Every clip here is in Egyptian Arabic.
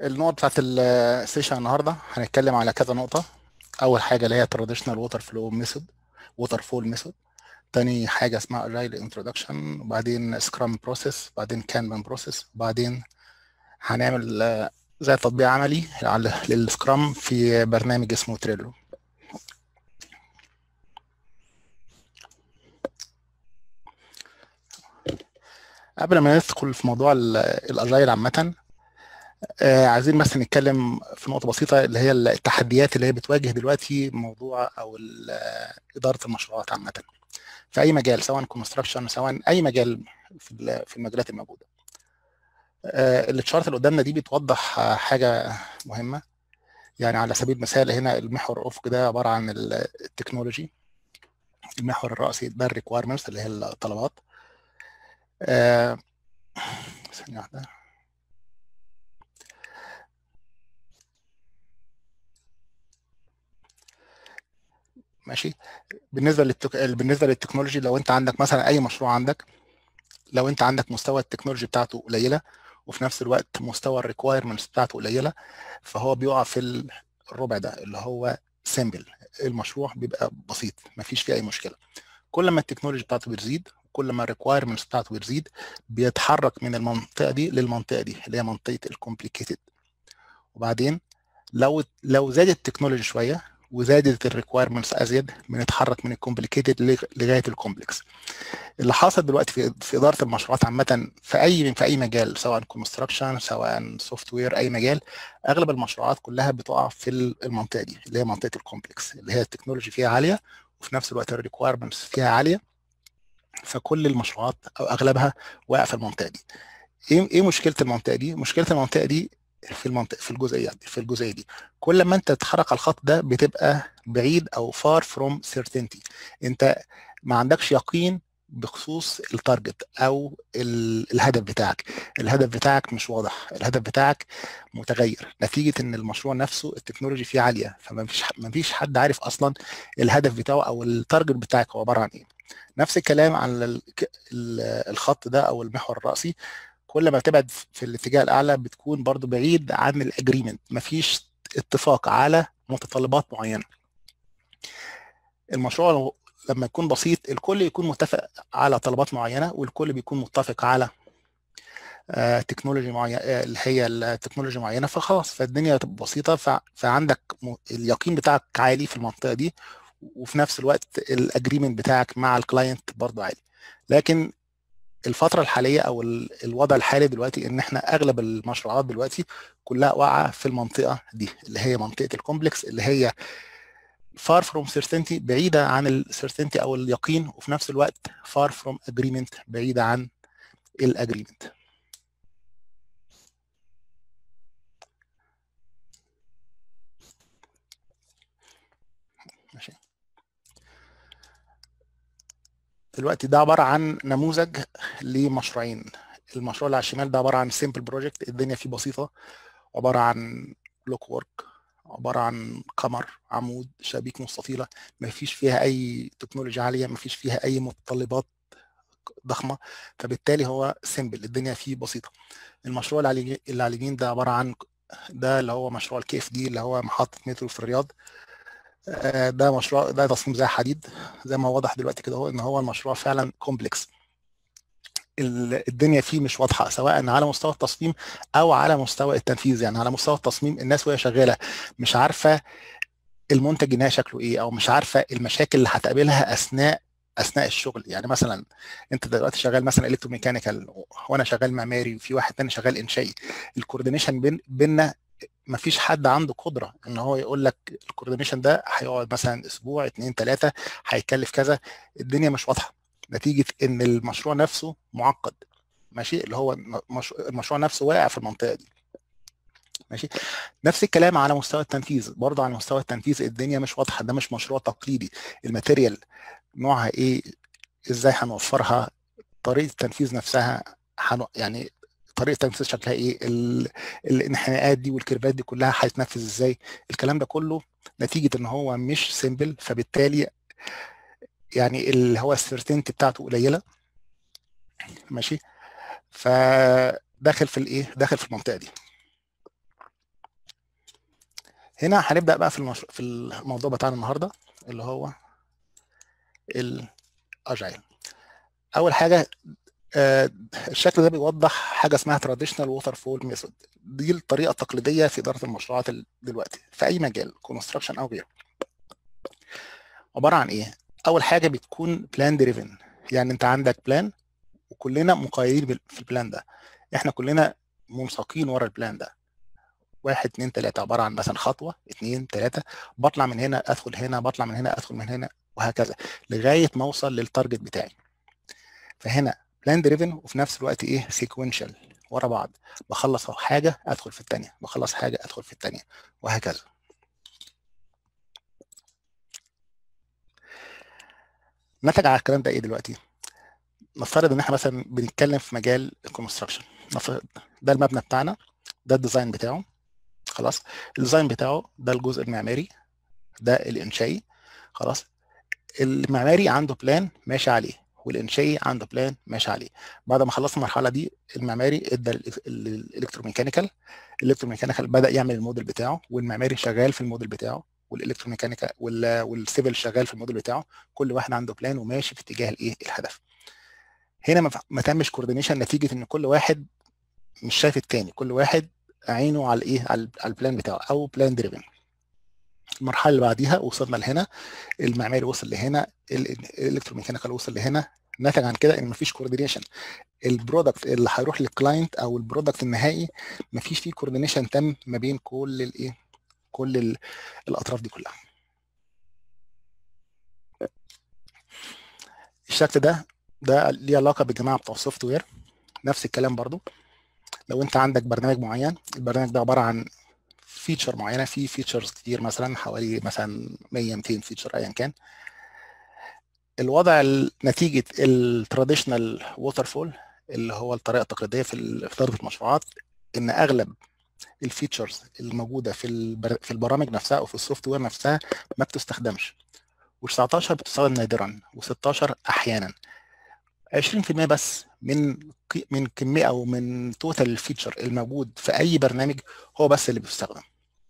النقط بتاعت السيشن النهارده هنتكلم على كذا نقطة أول حاجة اللي هي traditional water flow method water fall method تاني حاجة اسمها agile introduction وبعدين scrum process وبعدين kanban process وبعدين هنعمل آه، زي تطبيق عملي على للسكرام في برنامج اسمه تريلو قبل ما ندخل في موضوع ال- الاجايل عامة آه، عايزين بس نتكلم في نقطة بسيطة اللي هي التحديات اللي هي بتواجه دلوقتي موضوع أو ال- آه، إدارة المشروعات عامة في أي مجال سواء كونستراكشن سواء أي مجال في ال- في المجالات الموجودة آه، التشارت اللي قدامنا دي بتوضح آه، حاجة مهمة يعني على سبيل المثال هنا المحور الأفقي ده عبارة عن ال- التكنولوجي المحور الرئيسي ده الريكويرمنتس اللي هي الطلبات آه، ثانية واحدة ماشي بالنسبه للتك... بالنسبه للتكنولوجي لو انت عندك مثلا اي مشروع عندك لو انت عندك مستوى التكنولوجي بتاعته قليله وفي نفس الوقت مستوى الريكوايرمنتس بتاعته قليله فهو بيقع في الربع ده اللي هو سيمبل المشروع بيبقى بسيط مفيش فيه اي مشكله كل ما التكنولوجي بتاعته بتزيد كل ما الريكوايرمنتس بتاعته بتزيد بيتحرك من المنطقه دي للمنطقه دي اللي هي منطقه الكومبليكيتد وبعدين لو لو زادت التكنولوجي شويه وزادت الريكوايرمنتس ازيد بنتحرك من الكومبليكيتد لغايه الكومبلكس اللي حاصل دلوقتي في في اداره المشروعات عامه في اي في اي مجال سواء كونستراكشن سواء سوفت وير اي مجال اغلب المشروعات كلها بتقع في المنطقه دي اللي هي منطقه الكومبلكس اللي هي التكنولوجي فيها عاليه وفي نفس الوقت الريكوايرمنتس فيها عاليه فكل المشروعات او اغلبها واقع في المنطقه دي ايه ايه مشكله المنطقه دي مشكله المنطقه دي في المنطقه في الجزئيه دي في الجزئيه دي كل ما انت تتحرك على الخط ده بتبقى بعيد او far from certainty انت ما عندكش يقين بخصوص التارجت او ال- الهدف بتاعك الهدف بتاعك مش واضح الهدف بتاعك متغير نتيجه ان المشروع نفسه التكنولوجي فيه عاليه فما فيش ما فيش حد عارف اصلا الهدف بتاعه او التارجت بتاعك هو عباره عن ايه نفس الكلام عن ال- ال- الخط ده او المحور الرئيسي كل ما تبعد في الاتجاه الاعلى بتكون برضو بعيد عن الاجريمنت مفيش اتفاق على متطلبات معينه المشروع لو- لما يكون بسيط الكل يكون متفق على طلبات معينه والكل بيكون متفق على آه، تكنولوجي معينه آه، اللي هي التكنولوجي معينه فخلاص فالدنيا تبقى بسيطه ف- فعندك م- اليقين بتاعك عالي في المنطقه دي وفي نفس الوقت الاجريمنت بتاعك مع الكلاينت برضه عالي لكن الفترة الحالية أو ال- الوضع الحالي دلوقتي إن إحنا أغلب المشروعات دلوقتي كلها واقعة في المنطقة دي اللي هي منطقة الكومبلكس اللي هي far from certainty بعيدة عن ال certainty أو اليقين وفي نفس الوقت far from agreement بعيدة عن الagreement ماشي دلوقتي ده عبارة عن نموذج لمشروعين المشروع اللي على الشمال ده عبارة عن simple project الدنيا فيه بسيطة عبارة عن بلوك وورك عبارة عن قمر عمود شبابيك مستطيلة ما فيش فيها أي تكنولوجيا عالية ما فيش فيها أي متطلبات ضخمة فبالتالي هو سيمبل الدنيا فيه بسيطة المشروع اللي على اللي على اليمين ده عبارة عن ده اللي هو مشروع الكي اف دي اللي هو محطة مترو في الرياض آه، ده مشروع ده تصميم زي حديد زي ما واضح دلوقتي كده هو ان هو المشروع فعلا كومبلكس ال- الدنيا فيه مش واضحه سواء على مستوى التصميم او على مستوى التنفيذ يعني على مستوى التصميم الناس وهي شغاله مش عارفه المنتج النهائي شكله ايه او مش عارفه المشاكل اللي هتقابلها اثناء اثناء الشغل يعني مثلا انت دلوقتي شغال مثلا الكتروميكانيكال وانا شغال معماري وفي واحد تاني شغال انشائي الكوردينيشن بين بيننا ما فيش حد عنده قدره ان هو يقول لك الكوردينيشن ده هيقعد مثلا اسبوع اتنين تلاته هيكلف كذا الدنيا مش واضحه نتيجه ان المشروع نفسه معقد ماشي اللي هو المش- المشروع نفسه واقع في المنطقه دي ماشي نفس الكلام على مستوى التنفيذ برضه على مستوى التنفيذ الدنيا مش واضحه ده مش مشروع تقليدي الماتيريال نوعها ايه ازاي هنوفرها طريقه التنفيذ نفسها هن... يعني طريقه التنفيذ شكلها ايه ال... الانحناءات دي والكيرفات دي كلها هتتنفذ ازاي الكلام ده كله نتيجه ان هو مش سيمبل فبالتالي يعني اللي هو السيرتينتي بتاعته قليله ماشي فداخل في الايه داخل في المنطقه دي هنا هنبدا بقى في المش... في الموضوع بتاعنا النهارده اللي هو الاجايل اول حاجه آه، الشكل ده بيوضح حاجه اسمها تراديشنال ووتر فول ميثود دي الطريقه التقليديه في اداره المشروعات دلوقتي في اي مجال كونستراكشن او غيره عباره عن ايه اول حاجه بتكون بلان دريفن يعني انت عندك بلان وكلنا مقيدين في البلان ده احنا كلنا منساقين ورا البلان ده واحد اتنين تلاته عباره عن مثلا خطوه اتنين تلاته بطلع من هنا ادخل هنا بطلع من هنا ادخل من هنا وهكذا لغايه ما اوصل للتارجت بتاعي فهنا بلان دريفن وفي نفس الوقت ايه سيكونشال ورا بعض بخلص حاجه ادخل في الثانيه بخلص حاجه ادخل في الثانيه وهكذا نتج على الكلام ده ايه دلوقتي نفترض ان احنا مثلا بنتكلم في مجال الكونستراكشن نفترض ده المبنى بتاعنا ده الديزاين بتاعه خلاص الديزاين بتاعه ده الجزء المعماري ده الانشائي خلاص المعماري عنده بلان ماشي عليه والانشائي عنده بلان ماشي عليه بعد ما خلصنا المرحله دي المعماري ادى الالكتروميكانيكال الالكتروميكانيكال بدا يعمل الموديل بتاعه والمعماري شغال في الموديل بتاعه والالكتروميكانيكال والسيفل شغال في الموديل بتاعه كل واحد عنده بلان وماشي في اتجاه الايه الهدف هنا ما تمش كوردينيشن نتيجه ان كل واحد مش شايف التاني كل واحد عينه على الايه على البلان بتاعه او بلان دريفن المرحله اللي بعديها وصلنا لهنا المعماري وصل لهنا الالكتروميكانيكال وصل لهنا نتج عن كده ان مفيش كوردينيشن البرودكت اللي هيروح للكلاينت او البرودكت النهائي مفيش فيه كوردينيشن تم ما بين كل الايه كل الاطراف دي كلها الشكل ده ده ليه علاقه بالجماعه بتوع السوفت وير نفس الكلام برضو لو انت عندك برنامج معين البرنامج ده عباره عن فيتشر معينه في فيتشرز كتير مثلا حوالي مثلا 100 200 فيتشر ايا كان الوضع نتيجه التراديشنال ووتر فول اللي هو الطريقه التقليديه في اداره المشروعات ان اغلب الفيتشرز الموجوده في في البرامج نفسها او في السوفت وير نفسها ما بتستخدمش و19 بتستخدم نادرا و16 احيانا 20% بس من من كميه او من توتال الفيتشر الموجود في اي برنامج هو بس اللي بيستخدم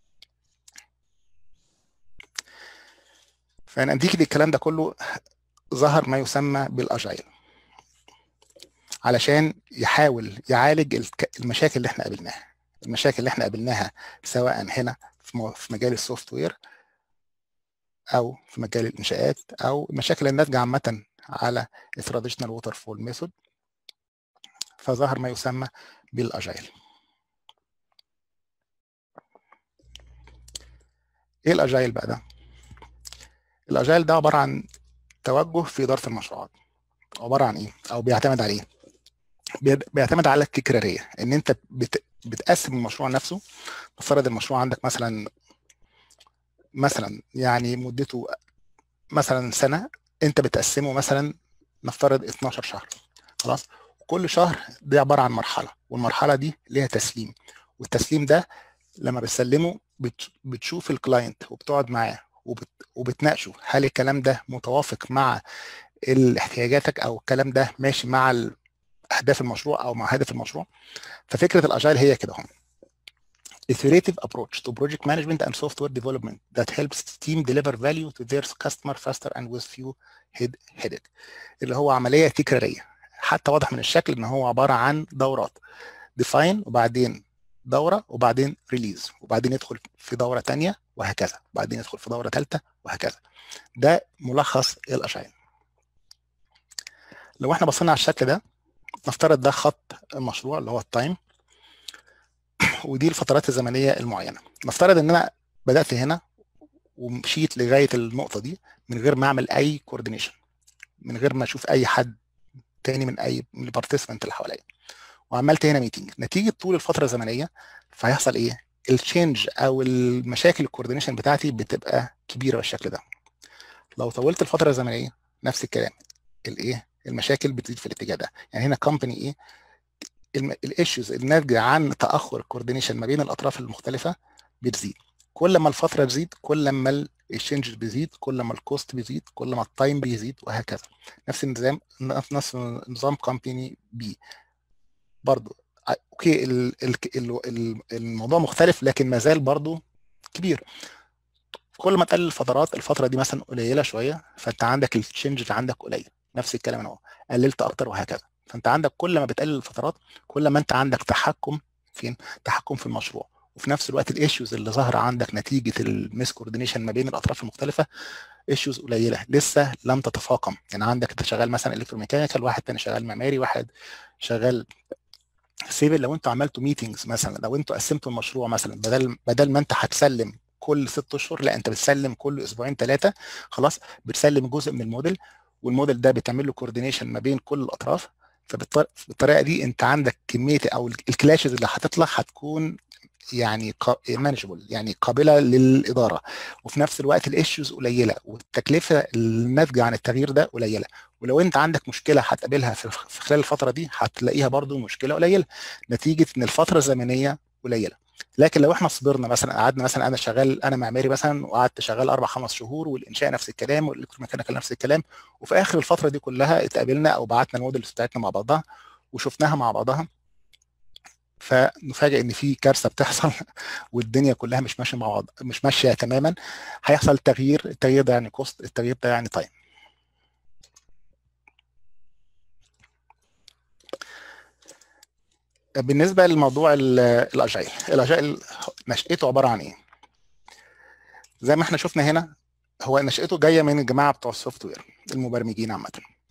فنتيجه الكلام ده كله ظهر ما يسمى بالاجايل علشان يحاول يعالج المشاكل اللي احنا قابلناها المشاكل اللي احنا قابلناها سواء هنا في مجال السوفت وير او في مجال الانشاءات او المشاكل الناتجه عامه على التراديشنال ووتر فول ميثود فظهر ما يسمى بالاجايل ايه الاجايل بقى ده الاجايل ده عباره عن توجه في اداره المشروعات عباره عن ايه او بيعتمد على ايه بيعتمد على التكراريه ان انت بت... بتقسم المشروع نفسه نفترض المشروع عندك مثلا مثلا يعني مدته مثلا سنه انت بتقسمه مثلا نفترض 12 شهر خلاص كل شهر دي عباره عن مرحله والمرحله دي ليها تسليم والتسليم ده لما بتسلمه بتشوف الكلاينت وبتقعد معاه وبت... وبتناقشه هل الكلام ده متوافق مع احتياجاتك او الكلام ده ماشي مع اهداف المشروع او مع هدف المشروع ففكره الاجايل هي كده هم iterative approach to project management and software development that helps team deliver value to their customer faster and with few head headache اللي هو عمليه تكراريه حتى واضح من الشكل ان هو عباره عن دورات define وبعدين دوره وبعدين ريليز وبعدين يدخل في دوره ثانيه وهكذا وبعدين يدخل في دوره ثالثه وهكذا ده ملخص الاشعيل لو احنا بصينا على الشكل ده نفترض ده خط المشروع اللي هو التايم ودي الفترات الزمنيه المعينه نفترض ان انا بدات هنا ومشيت لغايه النقطه دي من غير ما اعمل اي كوردينيشن من غير ما اشوف اي حد تاني من اي من البارتيسيبنت اللي حواليا وعملت هنا ميتنج نتيجه طول الفتره الزمنيه فهيحصل ايه التشينج او المشاكل الكوردينيشن بتاعتي بتبقى كبيره بالشكل ده لو طولت الفتره الزمنيه نفس الكلام الايه المشاكل بتزيد في الاتجاه ده يعني هنا كومباني ايه الايشوز الناتجه عن تاخر الكوردينيشن ما بين الاطراف المختلفه بتزيد كل ما الفتره تزيد كل ما الشينج بيزيد كل ما الكوست بيزيد كل ما التايم بيزيد وهكذا نفس النظام نفس نظام كومباني بي برضو اوكي ال ال ال الموضوع مختلف لكن ما زال برضو كبير كل ما تقلل الفترات الفتره دي مثلا قليله شويه فانت عندك التشنج اللي عندك قليل نفس الكلام اهو قللت اكتر وهكذا فانت عندك كل ما بتقلل الفترات كل ما انت عندك تحكم فين تحكم في المشروع وفي نفس الوقت الايشوز اللي ظاهره عندك نتيجه الميس كوردينيشن ما بين الاطراف المختلفه ايشوز قليله لسه لم تتفاقم يعني عندك انت شغال مثلا الكتروميكانيكال واحد تاني شغال معماري واحد شغال سيفل لو انتوا عملتوا ميتنجز مثلا لو انتوا قسمتوا المشروع مثلا بدل بدل ما انت هتسلم كل ست اشهر لا انت بتسلم كل اسبوعين ثلاثه خلاص بتسلم جزء من الموديل والموديل ده بتعمل له كوردينيشن ما بين كل الاطراف فبالطريقه دي انت عندك كميه او الكلاشز اللي هتطلع هتكون يعني مانجبل يعني قابله للاداره وفي نفس الوقت الايشوز قليله والتكلفه الناتجه عن التغيير ده قليله ولو انت عندك مشكله هتقابلها في خلال الفتره دي هتلاقيها برضو مشكله قليله نتيجه ان الفتره الزمنيه قليله لكن لو احنا صبرنا مثلا قعدنا مثلا انا شغال انا معماري مثلا وقعدت شغال اربع خمس شهور والانشاء نفس الكلام والالكتروميكانيكال نفس الكلام وفي اخر الفتره دي كلها اتقابلنا او بعتنا الموديلز بتاعتنا مع بعضها وشفناها مع بعضها فنفاجئ ان في كارثه بتحصل والدنيا كلها مش ماشيه مع بعض مش ماشيه تماما هيحصل تغيير التغيير ده يعني كوست التغيير ده يعني تايم بالنسبه لموضوع الاجايل الاجايل نشأته عباره عن ايه زي ما احنا شفنا هنا هو نشأته جايه من الجماعه بتوع السوفت وير المبرمجين عامه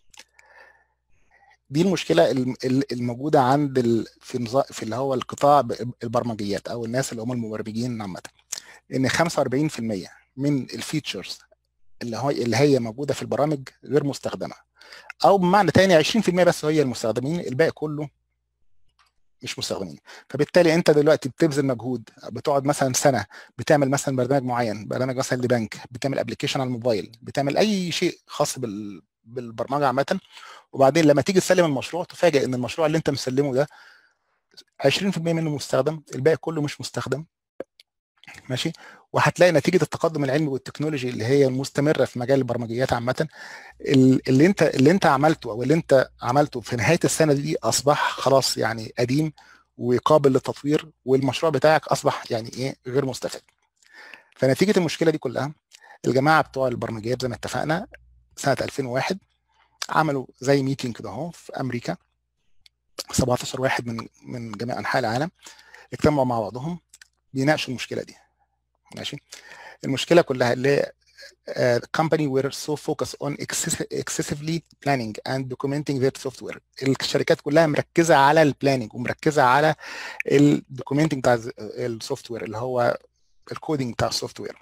دي المشكله الموجوده عند ال... في نظام في اللي هو القطاع البرمجيات او الناس اللي هم المبرمجين عامه ان 45% من الفيتشرز اللي هو اللي هي موجوده في البرامج غير مستخدمه او بمعنى تاني 20% بس هي المستخدمين الباقي كله مش مستخدمين فبالتالي انت دلوقتي بتبذل مجهود بتقعد مثلا سنه بتعمل مثلا برنامج معين برنامج مثلا لبنك بتعمل ابلكيشن على الموبايل بتعمل اي شيء خاص بال بالبرمجه عامه وبعدين لما تيجي تسلم المشروع تفاجئ ان المشروع اللي انت مسلمه ده 20% منه مستخدم الباقي كله مش مستخدم ماشي وهتلاقي نتيجه التقدم العلمي والتكنولوجي اللي هي مستمره في مجال البرمجيات عامه اللي انت اللي انت عملته او اللي انت عملته في نهايه السنه دي اصبح خلاص يعني قديم وقابل للتطوير والمشروع بتاعك اصبح يعني ايه غير مستفاد فنتيجه المشكله دي كلها الجماعه بتوع البرمجيات زي ما اتفقنا سنه 2001 عملوا زي ميتنج كده اهو في امريكا 17 واحد من من جميع انحاء العالم اجتمعوا مع بعضهم بيناقشوا المشكله دي ماشي المشكله كلها اللي uh, company were so focused on excessively planning and documenting their software الشركات كلها مركزه على البلاننج ومركزه على الدوكيومنتنج بتاع السوفت وير اللي هو الكودينج بتاع السوفت وير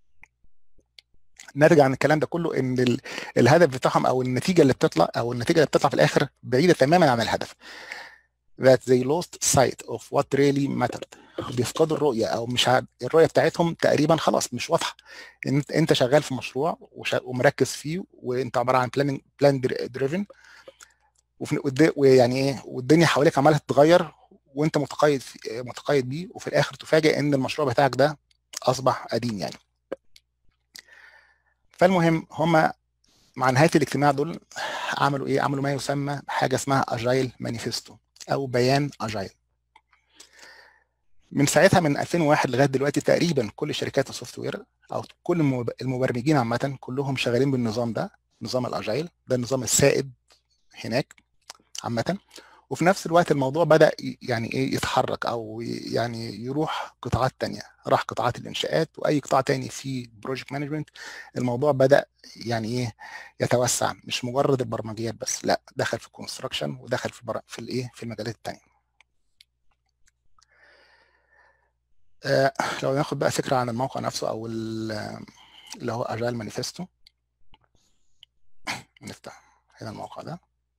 نرجع عن الكلام ده كله ان الهدف بتاعهم او النتيجه اللي بتطلع او النتيجه اللي بتطلع في الاخر بعيده تماما عن الهدف that they lost sight of what really mattered بيفقدوا الرؤيه او مش ع... الرؤيه بتاعتهم تقريبا خلاص مش واضحه انت انت شغال في مشروع وش... ومركز فيه وانت عباره عن بلاننج بلان دريفن وفي ويعني ايه والدنيا حواليك عماله تتغير وانت متقيد في... متقيد بيه وفي الاخر تفاجئ ان المشروع بتاعك ده اصبح قديم يعني فالمهم هم مع نهايه الاجتماع دول عملوا ايه عملوا ما يسمى حاجه اسمها اجايل مانيفستو او بيان اجايل من ساعتها من 2001 لغايه دلوقتي تقريبا كل شركات السوفت وير او كل المبرمجين عامه كلهم شغالين بالنظام ده نظام الاجايل ده النظام السائد هناك عامه وفي نفس الوقت الموضوع بدا يعني ايه يتحرك او يعني يروح قطاعات تانية راح قطاعات الانشاءات واي قطاع تاني في بروجكت مانجمنت الموضوع بدا يعني ايه يتوسع مش مجرد البرمجيات بس لا دخل في الكونستراكشن ودخل في البر... في الايه في المجالات التانية آه لو ناخد بقى فكره عن الموقع نفسه او اللي هو اجايل مانيفستو نفتح هنا الموقع ده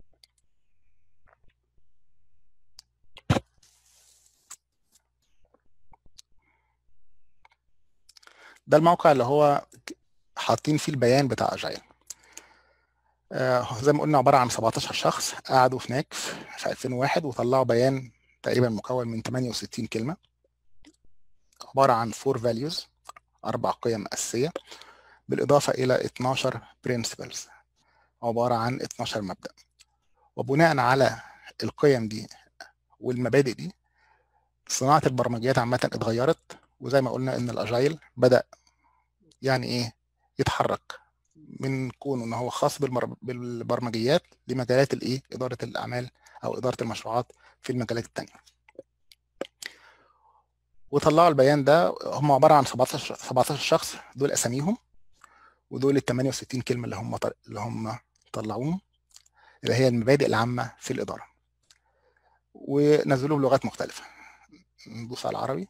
ده الموقع اللي هو حاطين فيه البيان بتاع اجايل آه زي ما قلنا عباره عن 17 شخص قعدوا هناك في 2001 وطلعوا بيان تقريبا مكون من 68 كلمه عباره عن فور فاليوز اربع قيم اساسيه بالاضافه الى 12 برنسبلز عباره عن 12 مبدا وبناء على القيم دي والمبادئ دي صناعه البرمجيات عامه اتغيرت وزي ما قلنا ان الاجايل بدا يعني ايه يتحرك من كونه ان هو خاص بالبرمجيات لمجالات الايه اداره الاعمال او اداره المشروعات في المجالات الثانيه وطلعوا البيان ده هم عباره عن 17 17 شخص دول اساميهم ودول ال 68 كلمه اللي هم اللي هم طلعوهم اللي هي المبادئ العامه في الاداره ونزلوه بلغات مختلفه نبص على العربي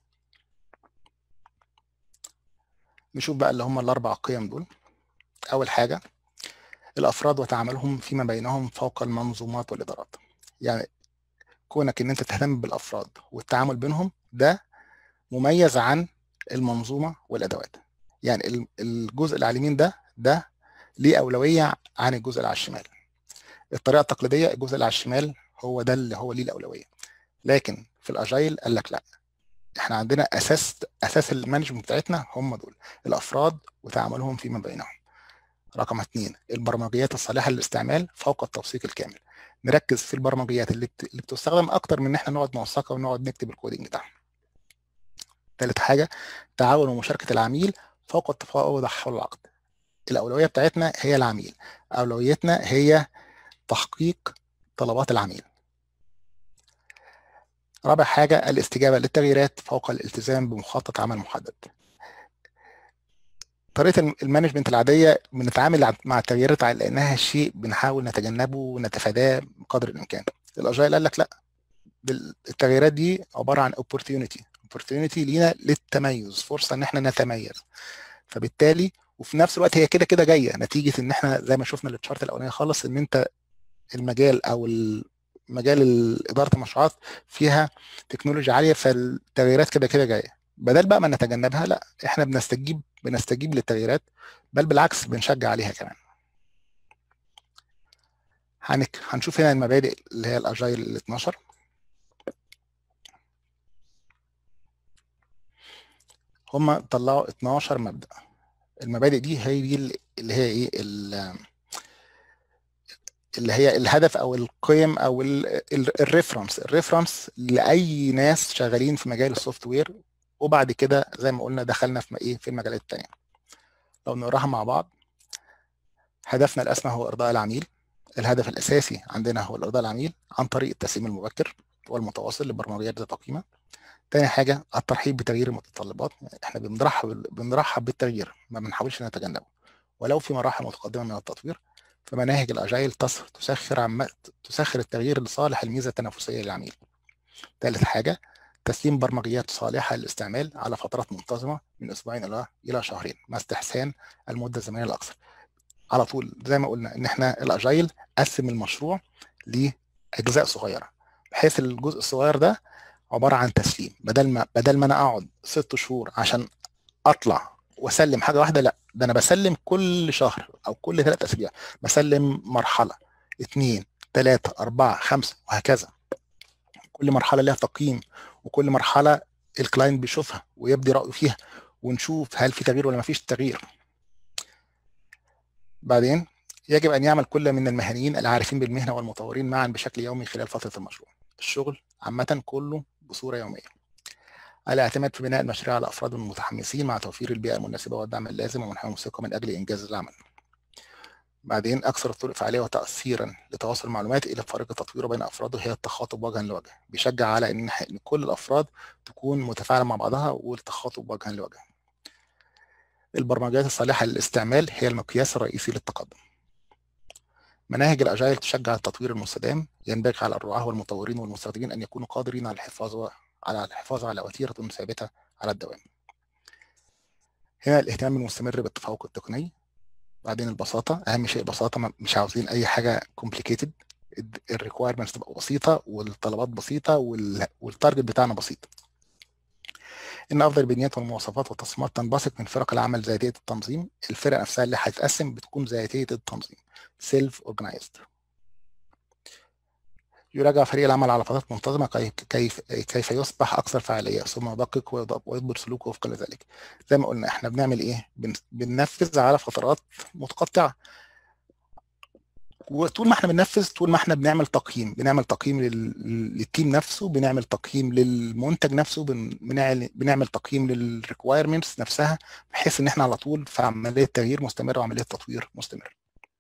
نشوف بقى اللي هم الاربع قيم دول اول حاجه الافراد وتعاملهم فيما بينهم فوق المنظومات والادارات يعني كونك ان انت تهتم بالافراد والتعامل بينهم ده مميز عن المنظومه والادوات يعني الجزء اللي على اليمين ده ده ليه اولويه عن الجزء اللي على الشمال الطريقه التقليديه الجزء اللي على الشمال هو ده اللي هو ليه الاولويه لكن في الاجايل قال لك لا احنا عندنا اساس اساس المانجمنت بتاعتنا هم دول الافراد وتعاملهم فيما بينهم رقم اثنين البرمجيات الصالحه للاستعمال فوق التوثيق الكامل نركز في البرمجيات اللي, بت... اللي بتستخدم اكتر من ان احنا نقعد نوثقها ونقعد نكتب الكودينج بتاعها ثالث حاجه تعاون ومشاركه العميل فوق التفاوض حول العقد الاولويه بتاعتنا هي العميل اولويتنا هي تحقيق طلبات العميل رابع حاجة الاستجابة للتغييرات فوق الالتزام بمخطط عمل محدد طريقة المانجمنت العادية بنتعامل مع التغييرات على انها شيء بنحاول نتجنبه ونتفاداه بقدر الامكان الاجايل قال لك لا التغييرات دي عبارة عن opportunity opportunity لينا للتميز فرصة ان احنا نتميز فبالتالي وفي نفس الوقت هي كده كده جايه نتيجه ان احنا زي ما شفنا التشارت الاولانيه خالص ان انت المجال او مجال اداره المشروعات فيها تكنولوجيا عاليه فالتغييرات كده كده جايه بدل بقى ما نتجنبها لا احنا بنستجيب بنستجيب للتغييرات بل بالعكس بنشجع عليها كمان هنك هنشوف هنا المبادئ اللي هي الاجايل ال 12 هم طلعوا 12 مبدأ المبادئ دي هي دي اللي هي ايه اللي هي الهدف او القيم او الريفرنس الريفرنس لاي ناس شغالين في مجال السوفت وير وبعد كده زي ما قلنا دخلنا في ايه في المجالات الثانيه لو نقراها مع بعض هدفنا الاسمى هو ارضاء العميل الهدف الاساسي عندنا هو ارضاء العميل عن طريق التسليم المبكر والمتواصل لبرمجيات ذات قيمه تاني حاجه الترحيب بتغيير المتطلبات احنا بنرحب بنرحب بالتغيير ما بنحاولش نتجنبه ولو في مراحل متقدمه من التطوير فمناهج الاجايل تسخر عم تسخر التغيير لصالح الميزه التنافسيه للعميل. ثالث حاجه تسليم برمجيات صالحه للاستعمال على فترات منتظمه من اسبوعين الى الى شهرين مع استحسان المده الزمنيه الاقصى. على طول زي ما قلنا ان احنا الاجايل قسم المشروع لاجزاء صغيره بحيث الجزء الصغير ده عباره عن تسليم بدل ما بدل ما انا اقعد ست شهور عشان اطلع واسلم حاجه واحده لا ده انا بسلم كل شهر او كل ثلاث اسابيع بسلم مرحله اثنين ثلاثه اربعه خمسه وهكذا كل مرحله لها تقييم وكل مرحله الكلاينت بيشوفها ويبدي رايه فيها ونشوف هل في تغيير ولا ما فيش تغيير بعدين يجب ان يعمل كل من المهنيين العارفين بالمهنه والمطورين معا بشكل يومي خلال فتره المشروع الشغل عامه كله بصوره يوميه الاعتماد في بناء المشاريع على افراد متحمسين مع توفير البيئه المناسبه والدعم اللازم ومنحهم الثقه من اجل انجاز العمل. بعدين اكثر الطرق فعاليه وتاثيرا لتواصل المعلومات الى فريق التطوير بين افراده هي التخاطب وجها لوجه بيشجع على ان كل الافراد تكون متفاعله مع بعضها والتخاطب وجها لوجه البرمجيات الصالحه للاستعمال هي المقياس الرئيسي للتقدم مناهج الاجايل تشجع التطوير المستدام ينبغي على الرعاه والمطورين والمستخدمين ان يكونوا قادرين على الحفاظ على الحفاظ على وتيرة ثابتة على الدوام هنا الاهتمام المستمر بالتفوق التقني بعدين البساطة أهم شيء البساطة مش عاوزين أي حاجة complicated الريكوايرمنتس تبقى بسيطة والطلبات بسيطة والتارجت بتاعنا بسيط إن أفضل البنيات والمواصفات والتصميمات تنبثق من فرق العمل ذاتية التنظيم الفرق نفسها اللي هتتقسم بتكون ذاتية التنظيم self organized يراجع فريق العمل على فترات منتظمة كيف كيف يصبح أكثر فعالية ثم يدقق ويضبط سلوكه وفقا لذلك زي ما قلنا احنا بنعمل ايه بننفذ على فترات متقطعة وطول ما احنا بننفذ طول ما احنا بنعمل تقييم بنعمل تقييم لل- للتيم نفسه بنعمل تقييم للمنتج نفسه بن- بنعمل بنعمل تقييم للريكوايرمنتس نفسها بحيث ان احنا على طول في عمليه تغيير مستمره وعمليه تطوير مستمر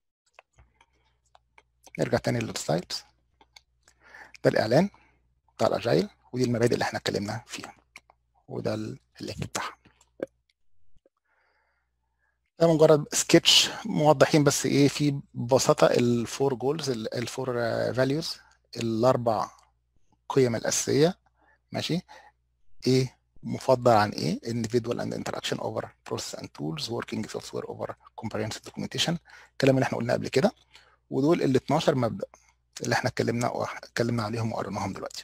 نرجع تاني للسلايدز ده الاعلان بتاع الاجايل ودي المبادئ اللي احنا اتكلمنا فيها وده ال- اللينك بتاعها ده مجرد سكتش موضحين بس ايه في ببساطه الفور جولز الفور فاليوز الاربع قيم الاساسيه ماشي ايه مفضل عن ايه individual and interaction over process and tools working software over comprehensive documentation الكلام اللي احنا قلناه قبل كده ودول ال 12 مبدأ اللي احنا اتكلمنا اتكلمنا عليهم وقريناهم دلوقتي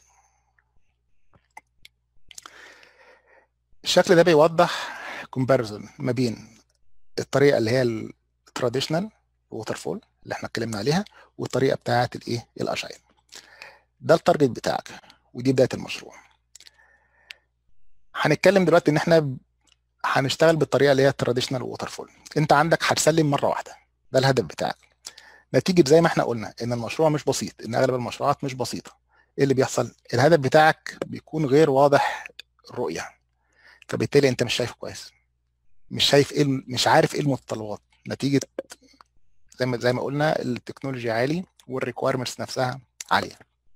الشكل ده بيوضح comparison ما بين الطريقه اللي هي التراديشنال ووتر فول اللي احنا اتكلمنا عليها والطريقه بتاعه الايه الاجايل ده التارجت بتاعك ودي بدايه المشروع هنتكلم دلوقتي ان احنا هنشتغل بالطريقه اللي هي التراديشنال ووتر فول انت عندك هتسلم مره واحده ده الهدف بتاعك نتيجه زي ما احنا قلنا ان المشروع مش بسيط ان اغلب المشروعات مش بسيطه ايه اللي بيحصل الهدف بتاعك بيكون غير واضح الرؤيه فبالتالي انت مش شايفه كويس مش شايف ايه مش عارف ايه المتطلبات نتيجه زي ما زي ما قلنا التكنولوجي عالي والريكويرمنتس نفسها عاليه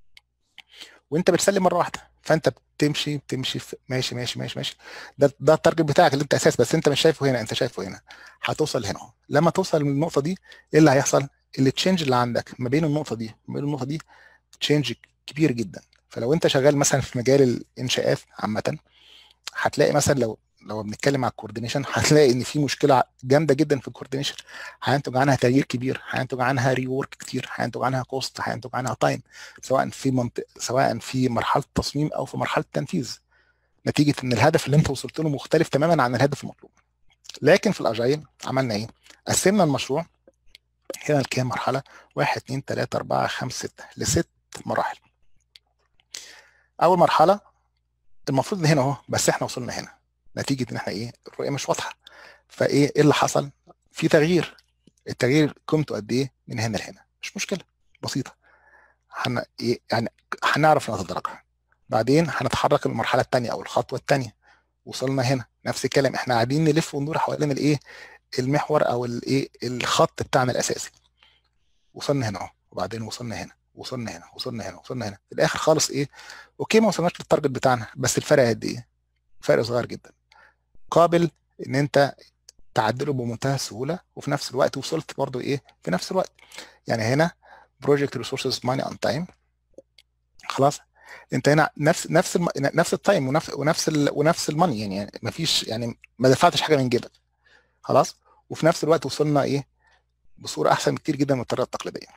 وانت بتسلم مره واحده فانت بتمشي بتمشي في ماشي ماشي ماشي ماشي ده ده التارجت بتاعك اللي انت اساس بس انت مش شايفه هنا انت شايفه هنا هتوصل هنا لما توصل للنقطه دي ايه اللي هيحصل اللي تشينج اللي عندك ما بين النقطه دي وما بين النقطه دي تشينج كبير جدا فلو انت شغال مثلا في مجال الانشاءات عامه هتلاقي مثلا لو لو بنتكلم على الكوردينيشن هتلاقي ان في مشكله جامده جدا في الكوردينيشن هينتج عنها تغيير كبير هينتج عنها ري وورك كتير هينتج عنها كوست هينتج عنها تايم سواء في منطق سواء في مرحله التصميم او في مرحله التنفيذ نتيجه ان الهدف اللي انت وصلت له مختلف تماما عن الهدف المطلوب لكن في الاجايل عملنا ايه قسمنا المشروع هنا لكام مرحله 1 2 3 4 5 6 لست مراحل اول مرحله المفروض هنا اهو بس احنا وصلنا هنا نتيجه ان احنا ايه الرؤيه مش واضحه فايه ايه اللي حصل في تغيير التغيير قيمته قد ايه من هنا لهنا مش مشكله بسيطه هن... إيه يعني هنعرف نتدرجها بعدين هنتحرك للمرحله الثانيه او الخطوه الثانيه وصلنا هنا نفس الكلام احنا قاعدين نلف وندور حوالين الايه المحور او الايه الخط بتاعنا الاساسي وصلنا هنا اهو وبعدين وصلنا هنا وصلنا هنا وصلنا هنا وصلنا هنا في الاخر خالص ايه اوكي ما وصلناش للتارجت بتاعنا بس الفرق قد ايه فرق صغير جدا قابل ان انت تعدله بمنتهى السهوله وفي نفس الوقت وصلت برضو ايه في نفس الوقت يعني هنا بروجكت ريسورسز ماني اون تايم خلاص انت هنا نفس نفس الم... نفس التايم ونفس ونفس ال... ونفس الماني يعني ما فيش يعني ما دفعتش حاجه من جيبك خلاص وفي نفس الوقت وصلنا ايه بصوره احسن بكتير جدا من الطريقه التقليديه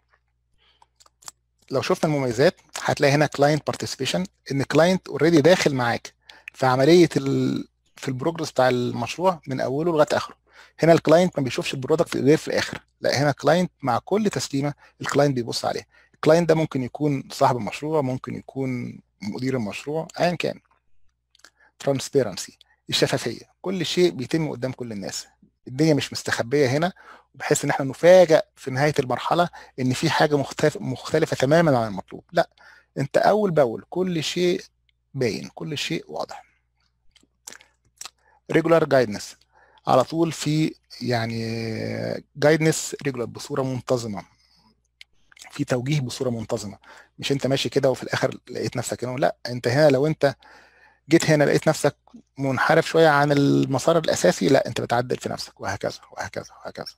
لو شفنا المميزات هتلاقي هنا كلاينت بارتيسيبيشن ان كلاينت اوريدي داخل معاك في عمليه ال... في البروجرس بتاع المشروع من اوله لغايه اخره هنا الكلاينت ما بيشوفش البرودكت غير في الاخر لا هنا كلاينت مع كل تسليمه الكلاينت بيبص عليه الكلاينت ده ممكن يكون صاحب المشروع ممكن يكون مدير المشروع ايا كان ترانسبيرنسي الشفافيه كل شيء بيتم قدام كل الناس الدنيا مش مستخبيه هنا بحيث ان احنا نفاجئ في نهايه المرحله ان في حاجه مختلف مختلفه تماما عن المطلوب لا انت اول باول كل شيء باين كل شيء واضح ريجولار جايدنس على طول في يعني جايدنس ريجولار بصوره منتظمه في توجيه بصوره منتظمه مش انت ماشي كده وفي الاخر لقيت نفسك هنا لا انت هنا لو انت جيت هنا لقيت نفسك منحرف شويه عن المسار الاساسي لا انت بتعدل في نفسك وهكذا وهكذا وهكذا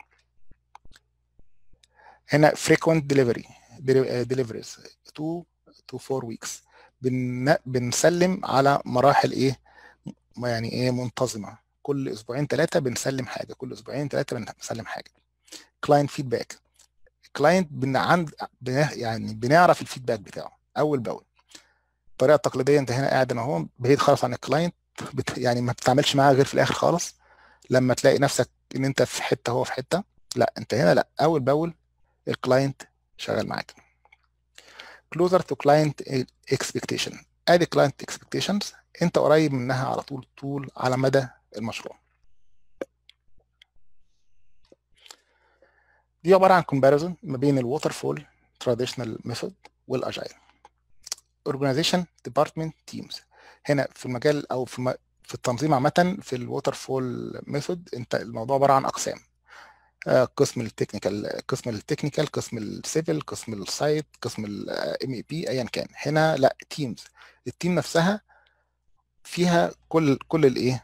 هنا frequent delivery deliveries 2 to 4 weeks بن بنسلم على مراحل ايه يعني ايه منتظمه كل اسبوعين ثلاثه بنسلم حاجه كل اسبوعين ثلاثه بنسلم حاجه كلاينت فيدباك كلاينت بن عند بن يعني بنعرف الفيدباك بتاعه اول باول الطريقه التقليديه انت هنا قاعد اهو بعيد خالص عن الكلاينت بت يعني ما بتتعاملش معاه غير في الاخر خالص لما تلاقي نفسك ان انت في حته هو في حته لا انت هنا لا اول باول الكلاينت شغال معاك closer to client expectation ادي client expectations انت قريب منها على طول طول على مدى المشروع دي عباره عن كومباريزون ما بين الووتر فول تراديشنال ميثود والاجايل اورجانيزيشن ديبارتمنت تيمز هنا في المجال او في م... في التنظيم عامه في الووتر فول ميثود انت الموضوع عباره عن اقسام قسم التكنيكال قسم التكنيكال قسم السيفل قسم السايت قسم الام اي بي ايا كان هنا لا تيمز التيم نفسها فيها كل كل الايه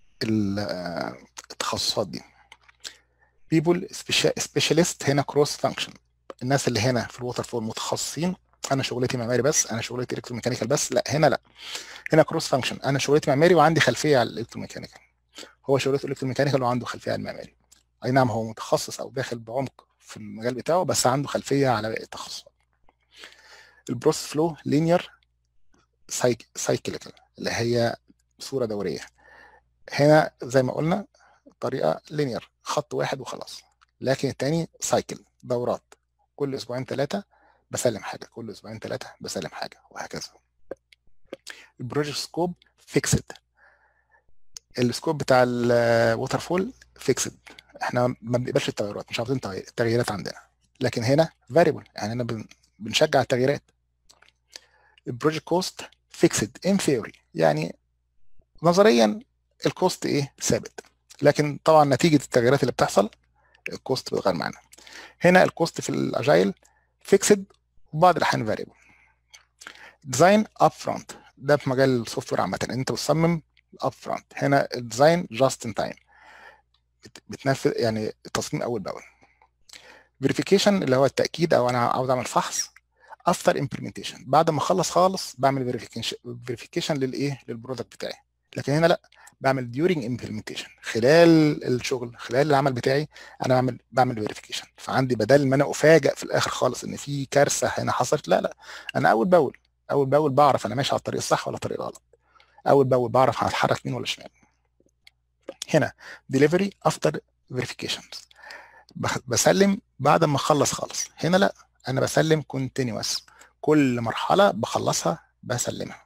التخصصات دي بيبول سبيشاليست هنا كروس فانكشن الناس اللي هنا في الووتر فول متخصصين انا شغلتي معماري بس انا شغلتي الكتروميكانيكال بس لا هنا لا هنا كروس فانكشن انا شغلتي معماري وعندي خلفيه على الالكتروميكانيكال هو شغلته الكتروميكانيكال وعنده خلفيه على المعماري اي نعم هو متخصص او داخل بعمق في المجال بتاعه بس عنده خلفيه على باقي التخصصات البروسيس فلو لينير سايكليكال اللي هي صوره دوريه هنا زي ما قلنا طريقه لينير خط واحد وخلاص لكن التاني سايكل دورات كل اسبوعين ثلاثه بسلم حاجه كل اسبوعين ثلاثه بسلم حاجه وهكذا البروجكت سكوب فيكسد السكوب بتاع الووتر فول فيكسد احنا ما بنقبلش التغيرات مش عاوزين التغييرات عندنا لكن هنا فاريبل يعني هنا بنشجع التغييرات البروجكت كوست فيكسد ان ثيوري يعني نظريا الكوست ايه ثابت لكن طبعا نتيجه التغييرات اللي بتحصل الكوست بيتغير معانا هنا الكوست في الاجايل فيكسد وبعض الاحيان فاريبل ديزاين اب فرونت ده في مجال السوفت وير عامه انت بتصمم اب فرونت هنا الديزاين جاست ان تايم بتنفذ يعني التصميم اول باول فيريفيكيشن اللي هو التاكيد او انا عاوز اعمل فحص افتر امبلمنتيشن بعد ما اخلص خالص بعمل فيريفيكيشن للايه للبرودكت بتاعي لكن هنا لا بعمل during implementation خلال الشغل خلال العمل بتاعي انا بعمل بعمل فيريفيكيشن فعندي بدل ما انا افاجئ في الاخر خالص ان في كارثه هنا حصلت لا لا انا اول باول اول باول بعرف انا ماشي على الطريق الصح ولا الطريق الغلط اول باول بعرف هتحرك يمين ولا شمال هنا delivery after verifications بسلم بعد ما اخلص خالص هنا لا انا بسلم continuous كل مرحله بخلصها بسلمها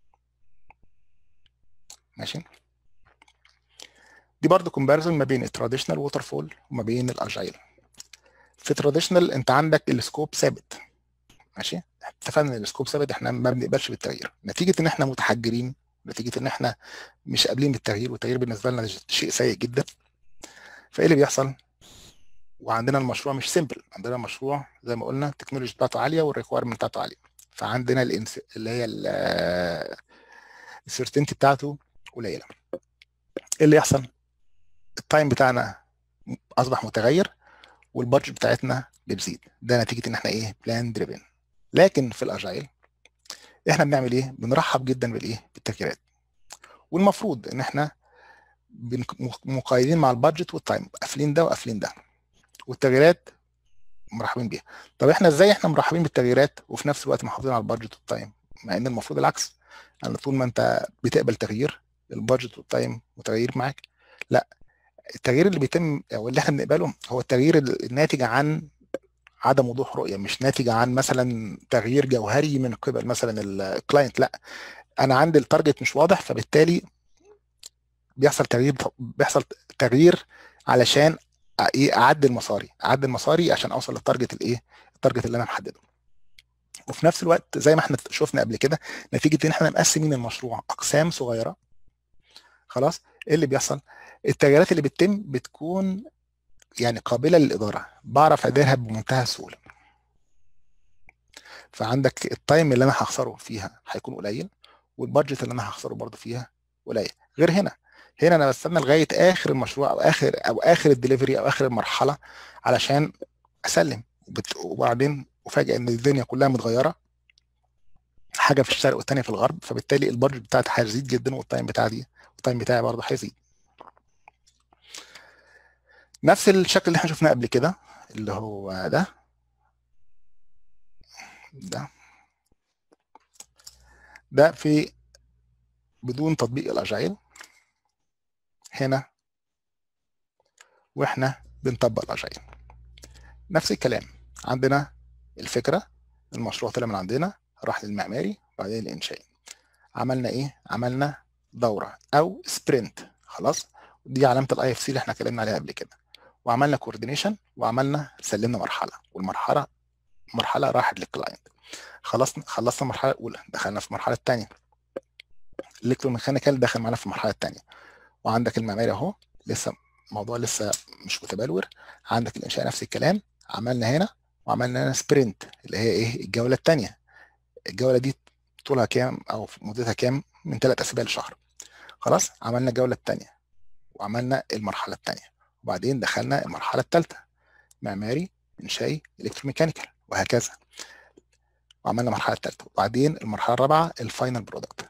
ماشي دي برضه كومباريزون ما بين التراديشنال ووتر فول وما بين الاجايل في تراديشنال انت عندك السكوب ثابت ماشي اتفقنا ان السكوب ثابت احنا ما بنقبلش بالتغيير نتيجه ان احنا متحجرين نتيجه ان احنا مش قابلين بالتغيير والتغيير بالنسبه لنا شيء سيء جدا فايه اللي بيحصل وعندنا المشروع مش سيمبل عندنا مشروع زي ما قلنا التكنولوجي بتاعته عاليه والريكويرمنت بتاعته عاليه فعندنا الانس... اللي هي السيرتينتي بتاعته قليله ايه اللي يحصل التايم بتاعنا اصبح متغير والبادجت بتاعتنا بتزيد ده نتيجه ان احنا ايه بلان دريفن لكن في الاجايل احنا بنعمل ايه بنرحب جدا بالايه بالتغييرات والمفروض ان احنا مقيدين مع البادجت والتايم قافلين ده وقافلين ده والتغييرات مرحبين بيها طب احنا ازاي احنا مرحبين بالتغييرات وفي نفس الوقت محافظين على البادجت والتايم مع ان المفروض العكس يعني طول ما انت بتقبل تغيير البادجت والتايم متغير معاك لا التغيير اللي بيتم او اللي احنا بنقبله هو التغيير الناتج عن عدم وضوح رؤيه مش ناتج عن مثلا تغيير جوهري من قبل مثلا الكلاينت لا انا عندي التارجت مش واضح فبالتالي بيحصل تغيير بيحصل تغيير علشان ايه اعدل مساري اعدل مساري عشان اوصل للتارجت الايه التارجت اللي انا محدده وفي نفس الوقت زي ما احنا شفنا قبل كده نتيجه ان احنا مقسمين المشروع اقسام صغيره خلاص ايه اللي بيحصل التغييرات اللي بتتم بتكون يعني قابله للاداره بعرف اديرها بمنتهى السهوله فعندك التايم اللي انا هخسره فيها هيكون قليل والبادجت اللي انا هخسره برضه فيها قليل غير هنا هنا انا بستنى لغايه اخر المشروع او اخر او اخر الدليفري او اخر المرحله علشان اسلم وبعدين افاجئ ان الدنيا كلها متغيره حاجه في الشرق والثانيه في الغرب فبالتالي البادجت بتاعتي هيزيد جدا والتايم بتاعي التايم بتاعي برضه هيزيد نفس الشكل اللي احنا شفناه قبل كده اللي هو ده ده ده في بدون تطبيق الاجايل هنا واحنا بنطبق الاجايل نفس الكلام عندنا الفكره المشروع طلع من عندنا راح للمعماري بعدين الانشائي عملنا ايه عملنا دوره او سبرنت خلاص دي علامه الاي اف سي اللي احنا اتكلمنا عليها قبل كده وعملنا كوردينيشن وعملنا سلمنا مرحله والمرحله مرحله راحت للكلاينت خلصنا خلصنا المرحله الاولى دخلنا في المرحله الثانيه الالكتروميكانيكال دخل معانا في المرحله الثانيه وعندك المعماري اهو لسه الموضوع لسه مش متبلور عندك الانشاء نفس الكلام عملنا هنا وعملنا هنا سبرنت اللي هي ايه الجوله الثانيه الجوله دي طولها كام او مدتها كام من ثلاث اسابيع لشهر خلاص عملنا الجوله الثانيه وعملنا المرحله الثانيه وبعدين دخلنا المرحله الثالثه معماري انشائي الكتروميكانيكال وهكذا وعملنا المرحله الثالثه وبعدين المرحله الرابعه الفاينل برودكت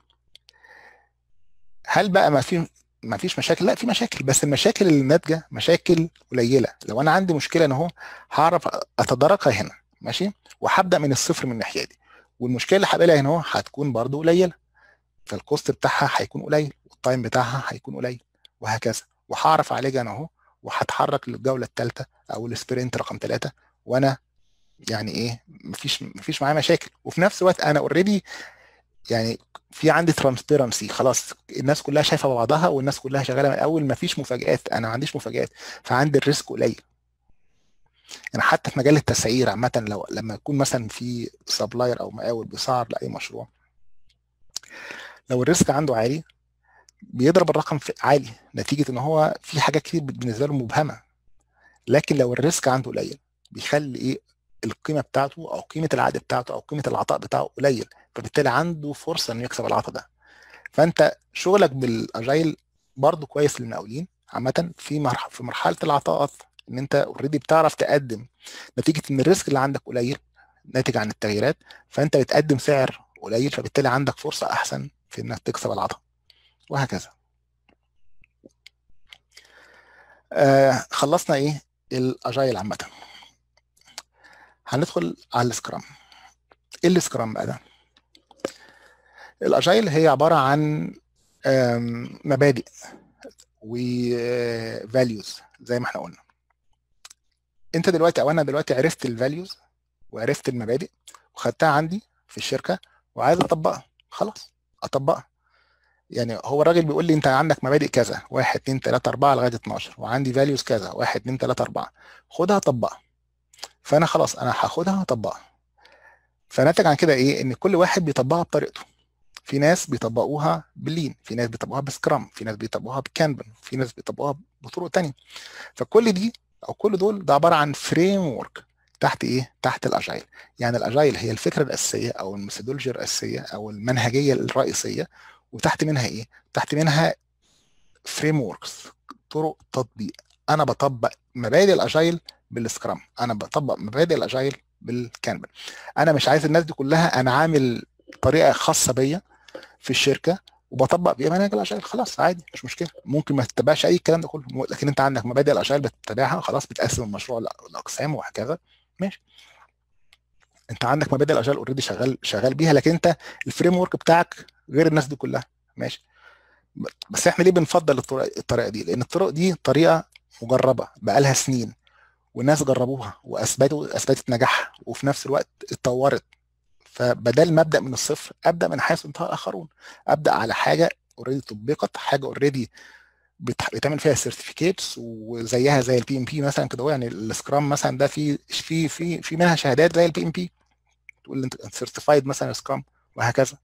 هل بقى ما في ما فيش مشاكل لا في مشاكل بس المشاكل اللي ناتجه مشاكل قليله لو انا عندي مشكله ان اهو هعرف اتداركها هنا ماشي وهبدا من الصفر من الناحيه دي والمشكله اللي هقابلها هنا اهو هتكون برده قليله فالكوست بتاعها هيكون قليل والتايم بتاعها هيكون قليل وهكذا وهعرف اعالجها انا اهو وهتحرك للجوله الثالثه او السبرنت رقم ثلاثه وانا يعني ايه مفيش مفيش معايا مشاكل وفي نفس الوقت انا اوريدي يعني في عندي ترانسبيرنسي خلاص الناس كلها شايفه بعضها والناس كلها شغاله من الاول مفيش مفاجات انا ما عنديش مفاجات فعندي الريسك قليل يعني حتى في مجال التسعير عامه لو لما يكون مثلا في سبلاير او مقاول بيسعر لاي مشروع لو الريسك عنده عالي بيضرب الرقم في عالي نتيجه ان هو في حاجات كتير بالنسبه له مبهمه لكن لو الريسك عنده قليل بيخلي ايه القيمه بتاعته او قيمه العقد بتاعته او قيمه العطاء بتاعه قليل فبالتالي عنده فرصه انه يكسب العطاء ده فانت شغلك بالاجايل برضه كويس للمقاولين عامه في مرحله في مرحله العطاءات ان انت اوريدي بتعرف تقدم نتيجه ان الريسك اللي عندك قليل ناتج عن التغييرات فانت بتقدم سعر قليل فبالتالي عندك فرصه احسن في انك تكسب العطاء وهكذا آه خلصنا ايه الاجايل عامه هندخل على السكرام ايه السكرام بقى ده الاجايل هي عباره عن مبادئ وفاليوز زي ما احنا قلنا انت دلوقتي او انا دلوقتي عرفت الفاليوز وعرفت المبادئ وخدتها عندي في الشركه وعايز اطبقها خلاص اطبقها يعني هو الراجل بيقول لي انت عندك مبادئ كذا 1 2 3 4 لغايه 12 وعندي فاليوز كذا 1 2 3 4 خدها طبقها فانا خلاص انا هاخدها واطبقها فنتج عن كده ايه ان كل واحد بيطبقها بطريقته في ناس بيطبقوها باللين في ناس بيطبقوها بسكرام في ناس بيطبقوها بكانبن في ناس بيطبقوها بطرق تانية فكل دي او كل دول ده عباره عن فريم ورك تحت ايه تحت الاجايل يعني الاجايل هي الفكره الاساسيه او الميثودولوجيا الاساسيه او المنهجيه الرئيسيه وتحت منها ايه تحت منها فريم وركس طرق تطبيق انا بطبق مبادئ الاجايل بالسكرام انا بطبق مبادئ الاجايل بالكانبن انا مش عايز الناس دي كلها انا عامل طريقه خاصه بيا في الشركه وبطبق بيها منهج الاجايل خلاص عادي مش مشكله ممكن ما تتبعش اي الكلام ده كله لكن انت عندك مبادئ الاجايل بتتبعها خلاص بتقسم المشروع لاقسام وهكذا ماشي انت عندك مبادئ الاجايل اوريدي شغال شغال بيها لكن انت الفريم ورك بتاعك غير الناس دي كلها ماشي بس احنا ليه بنفضل الطرق الطريقه دي لان الطرق دي طريقه مجربه بقالها سنين والناس جربوها واثبتوا اثبتت نجاحها وفي نفس الوقت اتطورت فبدل ما ابدا من الصفر ابدا من حيث انتهى الاخرون ابدا على حاجه اوريدي طبقت حاجه اوريدي بيتعمل فيها سيرتيفيكيتس وزيها زي البي ام بي مثلا كده يعني السكرام مثلا ده في في في في منها شهادات زي البي ام بي تقول انت سيرتيفايد مثلا سكرام وهكذا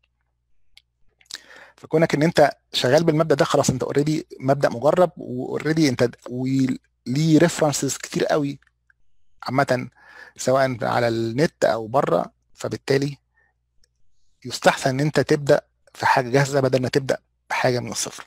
فكونك ان انت شغال بالمبدا ده خلاص انت اوريدي مبدا مجرب واوريدي انت وليه ريفرنسز كتير قوي عامه سواء على النت او بره فبالتالي يستحسن ان انت تبدا في حاجه جاهزه بدل ما تبدا بحاجه من الصفر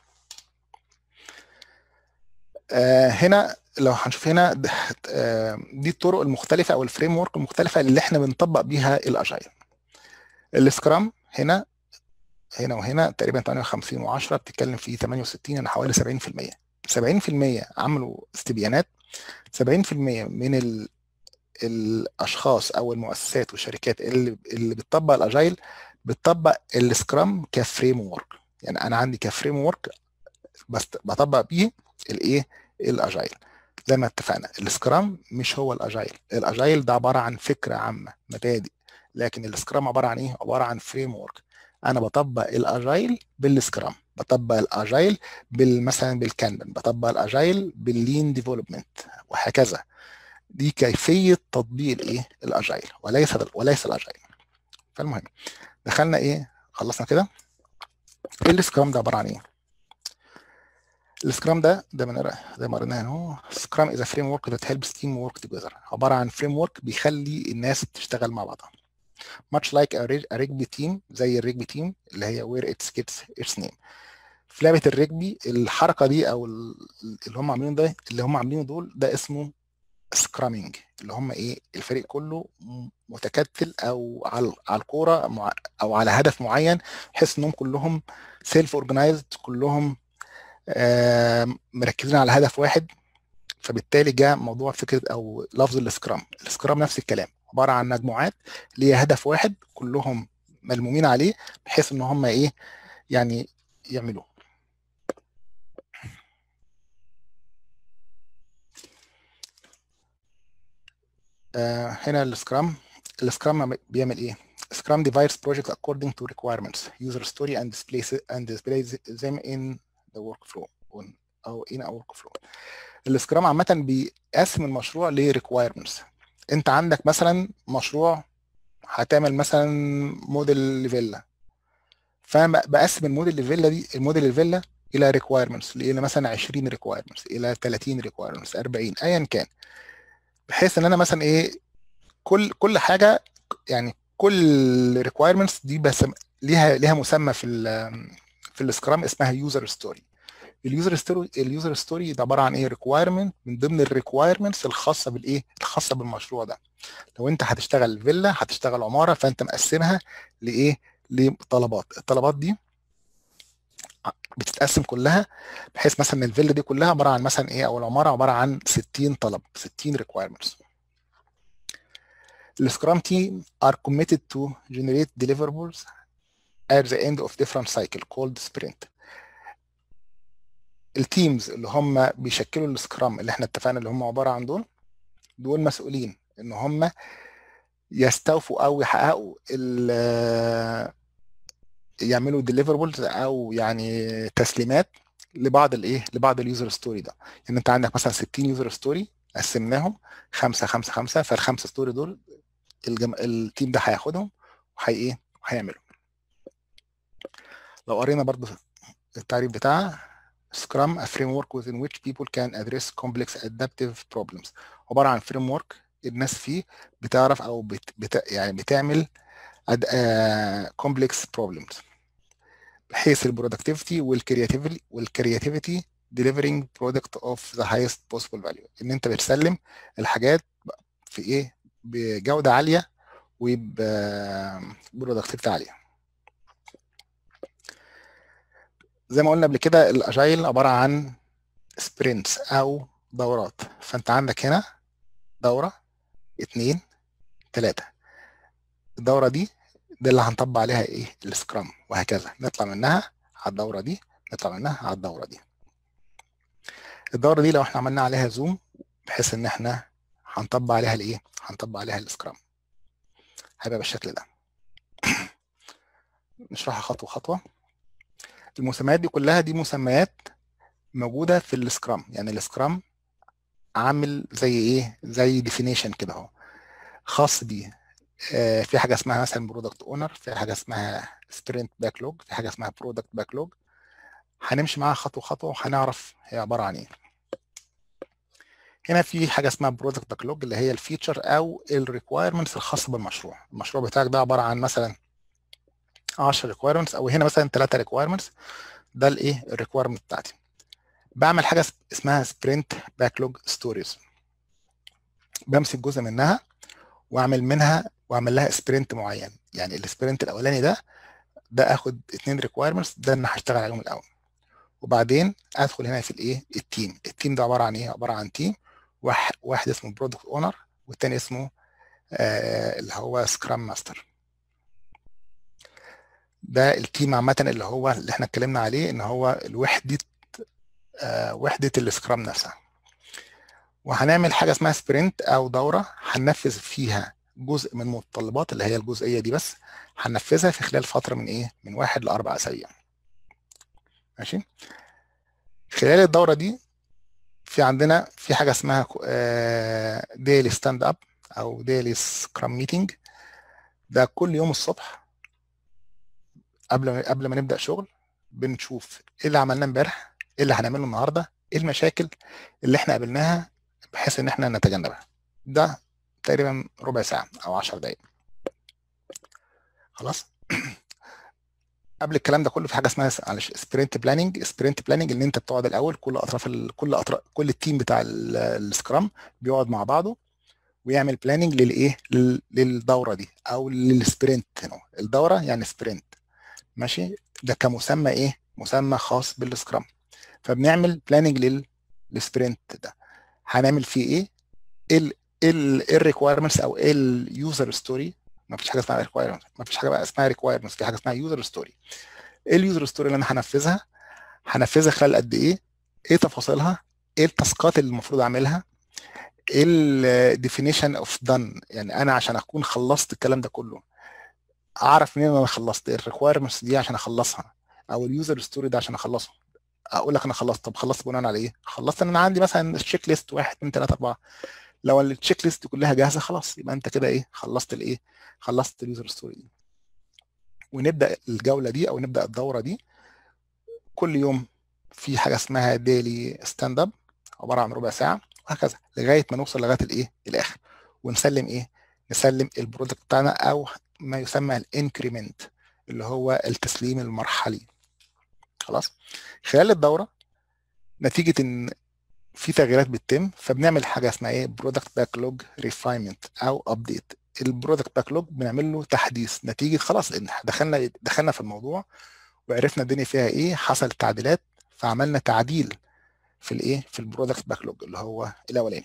آه هنا لو هنشوف هنا آه دي الطرق المختلفه او الفريم ورك المختلفه اللي احنا بنطبق بيها الاجايل السكرام هنا هنا وهنا تقريبا 58 و10 بتتكلم في 68 يعني حوالي 70% 70% عملوا استبيانات 70% من ال الاشخاص او المؤسسات والشركات اللي اللي بتطبق الاجايل بتطبق السكرام كفريم ورك يعني انا عندي كفريم ورك بس بطبق بيه الايه الاجايل زي ما اتفقنا السكرام مش هو الاجايل الاجايل ده عباره عن فكره عامه مبادئ لكن السكرام عباره عن ايه عباره عن فريم ورك انا بطبق الاجايل بالسكرام بطبق الاجايل مثلا بالكانبن بطبق الاجايل باللين ديفلوبمنت وهكذا دي كيفيه تطبيق الايه الاجايل وليس وليس الاجايل فالمهم دخلنا ايه خلصنا كده ايه السكرام ده عباره عن ايه السكرام ده ده من زي ما قلنا اهو سكرام از فريم ورك ذات هيلبس تيم ورك توجذر عباره عن فريم ورك بيخلي الناس تشتغل مع بعضها much like a rugby team زي الرجبي تيم اللي هي where it gets its name في لعبه الرجبي الحركه دي او اللي هم عاملينه ده اللي هم عاملينه دول ده اسمه سكرامينج اللي هم ايه الفريق كله متكتل او على على الكوره او على هدف معين بحيث انهم كلهم سيلف اورجنايزد كلهم مركزين على هدف واحد فبالتالي جاء موضوع فكره او لفظ السكرام السكرام نفس الكلام عباره عن مجموعات ليها هدف واحد كلهم ملمومين عليه بحيث ان هم ايه يعني يعملوه آه هنا السكرام السكرام بيعمل ايه سكرام divides project according to requirements user story and displays and displays them in the workflow او in a workflow السكرام عامه بيقسم المشروع ل requirements انت عندك مثلا مشروع هتعمل مثلا موديل لفيلا فانا بقسم الموديل لفيلا دي الموديل الفيلا الى ريكوايرمنتس الى مثلا 20 ريكوايرمنتس الى 30 ريكوايرمنتس 40 ايا كان بحيث ان انا مثلا ايه كل كل حاجه يعني كل ريكوايرمنتس دي بس ليها ليها مسمى في ال في السكرام اسمها يوزر ستوري اليوزر ستوري اليوزر ستوري ده عباره عن ايه ريكوايرمنت من ضمن الريكوايرمنتس الخاصه بالايه الخاصه بالمشروع ده لو انت هتشتغل فيلا هتشتغل عماره فانت مقسمها لايه لطلبات الطلبات دي بتتقسم كلها بحيث مثلا الفيلا دي كلها عباره عن مثلا ايه او العماره عباره عن 60 طلب 60 ريكوايرمنتس السكرام تيم are committed to generate deliverables at the end of different cycle called sprint التيمز اللي هم بيشكلوا السكرام اللي احنا اتفقنا اللي هم عباره عن دول دول مسؤولين ان هم يستوفوا او يحققوا يعملوا ديليفربلز او يعني تسليمات لبعض الايه لبعض اليوزر ستوري ده يعني انت عندك مثلا 60 يوزر ستوري قسمناهم خمسة خمسة خمسة فالخمسة ستوري دول الجم... التيم ده هياخدهم وهي ايه وهيعملهم لو قرينا برضو التعريف بتاعها Scrum a framework within which people can address complex adaptive problems عبارة عن فريم ورك الناس فيه بتعرف او بت... بت... يعني بتعمل complex problems بحيث البرودكتيفيتي والكرياتيفيتي والكرياتيفيتي delivering product of the highest possible value ان انت بتسلم الحاجات في ايه بجوده عاليه وبرودكتيفيتي عاليه زي ما قلنا قبل كده الاجايل عباره عن سبرنتس او دورات فانت عندك هنا دوره اتنين تلاته الدوره دي دي اللي هنطبق عليها ايه السكرام وهكذا نطلع منها على الدوره دي نطلع منها على الدوره دي الدوره دي لو احنا عملنا عليها زوم بحيث ان احنا هنطبق عليها الايه هنطبق عليها السكرام هيبقى بالشكل ده نشرحها خطوه خطوه المسميات دي كلها دي مسميات موجوده في السكرام يعني السكرام عامل زي ايه زي ديفينيشن كده اهو خاص بيه آه في حاجه اسمها مثلا برودكت اونر في حاجه اسمها سبرنت باكلوج في حاجه اسمها برودكت باكلوج هنمشي معاها خطوه خطوه وهنعرف هي عباره عن ايه هنا في حاجه اسمها برودكت باكلوج اللي هي الفيتشر او الريكوايرمنتس الخاصه بالمشروع المشروع بتاعك ده عباره عن مثلا 10 ريكوايرمنتس او هنا مثلا 3 ريكوايرمنتس ده الايه الريكوايرمنت بتاعتي بعمل حاجه اسمها سبرنت باكلوج ستوريز بمسك جزء منها واعمل منها واعمل لها سبرنت معين يعني السبرنت الاولاني ده ده اخد اثنين ريكوايرمنتس ده انا هشتغل عليهم الاول وبعدين ادخل هنا في الايه التيم التيم ده عباره عن ايه عباره عن تيم واحد, واحد اسمه برودكت اونر والتاني اسمه آه اللي هو سكرام ماستر ده التيم عامه اللي هو اللي احنا اتكلمنا عليه ان هو الوحده آه وحده السكرام نفسها وهنعمل حاجه اسمها سبرنت او دوره هننفذ فيها جزء من متطلبات اللي هي الجزئيه دي بس هننفذها في خلال فتره من ايه من واحد لاربع اسابيع ماشي خلال الدوره دي في عندنا في حاجه اسمها ديلي ستاند اب او ديلي سكرام ميتنج ده كل يوم الصبح قبل قبل ما نبدا شغل بنشوف ايه اللي عملناه امبارح ايه اللي هنعمله النهارده ايه المشاكل اللي احنا قابلناها بحيث ان احنا نتجنبها ده تقريبا ربع ساعه او 10 دقائق خلاص قبل الكلام ده كله في حاجه اسمها معلش سبرنت بلاننج سبرنت بلاننج ان انت بتقعد الاول كل اطراف ال... كل اطراف كل التيم بتاع السكرام بيقعد مع بعضه ويعمل بلاننج للايه لل... للدوره دي او للسبرنت هنا الدوره يعني سبرنت ماشي ده كمسمى ايه مسمى خاص بالسكرام فبنعمل بلاننج لل... للسبرنت ده هنعمل فيه ايه ال ال الريكويرمنتس او اليوزر ستوري ما فيش حاجه اسمها ريكويرمنت ما فيش حاجه بقى اسمها ريكويرمنتس في حاجه اسمها يوزر ستوري ايه اليوزر ستوري اللي انا هنفذها هنفذها خلال قد ايه ايه تفاصيلها ايه التاسكات اللي المفروض اعملها ايه الديفينيشن اوف دان يعني انا عشان اكون خلصت الكلام ده كله اعرف منين انا خلصت الريكويرمنتس دي عشان اخلصها او اليوزر ستوري ده عشان اخلصه اقول لك انا خلصت طب خلصت بناء على ايه خلصت ان انا عندي مثلا تشيك ليست 1 2 3 4 لو التشيك ليست كلها جاهزه خلاص يبقى انت كده ايه خلصت الايه خلصت اليوزر ستوري دي ونبدا الجوله دي او نبدا الدوره دي كل يوم في حاجه اسمها ديلي ستاند اب عباره عن ربع ساعه وهكذا لغايه ما نوصل لغايه الايه الاخر ونسلم ايه نسلم البرودكت بتاعنا او ما يسمى الانكريمنت اللي هو التسليم المرحلي خلاص خلال الدوره نتيجه ان في تغييرات بتتم فبنعمل حاجه اسمها ايه برودكت باكلوج ريفاينمنت او ابديت البرودكت باكلوج بنعمل له تحديث نتيجه خلاص ان دخلنا دخلنا في الموضوع وعرفنا الدنيا فيها ايه حصلت تعديلات فعملنا تعديل في الايه في البرودكت باكلوج اللي هو الاولاني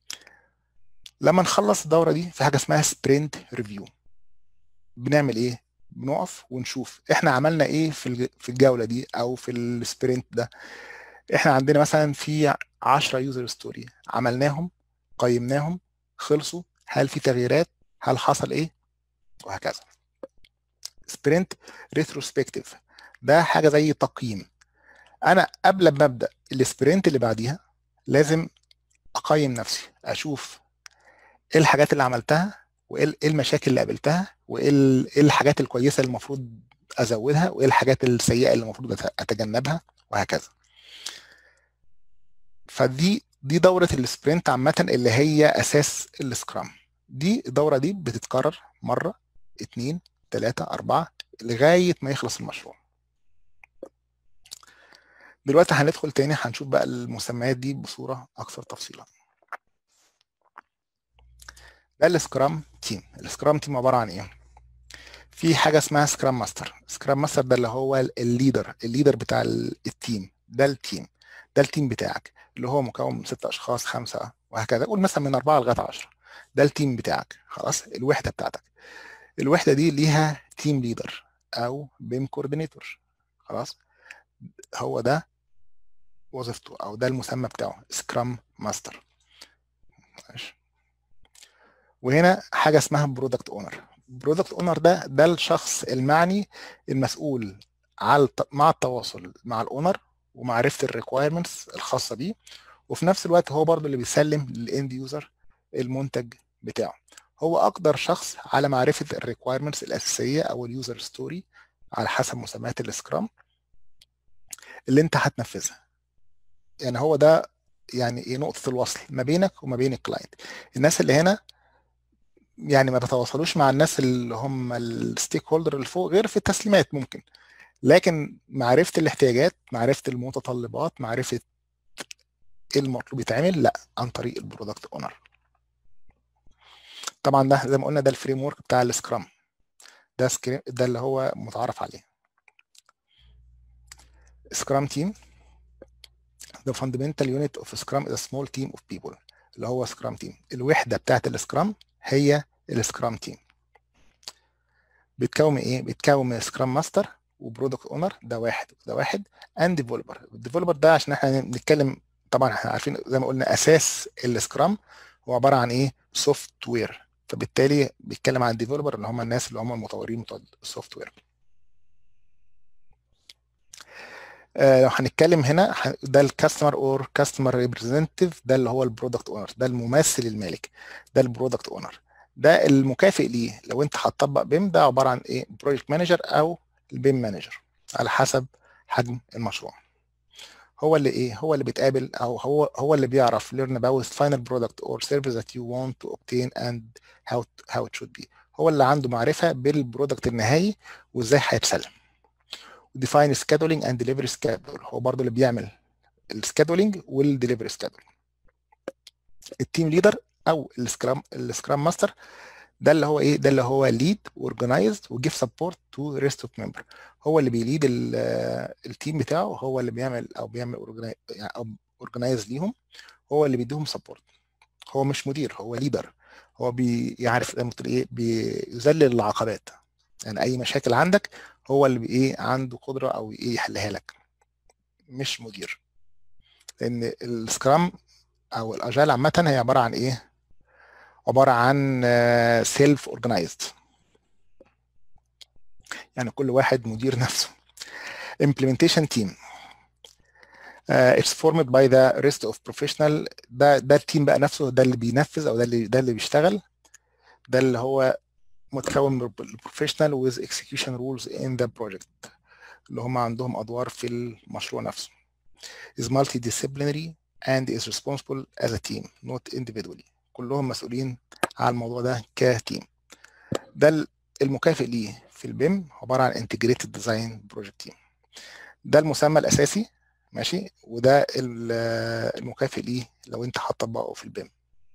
لما نخلص الدوره دي في حاجه اسمها سبرنت ريفيو بنعمل ايه بنقف ونشوف احنا عملنا ايه في في الجوله دي او في السبرنت ده احنا عندنا مثلا في 10 يوزر ستوري عملناهم قيمناهم خلصوا هل في تغييرات هل حصل ايه وهكذا سبرنت ريتروسبكتيف ده حاجه زي تقييم انا قبل ما ابدا السبرنت اللي بعديها لازم اقيم نفسي اشوف ايه الحاجات اللي عملتها وايه المشاكل اللي قابلتها وايه الحاجات الكويسه اللي المفروض ازودها وايه الحاجات السيئه اللي المفروض اتجنبها وهكذا فدي دي دوره السبرنت عامه اللي هي اساس السكرام دي الدوره دي بتتكرر مره اتنين تلاته اربعه لغايه ما يخلص المشروع دلوقتي هندخل تاني هنشوف بقى المسميات دي بصوره اكثر تفصيلا ده السكرام تيم السكرام تيم عباره عن ايه في حاجه اسمها سكرام ماستر سكرام ماستر ده اللي هو الليدر الليدر بتاع التيم ده التيم ده التيم بتاعك اللي هو مكون من ست اشخاص خمسه وهكذا قول مثلا من اربعه لغايه 10 ده التيم بتاعك خلاص الوحده بتاعتك الوحده دي ليها تيم ليدر او بيم كوردينيتور خلاص هو ده وظيفته او ده المسمى بتاعه سكرام ماستر ماشي وهنا حاجه اسمها برودكت اونر برودكت اونر ده ده الشخص المعني المسؤول على مع التواصل مع الاونر ومعرفه الريكوايرمنتس الخاصه بيه وفي نفس الوقت هو برضه اللي بيسلم للاند يوزر المنتج بتاعه هو اقدر شخص على معرفه الريكوايرمنتس الاساسيه او اليوزر ستوري على حسب مسميات السكرام اللي انت هتنفذها يعني هو ده يعني ايه نقطه الوصل ما بينك وما بين الكلاينت الناس اللي هنا يعني ما بتواصلوش مع الناس اللي هم الستيك هولدر اللي فوق غير في التسليمات ممكن لكن معرفه الاحتياجات معرفه المتطلبات معرفه ايه المطلوب يتعمل لا عن طريق البرودكت اونر طبعا ده زي ما قلنا ده الفريم ورك بتاع السكرام ده سكريم ده اللي هو متعارف عليه سكرام تيم the fundamental unit of Scrum is a small team of people اللي هو سكرام تيم الوحده بتاعت السكرام هي السكرام تيم بتكون ايه بتكون من سكرام ماستر وبرودكت اونر ده واحد ده واحد اند ديفلوبر الديفلوبر ده عشان احنا نتكلم طبعا احنا عارفين زي ما قلنا اساس السكرام هو عباره عن ايه سوفت وير فبالتالي بيتكلم عن الديفلوبر اللي هم الناس اللي هم المطورين بتوع السوفت وير آه، لو هنتكلم هنا ده الكاستمر اور كاستمر ريبريزنتيف ده اللي هو البرودكت اونر ده الممثل المالك ده البرودكت اونر ده المكافئ ليه لو انت هتطبق بيم ده عباره عن ايه بروجكت مانجر او البيم مانجر على حسب حجم المشروع هو اللي ايه هو اللي بيتقابل او هو هو اللي بيعرف learn about final product or service that you want to obtain and how how it should be هو اللي عنده معرفه بالبرودكت النهائي وازاي هيتسلم define scheduling and delivery schedule هو برضه اللي بيعمل السكادولينج والدليفري سكادول التيم ليدر او السكرام السكرام ماستر ده اللي هو ايه ده اللي هو ليد اورجنايزد وجيف سبورت تو ريست اوف ممبر هو اللي بيليد التيم بتاعه هو اللي بيعمل او بيعمل يعني او اورجنايز ليهم هو اللي بيديهم سبورت هو مش مدير هو ليدر هو بيعرف زي ما ايه بيذلل العقبات يعني اي مشاكل عندك هو اللي ايه عنده قدره او ايه يحلها لك مش مدير لان السكرام او الاجايل عامه هي عباره عن ايه عباره عن سيلف اورجنايزد يعني كل واحد مدير نفسه implementation team uh, it's formed by the rest of professional ده ده التيم بقى نفسه ده اللي بينفذ او ده اللي ده اللي بيشتغل ده اللي هو متكون من professional with execution rules in the project اللي هم عندهم ادوار في المشروع نفسه is multidisciplinary and is responsible as a team not individually كلهم مسؤولين على الموضوع ده كتيم ده المكافئ ليه في البيم عباره عن integrated design project team ده المسمى الاساسي ماشي وده المكافئ ليه لو انت هتطبقه في البيم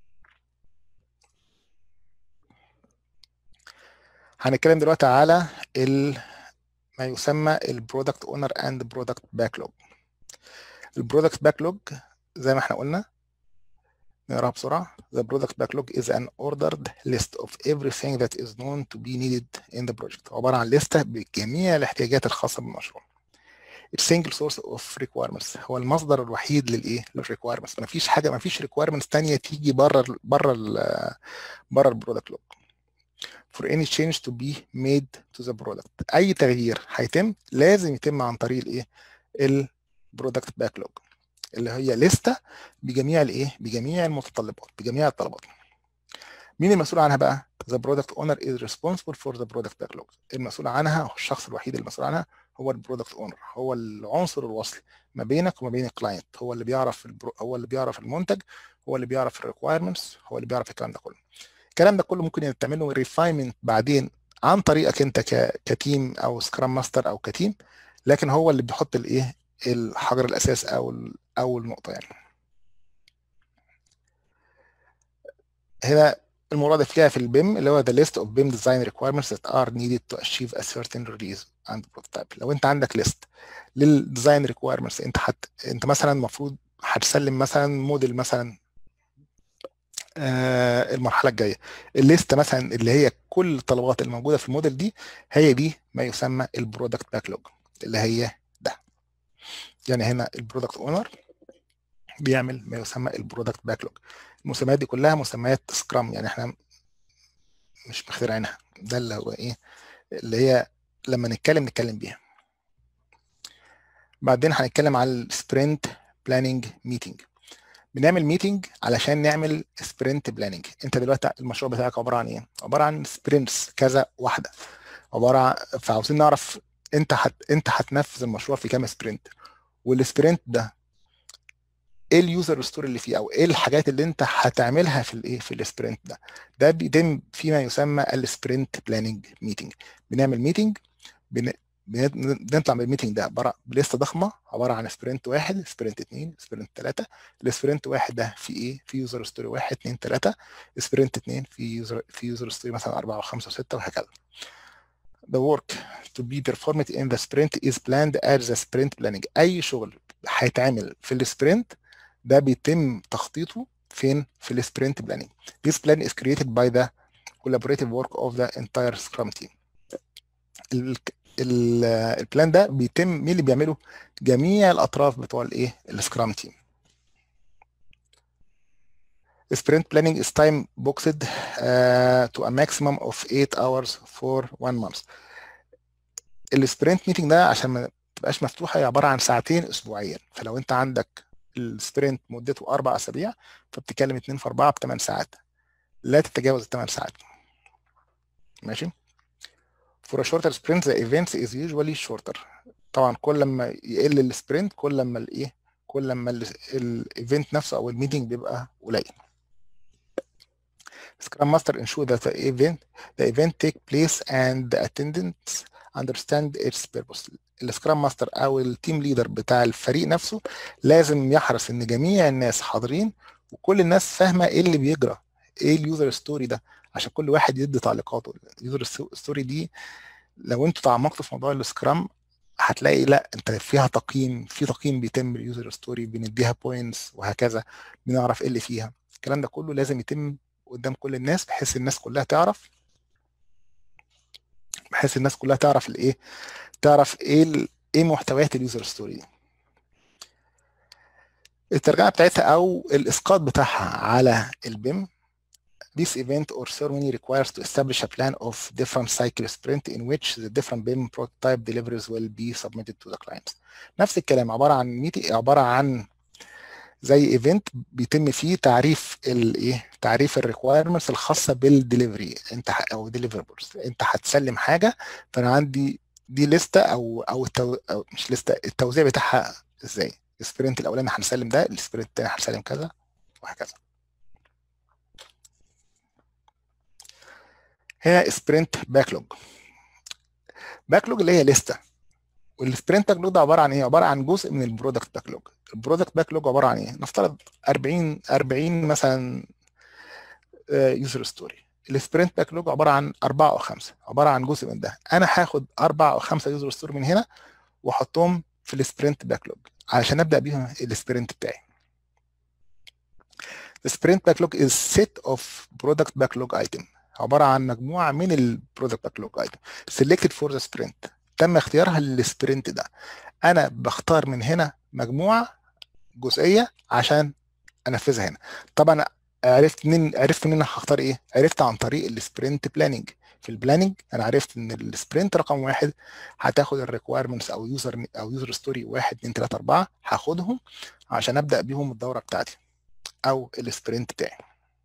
هنتكلم دلوقتي على ال ما يسمى البرودكت اونر اند برودكت باكلوج البرودكت باكلوج زي ما احنا قلنا نقراها بسرعة The product backlog is an ordered list of everything that is known to be needed in the project عبارة عن لستة بجميع الاحتياجات الخاصة بالمشروع السنجل سورس اوف ريكويرمنتس هو المصدر الوحيد للايه للريكويرمنتس ما فيش حاجه ما فيش ريكويرمنتس ثانيه تيجي بره بره بره البرودكت لوج for any change to be made to the product اي تغيير هيتم لازم يتم عن طريق الايه البرودكت باكلوج اللي هي لستة بجميع الايه بجميع المتطلبات بجميع الطلبات مين المسؤول عنها بقى the product owner is responsible for the product backlog المسؤول عنها الشخص الوحيد المسؤول عنها هو البرودكت اونر هو العنصر الوصل ما بينك وما بين الكلاينت هو اللي بيعرف البرو... هو اللي بيعرف المنتج هو اللي بيعرف الريكوايرمنتس هو اللي بيعرف الكلام ده كله الكلام ده كله ممكن تعمل له ريفاينمنت بعدين عن طريقك انت ك... كتيم او سكرام ماستر او كتيم لكن هو اللي بيحط الايه الحجر الاساس او اول نقطه يعني هنا المرادف ليها في البيم اللي هو the list of BIM design requirements that are needed to achieve a certain release and prototype لو انت عندك ليست للديزاين ريكويرمنتس انت حت... انت مثلا المفروض هتسلم مثلا موديل مثلا آه المرحله الجايه الليست مثلا اللي هي كل الطلبات الموجوده في الموديل دي هي دي ما يسمى البرودكت باكلوج اللي هي ده يعني هنا البرودكت اونر بيعمل ما يسمى البرودكت باكلوج المسميات دي كلها مسميات سكرام يعني احنا مش مخترعينها ده اللي هو ايه اللي هي لما نتكلم نتكلم بيها بعدين هنتكلم على السبرنت بلاننج ميتنج بنعمل ميتنج علشان نعمل سبرنت بلاننج انت دلوقتي المشروع بتاعك عباره عن ايه عباره عن سبرنتس كذا واحده عباره عن فعاوزين نعرف انت هت... انت هتنفذ المشروع في كام سبرنت والسبرنت ده ايه اليوزر ستوري اللي فيه او ايه الحاجات اللي انت هتعملها في الايه في السبرنت ده ده بيتم فيما يسمى السبرنت بلاننج ميتنج بنعمل ميتنج بن... بنطلع من الميتنج ده عباره بليسته ضخمه عباره عن سبرنت واحد سبرنت اثنين سبرنت ثلاثه السبرنت واحد ده في ايه في يوزر ستوري واحد اثنين ثلاثه سبرنت اثنين في يوزر في يوزر ستوري مثلا اربعه وخمسه وسته وهكذا The work to be performed in the sprint is planned as the sprint planning. أي شغل هيتعمل في السبرنت ده بيتم تخطيطه فين في السبرنت بلاننج this plan is created by the collaborative work of the entire scrum team البلان ده بيتم مين اللي بيعمله جميع الاطراف بتوع الايه السكرام تيم sprint planning is time boxed uh, to a maximum of 8 hours for one month السبرنت ميتنج ده عشان ما تبقاش مفتوحه هي عباره عن ساعتين اسبوعيا فلو انت عندك السبرنت مدته اربع اسابيع فبتتكلم 2 في 4 ب 8 ساعات لا تتجاوز ال 8 ساعات ماشي for a shorter sprint the event is usually shorter طبعا كل ما يقل السبرنت كل ما الايه كل ما الايفنت نفسه او الميتنج بيبقى قليل Scrum Master ensure that the event the event take place and the attendants understand its purpose. السكرام ماستر او التيم ليدر بتاع الفريق نفسه لازم يحرص ان جميع الناس حاضرين وكل الناس فاهمه ايه اللي بيجرى ايه اليوزر ستوري ده عشان كل واحد يدي تعليقاته اليوزر ستوري دي لو انتوا تعمقتوا في موضوع السكرام هتلاقي لا انت فيها تقييم في تقييم بيتم اليوزر ستوري بنديها بوينتس وهكذا بنعرف ايه اللي فيها الكلام ده كله لازم يتم قدام كل الناس بحيث الناس كلها تعرف بحيث الناس كلها تعرف الايه تعرف ايه ايه محتويات اليوزر ستوري دي الترجمه بتاعتها او الاسقاط بتاعها على البيم This event or ceremony requires to establish a plan of different cycle sprint in which the different BIM prototype deliveries will be submitted to the clients. نفس الكلام عبارة عن ميتي عبارة عن زي ايفنت بيتم فيه تعريف الايه تعريف الريكوايرمنتس الخاصه بالدليفري انت او ديليفربلز انت هتسلم حاجه فانا عندي دي لسته او او, التو... أو مش لسته التوزيع بتاعها ازاي السبرنت الاولاني هنسلم ده السبرنت الثاني هنسلم كذا وهكذا هنا سبرنت باكلوج باكلوج اللي هي لسته والسبرنت باكلوج ده عباره عن ايه عباره عن جزء من البرودكت باكلوج البرودكت باكلوج عباره عن ايه نفترض 40 40 مثلا يوزر ستوري السبرنت باكلوج عباره عن اربعه او خمسه عباره عن جزء من ده انا هاخد اربعه او خمسه يوزر ستوري من هنا واحطهم في السبرنت باكلوج علشان ابدا بيهم السبرنت بتاعي The sprint backlog is set of product backlog item عباره عن مجموعه من البرودكت باكلوج ايتم selected for the sprint تم اختيارها للسبرنت ده انا بختار من هنا مجموعه جزئيه عشان انفذها هنا طبعا عرفت منين عرفت منين هختار ايه عرفت عن طريق السبرنت بلاننج في البلاننج انا عرفت ان السبرنت رقم واحد هتاخد الريكويرمنتس او يوزر او يوزر ستوري 1 2 3 4 هاخدهم عشان ابدا بيهم الدوره بتاعتي او السبرنت بتاعي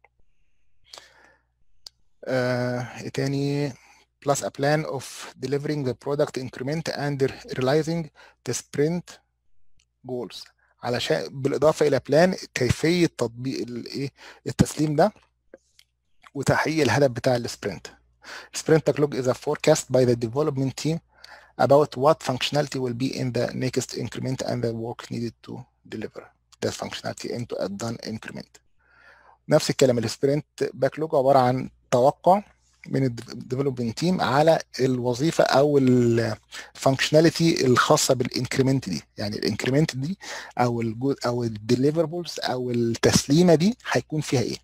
آه ايه تاني plus a plan of delivering the product increment and realizing the sprint goals علشان بالاضافه الى بلان كيفيه تطبيق الايه التسليم ده وتحقيق الهدف بتاع السبرنت sprint backlog is a forecast by the development team about what functionality will be in the next increment and the work needed to deliver that functionality into a done increment نفس الكلام السبرنت باكلوج عباره عن توقع من الديفلوبمنت تيم على الوظيفه او الفانكشناليتي الخاصه بالانكريمنت دي يعني الانكريمنت دي او الجو او الديليفربلز او التسليمه دي هيكون فيها ايه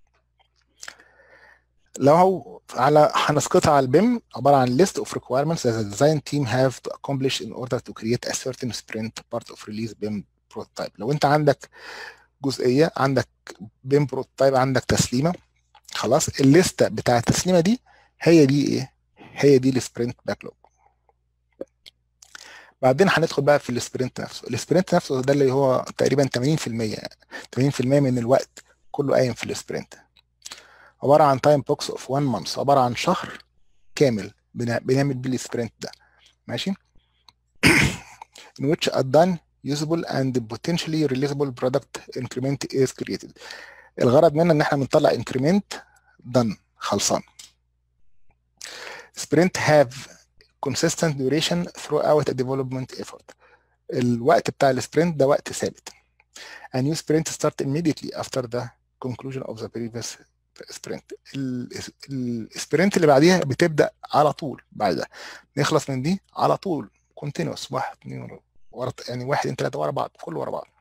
لو على هنسقطها على البيم عباره عن list of requirements that the design team have to accomplish in order to create a certain sprint part of release BIM prototype لو انت عندك جزئيه عندك بيم بروتوتايب عندك تسليمه خلاص الليسته بتاع التسليمه دي هي دي ايه هي دي السبرنت باكلوج بعدين هندخل بقى في السبرنت نفسه السبرنت نفسه ده اللي هو تقريبا 80% 80% من الوقت كله قايم في السبرنت عباره عن تايم بوكس اوف 1 مانث عباره عن شهر كامل بنعمل بيه السبرنت ده ماشي in which a done usable and potentially releasable product increment is created الغرض منها ان احنا بنطلع increment done خلصان sprint have consistent duration throughout a development effort الوقت بتاع السبرنت ده وقت ثابت a new sprint start immediately after the conclusion of the previous sprint السبرنت اللي بعديها بتبدا على طول بعد ده نخلص من دي على طول continuous واحد اثنين ورا يعني واحد اثنين ثلاثه ورا بعض كله ورا بعض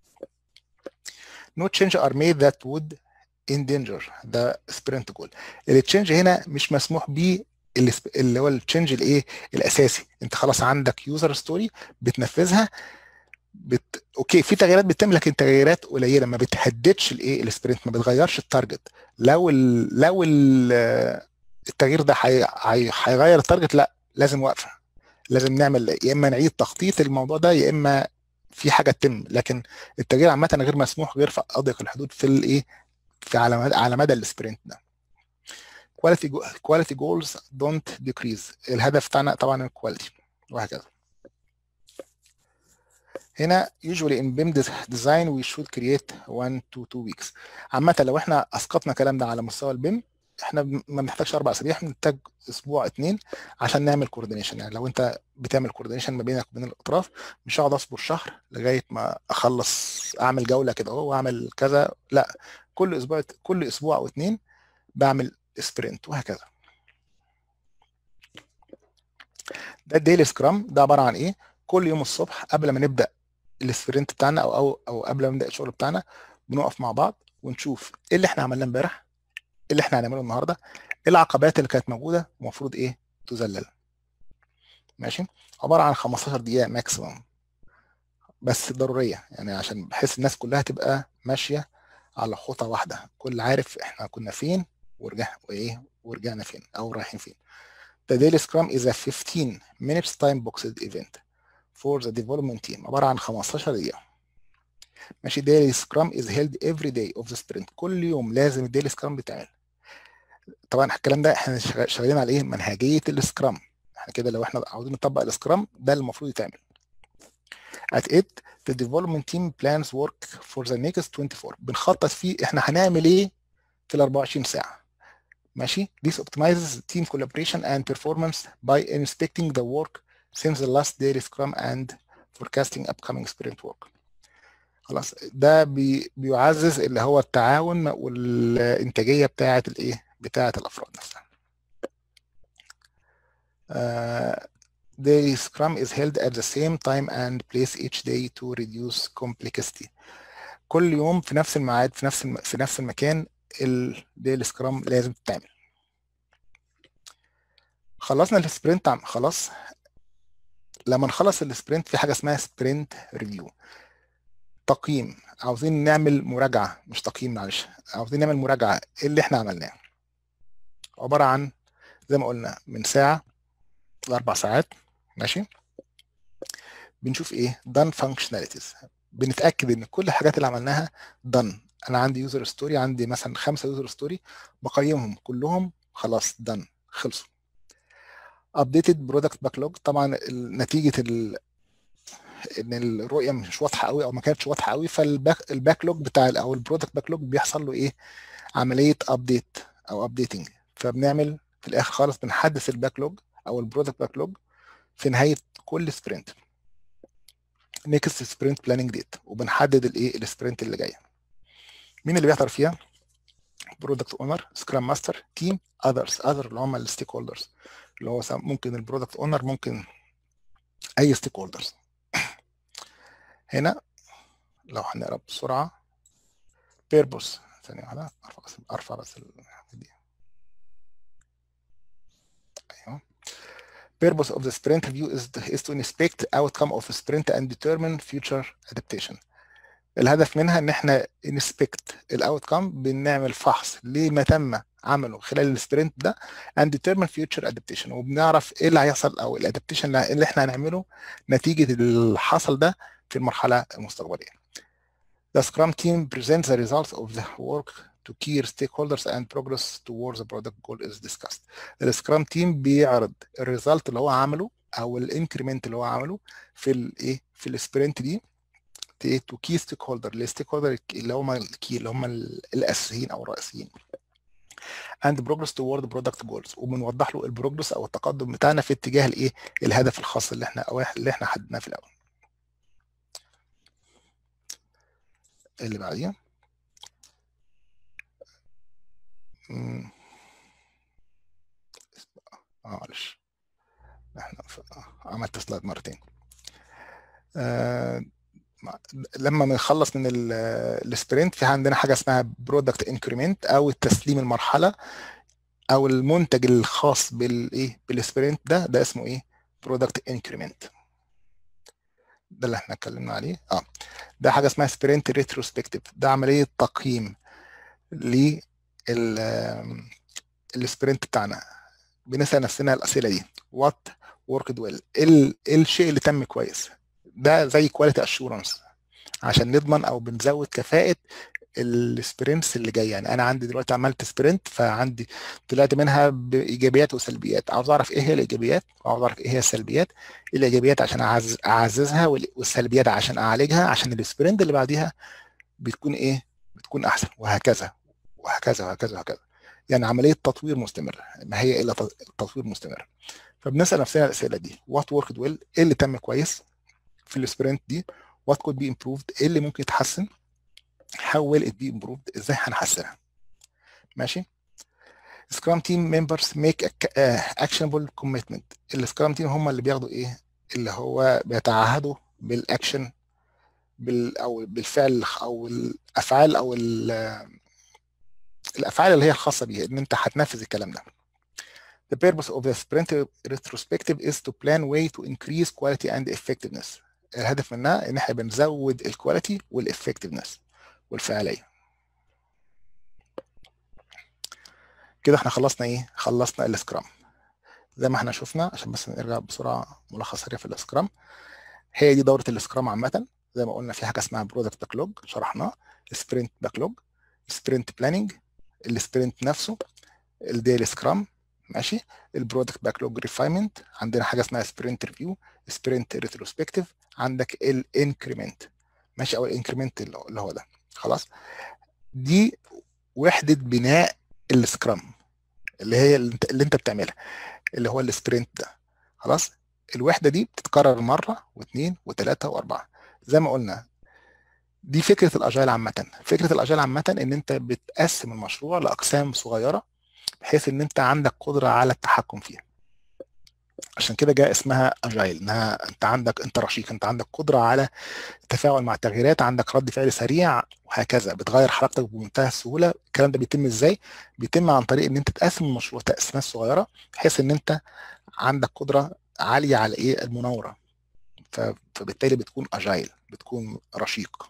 no change are made that would endanger the sprint goal التشينج هنا مش مسموح بيه اللي هو التشينج الايه الاساسي انت خلاص عندك يوزر ستوري بتنفذها بت... اوكي في تغييرات بتتم لكن تغييرات قليله ما بتهددش الايه السبرنت ما بتغيرش التارجت لو ال... لو ال... التغيير ده هيغير حي... التارجت لا لازم وقفه لازم نعمل يا اما نعيد تخطيط الموضوع ده يا اما في حاجه تتم لكن التغيير عامه غير مسموح غير في اضيق الحدود في الايه في على مدى على مدى السبرنت ده quality quality goals don't decrease الهدف بتاعنا طبعا الكواليتي وهكذا هنا usually in BIM design we should create 1 to 2 weeks عامة لو احنا اسقطنا الكلام ده على مستوى البيم احنا ما بنحتاجش اربع اسابيع احنا بنحتاج اسبوع اتنين عشان نعمل كوردينيشن يعني لو انت بتعمل كوردينيشن ما بينك وبين الاطراف مش هقعد اصبر شهر لغايه ما اخلص اعمل جوله كده اهو واعمل كذا لا كل اسبوع كل اسبوع او اتنين بعمل سبرنت وهكذا ده الديلي سكرام ده عباره عن ايه كل يوم الصبح قبل ما نبدا السبرنت بتاعنا او او او قبل ما نبدا الشغل بتاعنا بنقف مع بعض ونشوف ايه اللي احنا عملناه امبارح ايه اللي احنا هنعمله النهارده ايه العقبات اللي كانت موجوده المفروض ايه تذلل ماشي عباره عن 15 دقيقه ماكسيموم بس ضروريه يعني عشان بحيث الناس كلها تبقى ماشيه على خطى واحده كل عارف احنا كنا فين ورجعنا وايه ورجعنا فين او رايحين فين The daily scrum is a 15 minutes time boxed event for the development team عبارة عن 15 دقيقة ماشي daily scrum is held every day of the sprint كل يوم لازم الديلي سكرام بيتعمل طبعا الكلام ده احنا شغالين على ايه منهجية السكرام احنا كده لو احنا عاوزين نطبق السكرام ده اللي المفروض يتعمل at it the development team plans work for the next 24 بنخطط فيه احنا هنعمل ايه في ال 24 ساعة ماشي this optimizes team collaboration and performance by inspecting the work since the last daily scrum and forecasting upcoming sprint work خلاص ده بي بيعزز اللي هو التعاون والانتاجيه بتاعه الايه بتاعه الافراد نفسها uh, daily scrum is held at the same time and place each day to reduce complexity كل يوم في نفس الميعاد في نفس الم... في نفس المكان الديلي سكرام لازم تتعمل خلصنا السبرنت خلاص لما نخلص السبرنت في حاجه اسمها سبرنت ريفيو تقييم عاوزين نعمل مراجعه مش تقييم معلش عاوزين نعمل مراجعه ايه اللي احنا عملناه عباره عن زي ما قلنا من ساعه لاربع ساعات ماشي بنشوف ايه done functionalities بنتاكد ان كل الحاجات اللي عملناها done انا عندي يوزر ستوري عندي مثلا خمسه يوزر ستوري بقيمهم كلهم خلاص done خلصوا updated product backlog طبعا نتيجه ال... ان الرؤيه مش واضحه قوي او ما كانتش واضحه قوي فالباك لوج بتاع او البرودكت باك لوج بيحصل له ايه عمليه ابديت او ابديتنج فبنعمل في الاخر خالص بنحدث الباك لوج او البرودكت باك لوج في نهايه كل سبرنت نيكست سبرنت بلاننج ديت وبنحدد الايه السبرنت اللي جايه مين اللي بيحضر فيها برودكت اونر سكرام ماستر تيم اذرز اذر اللي هم الستيك هولدرز اللي هو ممكن البرودكت اونر ممكن اي ستيك هولدرز هنا لو هنقرا بسرعه بيربوس ثانيه واحده ارفع بس ارفع بس دي ايوه purpose of the sprint review is, is to inspect outcome of a sprint and determine future adaptation الهدف منها ان احنا انسبكت الاوتكم بنعمل فحص لما تم عمله خلال السبرنت ده and determine future adaptation وبنعرف ايه اللي هيحصل او الادابتيشن اللي احنا هنعمله نتيجه اللي حصل ده في المرحله المستقبليه. The Scrum team presents the results of the work to key stakeholders and progress towards the product goal is discussed. السكرام تيم بيعرض الريزلت اللي هو عمله او الانكريمنت اللي هو عمله في الايه في السبرنت دي تو كي ستيك هولدر الستيك هولدر اللي هم الكي اللي هم الاساسيين او الرئيسيين and progress toward product goals وبنوضح له البروجرس او التقدم بتاعنا في اتجاه الايه الهدف الخاص اللي احنا او اللي احنا حددناه في الاول اللي بعديها اه معلش احنا عملت سلايد مرتين آه لما بنخلص من السبرنت في عندنا حاجه اسمها برودكت انكريمنت او تسليم المرحله او المنتج الخاص بالايه بالسبرنت ده ده اسمه ايه برودكت انكريمنت ده اللي احنا اتكلمنا عليه اه ده حاجه اسمها سبرنت ريتروسبكتيف ده عمليه تقييم لل السبرنت بتاعنا بنسال نفسنا الاسئله دي وات وركد ويل ايه الشيء اللي تم كويس ده زي كواليتي اشورنس عشان نضمن او بنزود كفاءه السبرنتس اللي جايه يعني انا عندي دلوقتي عملت سبرنت فعندي طلعت منها بايجابيات وسلبيات عاوز اعرف ايه هي الايجابيات وعاوز اعرف ايه هي السلبيات الايجابيات عشان أعزز اعززها والسلبيات عشان اعالجها عشان السبرنت اللي بعديها بتكون ايه بتكون احسن وهكذا وهكذا وهكذا وهكذا يعني عمليه تطوير مستمر ما هي الا تطوير مستمر فبنسال نفسنا الاسئله دي وات وركد ويل ايه اللي تم كويس في السبرنت دي وات كود بي امبروفد ايه اللي ممكن يتحسن how will it be improved ازاي هنحسنها ماشي سكرام تيم ممبرز ميك اكشنبل كوميتمنت السكرام تيم هم اللي بياخدوا ايه اللي هو بيتعهدوا بالاكشن بال او بالفعل او الافعال او الافعال اللي هي الخاصه بيها ان انت هتنفذ الكلام ده The purpose of the sprint retrospective is to plan way to increase quality and effectiveness. الهدف منها ان احنا بنزود الكواليتي والافكتفنس والفعاليه. كده احنا خلصنا ايه؟ خلصنا السكرام. زي ما احنا شفنا عشان بس نرجع بسرعه ملخص سريع في السكرام. هي دي دوره السكرام عامه زي ما قلنا في حاجه اسمها برودكت باكلوج شرحناه سبرنت باكلوج سبرنت بلاننج السبرنت نفسه الديلي سكرام ماشي البرودكت باكلوج ريفاينمنت عندنا حاجه اسمها سبرنت ريفيو سبرنت ريتروسبكتيف عندك الانكريمنت ماشي او الانكريمنت اللي هو ده خلاص دي وحده بناء السكرام اللي هي اللي انت, اللي انت بتعملها اللي هو السبرنت ده خلاص الوحده دي بتتكرر مره واثنين وثلاثه واربعه زي ما قلنا دي فكره الاجايل عامه فكره الاجايل عامه ان انت بتقسم المشروع لاقسام صغيره بحيث ان انت عندك قدره على التحكم فيها عشان كده جاء اسمها اجايل انها انت عندك انت رشيق انت عندك قدره على التفاعل مع التغييرات عندك رد فعل سريع وهكذا بتغير حركتك بمنتهى السهوله الكلام ده بيتم ازاي بيتم عن طريق ان انت تقسم المشروع تقسيمات صغيره بحيث ان انت عندك قدره عاليه على ايه المناوره فبالتالي بتكون اجايل بتكون رشيق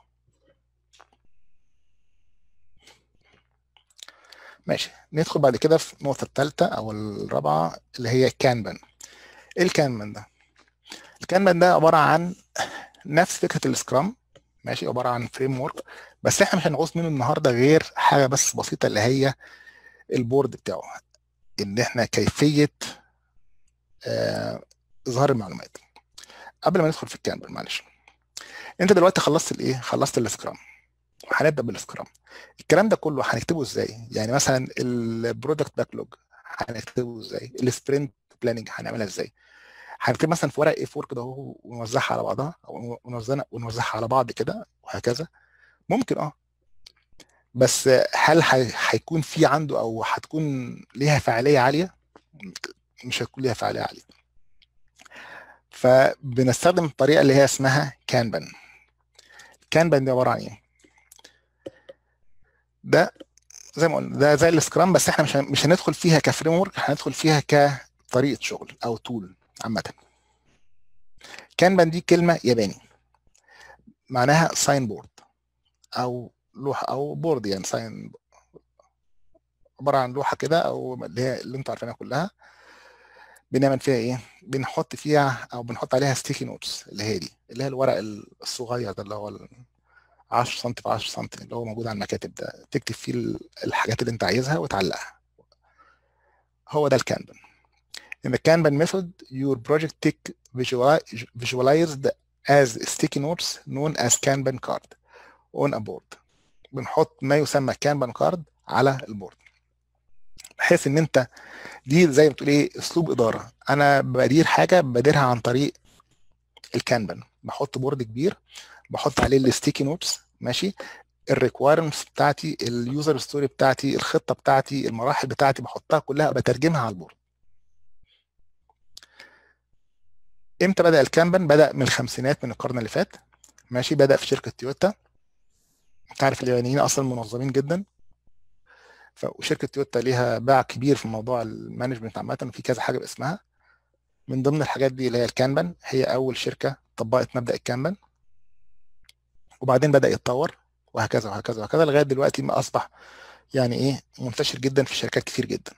ماشي ندخل بعد كده في النقطة الثالثة أو الرابعة اللي هي كانبان إيه الكانبان ده؟ الكانبان ده عبارة عن نفس فكرة السكرام ماشي عبارة عن فريم ورك بس احنا مش هنغوص منه النهاردة غير حاجة بس بسيطة اللي هي البورد بتاعه إن احنا كيفية آه إظهار المعلومات قبل ما ندخل في الكانبان معلش انت دلوقتي خلصت الايه؟ خلصت السكرام وهنبدا بالسكرام الكلام ده كله هنكتبه ازاي يعني مثلا البرودكت باكلوج هنكتبه ازاي السبرنت بلاننج هنعملها ازاي هنكتب مثلا في ورق اي 4 كده اهو ونوزعها على بعضها او ونوزعها ونوزعها على بعض كده وهكذا ممكن اه بس هل هيكون في عنده او هتكون ليها فاعليه عاليه مش هتكون ليها فاعليه عاليه فبنستخدم الطريقه اللي هي اسمها كانبان كانبان دي عباره عن ايه ده زي ما قلنا ده زي السكرام بس احنا مش مش هندخل فيها كفريم ورك هندخل فيها كطريقه شغل او تول عامه كانبان دي كلمه ياباني معناها ساين بورد او لوحه او بورد يعني ساين عباره عن لوحه كده او اللي هي اللي انتوا عارفينها كلها بنعمل فيها ايه بنحط فيها او بنحط عليها ستيكي نوتس اللي هي دي اللي هي الورق الصغير ده اللي هو 10 سم في 10 سم اللي هو موجود على المكاتب ده تكتب فيه الحاجات اللي انت عايزها وتعلقها هو ده الكانبان In the Kanban method, your project take visualized as sticky notes known as Kanban card on a board. بنحط ما يسمى كانبان كارد على البورد بحيث ان انت دي زي ما بتقول ايه اسلوب اداره انا بدير حاجه بديرها عن طريق الكانبان بحط بورد كبير بحط عليه الستيكي نوتس ماشي الريكوايرمنتس بتاعتي اليوزر ستوري بتاعتي الخطه بتاعتي المراحل بتاعتي بحطها كلها بترجمها على البورد امتى بدا الكانبان بدا من الخمسينات من القرن اللي فات ماشي بدا في شركه تويوتا انت عارف اليابانيين اصلا منظمين جدا وشركه تويوتا ليها باع كبير في موضوع المانجمنت عامه وفي كذا حاجه باسمها من ضمن الحاجات دي اللي هي الكانبان هي اول شركه طبقت مبدا الكانبان وبعدين بدا يتطور وهكذا وهكذا وهكذا لغايه دلوقتي ما اصبح يعني ايه منتشر جدا في شركات كتير جدا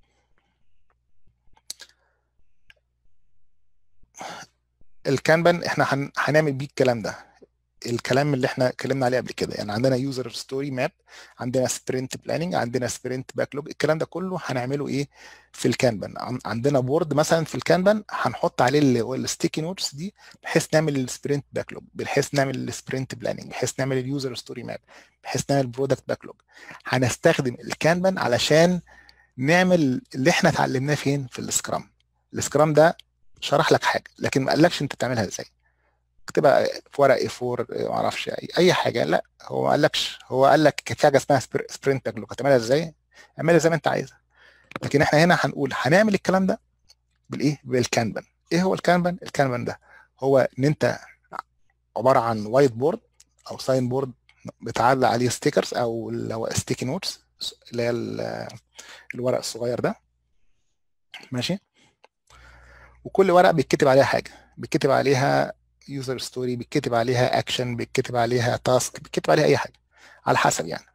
الكانبان احنا هنعمل بيه الكلام ده الكلام اللي احنا اتكلمنا عليه قبل كده يعني عندنا يوزر ستوري ماب عندنا سبرنت بلاننج عندنا سبرنت باكلوج الكلام ده كله هنعمله ايه في الكانبان عندنا بورد مثلا في الكانبان هنحط عليه الستيكي نوتس دي بحيث نعمل السبرنت باكلوج بحيث نعمل السبرنت بلاننج بحيث نعمل اليوزر ستوري ماب بحيث نعمل برودكت باكلوج هنستخدم الكانبان علشان نعمل اللي احنا اتعلمناه فين في السكرام السكرام ده شرح لك حاجه لكن ما قالكش انت تعملها ازاي اكتبها في ورق اي 4 ما اعرفش اي اي حاجه لا هو ما قالكش هو قال لك في حاجه اسمها سبرنت باكلوج هتعملها ازاي؟ اعملها زي ما انت عايزها لكن احنا هنا هنقول هنعمل الكلام ده بالايه؟ بالكانبان ايه هو الكانبان؟ الكانبان ده هو ان انت عباره عن وايت بورد او ساين بورد بتعلق عليه ستيكرز او اللي هو ستيكي نوتس اللي هي الورق الصغير ده ماشي وكل ورق بيتكتب عليها حاجه بيتكتب عليها يوزر ستوري بيتكتب عليها اكشن بيتكتب عليها تاسك بيتكتب عليها اي حاجه على حسب يعني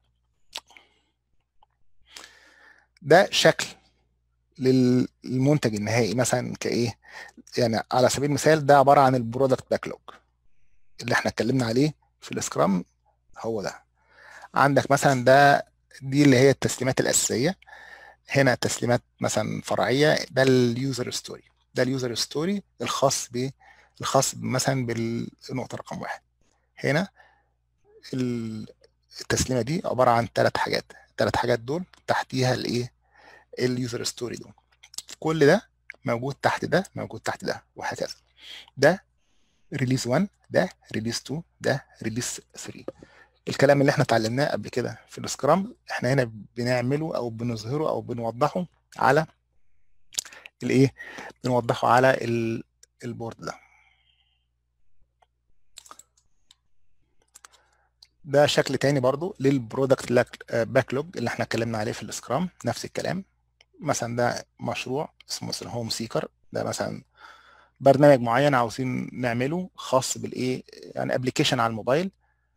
ده شكل للمنتج النهائي مثلا كايه يعني على سبيل المثال ده عباره عن البرودكت باكلوج اللي احنا اتكلمنا عليه في السكرام هو ده عندك مثلا ده دي اللي هي التسليمات الاساسيه هنا تسليمات مثلا فرعيه ده اليوزر ستوري ده اليوزر ستوري الخاص ب الخاص مثلا بالنقطه رقم واحد هنا التسليمه دي عباره عن ثلاث حاجات الثلاث حاجات دول تحتيها الايه اليوزر ستوري دول كل ده موجود تحت ده موجود تحت ده وهكذا ده ريليز 1 ده ريليز 2 ده ريليز 3 الكلام اللي احنا اتعلمناه قبل كده في السكرام احنا هنا بنعمله او بنظهره او بنوضحه على الايه بنوضحه على البورد ده ده شكل تاني برضو للبرودكت باكلوج اللي احنا اتكلمنا عليه في السكرام نفس الكلام مثلا ده مشروع اسمه مثلا هوم سيكر ده مثلا برنامج معين عاوزين نعمله خاص بالايه يعني ابلكيشن على الموبايل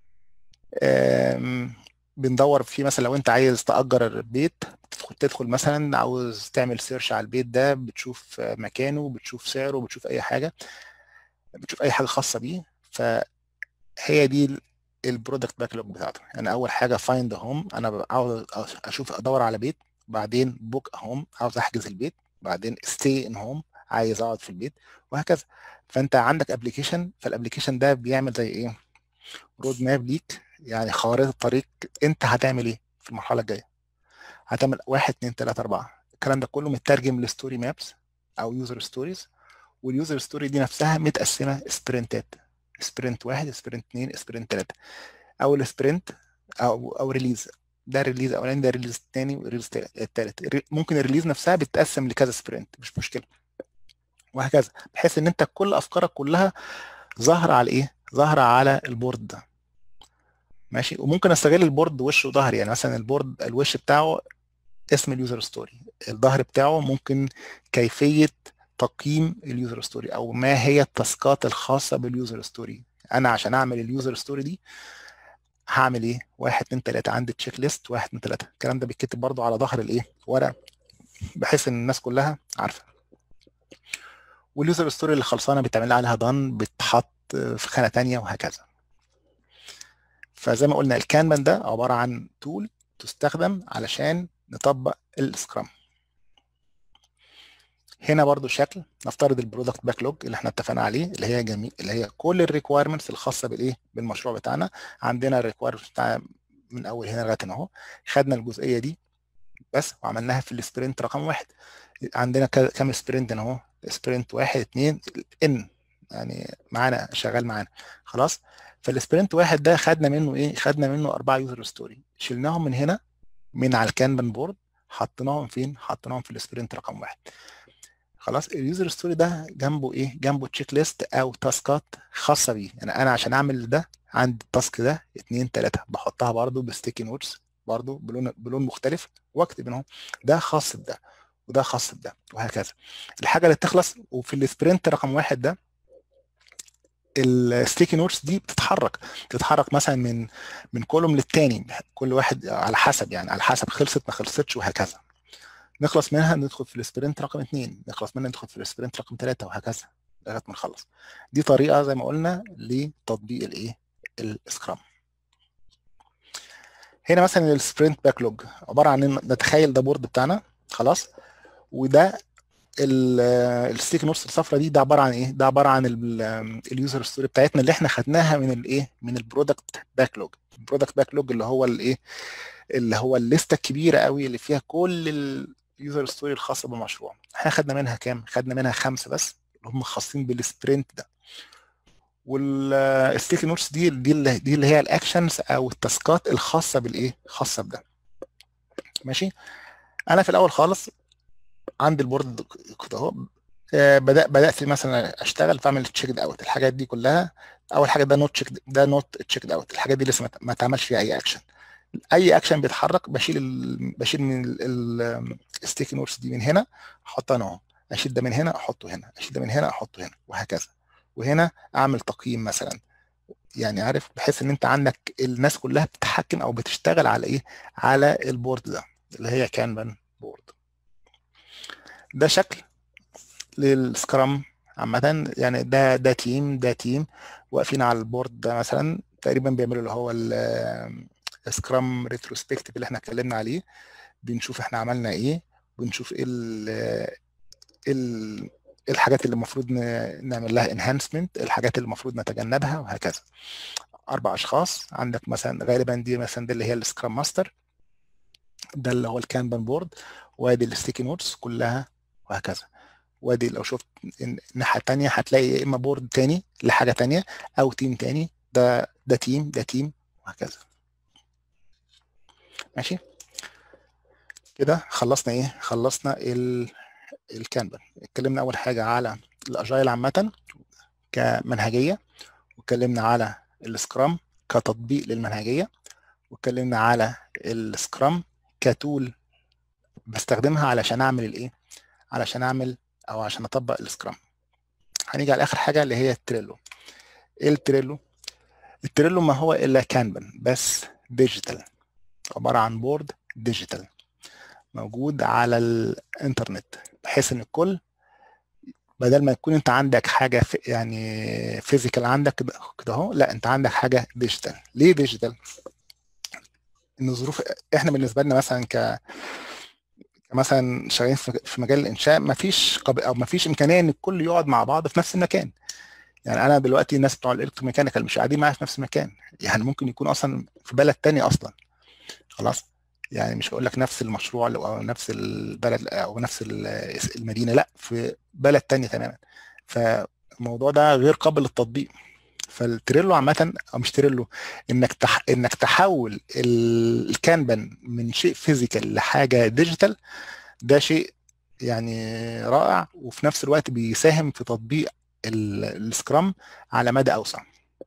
بندور فيه مثلا لو انت عايز تأجر البيت تدخل تدخل مثلا عاوز تعمل سيرش على البيت ده بتشوف مكانه بتشوف سعره بتشوف اي حاجه بتشوف اي حاجه خاصه بيه فهي دي البرودكت باكلوج بتاعته يعني اول حاجه فايند هوم انا عاوز اشوف ادور على بيت بعدين بوك هوم عاوز احجز البيت بعدين ستي ان هوم عايز اقعد في البيت وهكذا فانت عندك ابلكيشن فالابلكيشن ده بيعمل زي ايه رود ماب ليك يعني خارطه طريق انت هتعمل ايه في المرحله الجايه هتعمل واحد اتنين تلاته اربعه الكلام ده كله مترجم لستوري مابس او يوزر ستوريز واليوزر ستوري دي نفسها متقسمه سبرنتات سبرنت واحد سبرنت اثنين سبرنت ثلاثه او السبرنت او او ريليز ده ريليز اولاني ده ريليز الثاني وريليز الثالث ممكن الريليز نفسها بتتقسم لكذا سبرنت مش مشكله وهكذا بحيث ان انت كل افكارك كلها ظاهره على ايه ظاهره على البورد ده ماشي وممكن استغل البورد وش وظهر يعني مثلا البورد الوش بتاعه اسم اليوزر ستوري الظهر بتاعه ممكن كيفيه تقييم اليوزر ستوري او ما هي التاسكات الخاصه باليوزر ستوري انا عشان اعمل اليوزر ستوري دي هعمل ايه واحد اتنين تلاته عندي تشيك ليست واحد اتنين تلاته الكلام ده بيتكتب برضو على ظهر الايه ورق بحيث ان الناس كلها عارفه واليوزر ستوري اللي خلصانه بيتعمل عليها دان بتحط في خانه تانية وهكذا فزي ما قلنا الكانبان ده عباره عن تول تستخدم علشان نطبق السكرام هنا برضو شكل نفترض البرودكت باكلوج اللي احنا اتفقنا عليه اللي هي جميع اللي هي كل الريكويرمنتس الخاصه بالايه بالمشروع بتاعنا عندنا الريكويرمنتس بتاع من اول هنا لغايه هنا اهو خدنا الجزئيه دي بس وعملناها في السبرنت رقم واحد عندنا كام سبرنت هنا اهو سبرنت واحد اثنين ان يعني معانا شغال معانا خلاص فالسبرنت واحد ده خدنا منه ايه خدنا منه اربعه يوزر ستوري شلناهم من هنا من على الكانبان بورد حطيناهم فين حطيناهم في السبرنت رقم واحد خلاص اليوزر ستوري ده جنبه ايه جنبه تشيك ليست او تاسكات خاصه بيه يعني انا عشان اعمل ده عندي التاسك ده اتنين تلاته بحطها برضو بستيكي نوتس برضو بلون بلون مختلف واكتب ان هو ده خاص بده وده خاص بده وهكذا الحاجه اللي تخلص وفي السبرنت رقم واحد ده الستيكي نوتس دي بتتحرك بتتحرك مثلا من من كولوم للتاني كل واحد على حسب يعني على حسب خلصت ما خلصتش وهكذا نخلص منها ندخل في السبرنت رقم اثنين نخلص منها ندخل في السبرنت رقم ثلاثة وهكذا لغايه ما نخلص دي طريقه زي ما قلنا لتطبيق الايه السكرام هنا مثلا السبرنت باكلوج عباره عن ان نتخيل ده بورد بتاعنا خلاص وده الستيك نوتس الصفرا دي ده عباره عن ايه؟ ده عباره عن اليوزر ستوري بتاعتنا اللي احنا خدناها من الايه؟ من البرودكت باكلوج البرودكت باكلوج اللي هو الايه؟ اللي هو الليسته الكبيره قوي اللي فيها كل اليوزر ستوري الخاصه بالمشروع احنا خدنا منها كام؟ خدنا منها خمسه بس اللي هم خاصين بالسبرنت ده والستيكي نوتس دي دي اللي, دي اللي هي الاكشنز او التاسكات الخاصه بالايه؟ خاصه بده ماشي؟ انا في الاول خالص عندي البورد كده اهو بدأ بدات مثلا اشتغل فاعمل تشيك اوت الحاجات دي كلها اول حاجه ده نوت تشيك ده نوت تشيك اوت الحاجات دي لسه ما اتعملش فيها اي اكشن اي اكشن بيتحرك بشيل ال... بشيل من الستيكي نوتس دي من هنا احطها انا اهو اشيل ده من هنا احطه هنا اشيل ده من هنا احطه هنا وهكذا وهنا اعمل تقييم مثلا يعني عارف بحيث ان انت عندك الناس كلها بتتحكم او بتشتغل على ايه على البورد ده اللي هي كانبان بورد ده شكل للسكرام عامة يعني ده ده تيم ده تيم واقفين على البورد ده مثلا تقريبا بيعملوا اللي هو السكرام ريتروسبكتيف اللي احنا اتكلمنا عليه بنشوف احنا عملنا ايه بنشوف ايه ال الحاجات اللي المفروض نعمل لها انهانسمنت الحاجات اللي المفروض نتجنبها وهكذا اربع اشخاص عندك مثلا غالبا دي مثلا دي اللي هي السكرام ماستر ده اللي هو الكانبان بورد وادي الستيكي نوتس كلها وهكذا وادي لو شفت الناحيه الثانيه هتلاقي يا اما بورد تاني لحاجه تانية او تيم تاني ده ده تيم ده تيم وهكذا ماشي كده خلصنا ايه خلصنا ال الكانبان اتكلمنا اول حاجه على الاجايل عامه كمنهجيه واتكلمنا على السكرام كتطبيق للمنهجيه واتكلمنا على السكرام كتول بستخدمها علشان اعمل الايه علشان اعمل او عشان اطبق السكرام هنيجي على اخر حاجه اللي هي التريلو ايه التريلو التريلو ما هو الا كانبان بس ديجيتال عباره عن بورد ديجيتال موجود على الانترنت بحيث ان الكل بدل ما يكون انت عندك حاجه في يعني فيزيكال عندك كده اهو لا انت عندك حاجه ديجيتال ليه ديجيتال ان الظروف احنا بالنسبه لنا مثلا ك مثلا شغالين في مجال الانشاء ما فيش قب... او ما فيش امكانيه ان الكل يقعد مع بعض في نفس المكان يعني انا دلوقتي الناس بتوع الالكتروميكانيكال مش قاعدين معايا في نفس المكان يعني ممكن يكون اصلا في بلد تاني اصلا خلاص يعني مش هقول لك نفس المشروع او نفس البلد او نفس المدينه لا في بلد تاني تماما فالموضوع ده غير قابل للتطبيق فالتريلو عامه او مش تريلو انك تح... انك تحول الكانبان من شيء فيزيكال لحاجه ديجيتال ده شيء يعني رائع وفي نفس الوقت بيساهم في تطبيق السكرام على مدى اوسع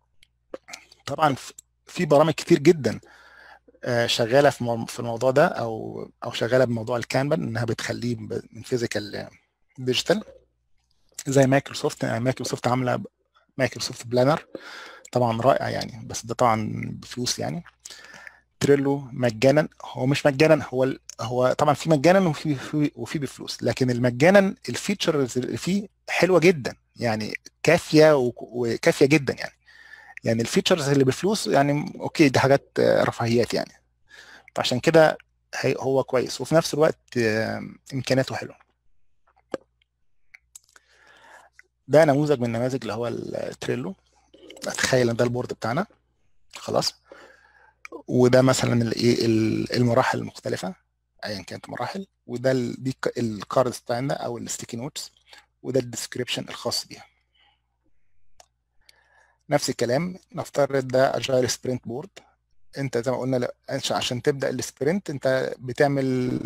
طبعا في برامج كتير جدا شغاله في الموضوع ده او او شغاله بموضوع الكانبان انها بتخليه من فيزيكال ديجيتال زي مايكروسوفت يعني مايكروسوفت عامله مايكروسوفت بلانر طبعا رائع يعني بس ده طبعا بفلوس يعني تريلو مجانا هو مش مجانا هو هو طبعا في مجانا وفي وفي بفلوس لكن المجانا الفيتشرز اللي فيه حلوه جدا يعني كافيه وكافيه جدا يعني يعني الفيتشرز اللي بفلوس يعني اوكي دي حاجات رفاهيات يعني فعشان كده هو كويس وفي نفس الوقت امكانياته حلوه ده نموذج من النماذج اللي هو التريلو اتخيل ان ده البورد بتاعنا خلاص وده مثلا الايه المراحل المختلفه ايا كانت المراحل وده دي الكاردز بتاعنا او الستيكي نوتس وده الديسكريبشن الخاص بيها نفس الكلام نفترض ده اجايل سبرنت بورد انت زي ما قلنا عشان تبدا السبرنت انت بتعمل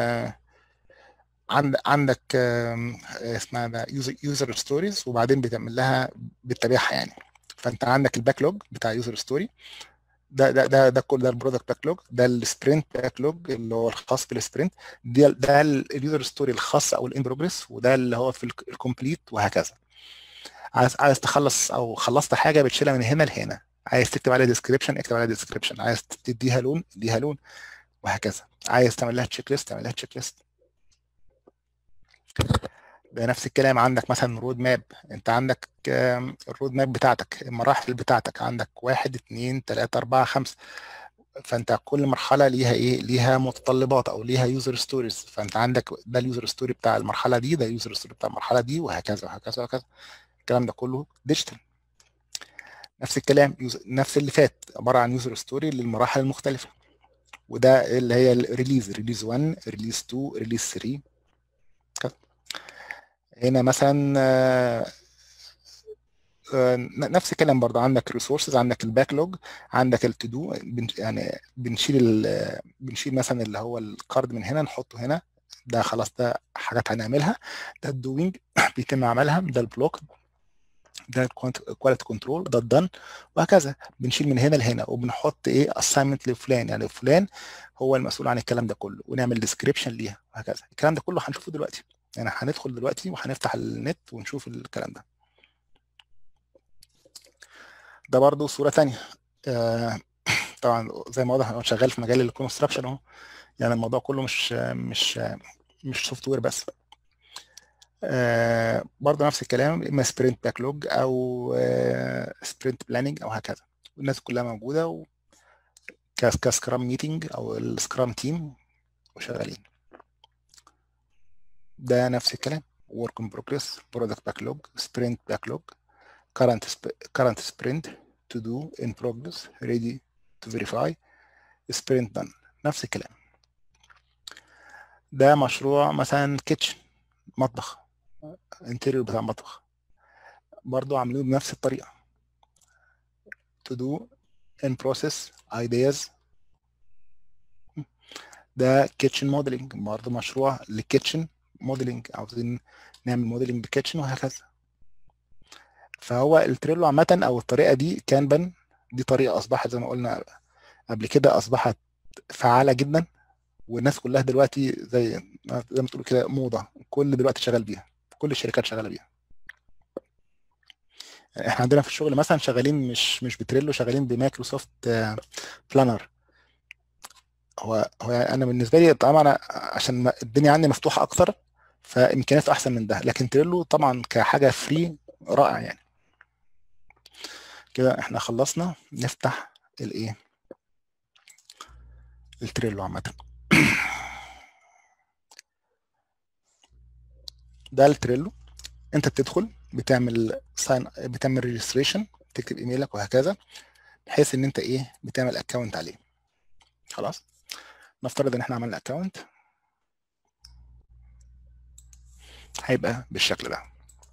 عندك اسمها ده يوزر ستوريز وبعدين بتعمل لها بتتابعها يعني فانت عندك الباك لوج بتاع يوزر ستوري ده ده ده ده كل ده البرودكت باك لوج ده السبرنت باك لوج اللي هو الخاص بالسبرنت ده ده اليوزر ستوري الخاص او الان بروجريس وده اللي هو في الكومبليت وهكذا عايز عايز تخلص او خلصت حاجه بتشيلها من هنا لهنا عايز تكتب عليها ديسكريبشن اكتب عليها ديسكريبشن عايز تديها لون اديها لون وهكذا عايز تعمل لها تشيك ليست تعمل لها تشيك ليست بنفس الكلام عندك مثلا رود ماب انت عندك الرود ماب بتاعتك المراحل بتاعتك عندك واحد اتنين تلاتة اربعة خمسة فانت كل مرحله ليها ايه ليها متطلبات او ليها يوزر ستوريز فانت عندك ده اليوزر ستوري بتاع المرحله دي ده اليوزر ستوري بتاع المرحله دي وهكذا وهكذا وهكذا الكلام ده كله ديجيتال نفس الكلام نفس اللي فات عباره عن يوزر ستوري للمراحل المختلفه وده اللي هي الريليز ريليز 1 ريليز 2 ريليز 3 هنا مثلا نفس الكلام برضه عندك ريسورسز عندك الباك لوج عندك التو دو يعني بنشيل بنشيل مثلا اللي هو الكارد من هنا نحطه هنا ده خلاص ده حاجات هنعملها ده الدوينج بيتم عملها ده البلوك ده كواليتي كنترول ده الدن وهكذا بنشيل من هنا لهنا وبنحط ايه اساينمنت لفلان يعني فلان هو المسؤول عن الكلام ده كله ونعمل ديسكريبشن ليها وهكذا الكلام ده كله هنشوفه دلوقتي يعني هندخل دلوقتي وهنفتح النت ونشوف الكلام ده ده برضو صورة تانية آه طبعا زي ما واضح انا شغال في مجال الكونستراكشن اهو يعني الموضوع كله مش مش مش سوفت وير بس آه برضه نفس الكلام اما سبرنت باك لوج او آه سبرنت بلاننج او هكذا الناس كلها موجوده و كسكرام ميتنج او السكرام تيم وشغالين ده نفس الكلام work in progress product backlog sprint backlog current current sprint to do in progress ready to verify sprint done نفس الكلام ده مشروع مثلا كيتشن مطبخ انتيريور بتاع مطبخ برضو عاملينه بنفس الطريقه to do in process ideas ده كيتشن موديلنج برضه مشروع للكيتشن موديلنج عاوزين نعمل موديلنج بكيتشن وهكذا فهو التريلو عامة أو الطريقة دي كانبان دي طريقة أصبحت زي ما قلنا قبل كده أصبحت فعالة جدا والناس كلها دلوقتي زي زي ما تقولوا كده موضة كل دلوقتي شغال بيها كل الشركات شغالة بيها احنا عندنا في الشغل مثلا شغالين مش مش بتريلو شغالين بمايكروسوفت بلانر هو هو يعني انا بالنسبه لي طبعا انا عشان الدنيا عندي مفتوحه اكتر فامكانياته احسن من ده لكن تريلو طبعا كحاجه فري رائع يعني كده احنا خلصنا نفتح الايه التريلو عامه ده التريلو انت بتدخل بتعمل ساين بتعمل ريجستريشن تكتب ايميلك وهكذا بحيث ان انت ايه بتعمل اكونت عليه خلاص نفترض ان احنا عملنا اكونت هيبقى بالشكل ده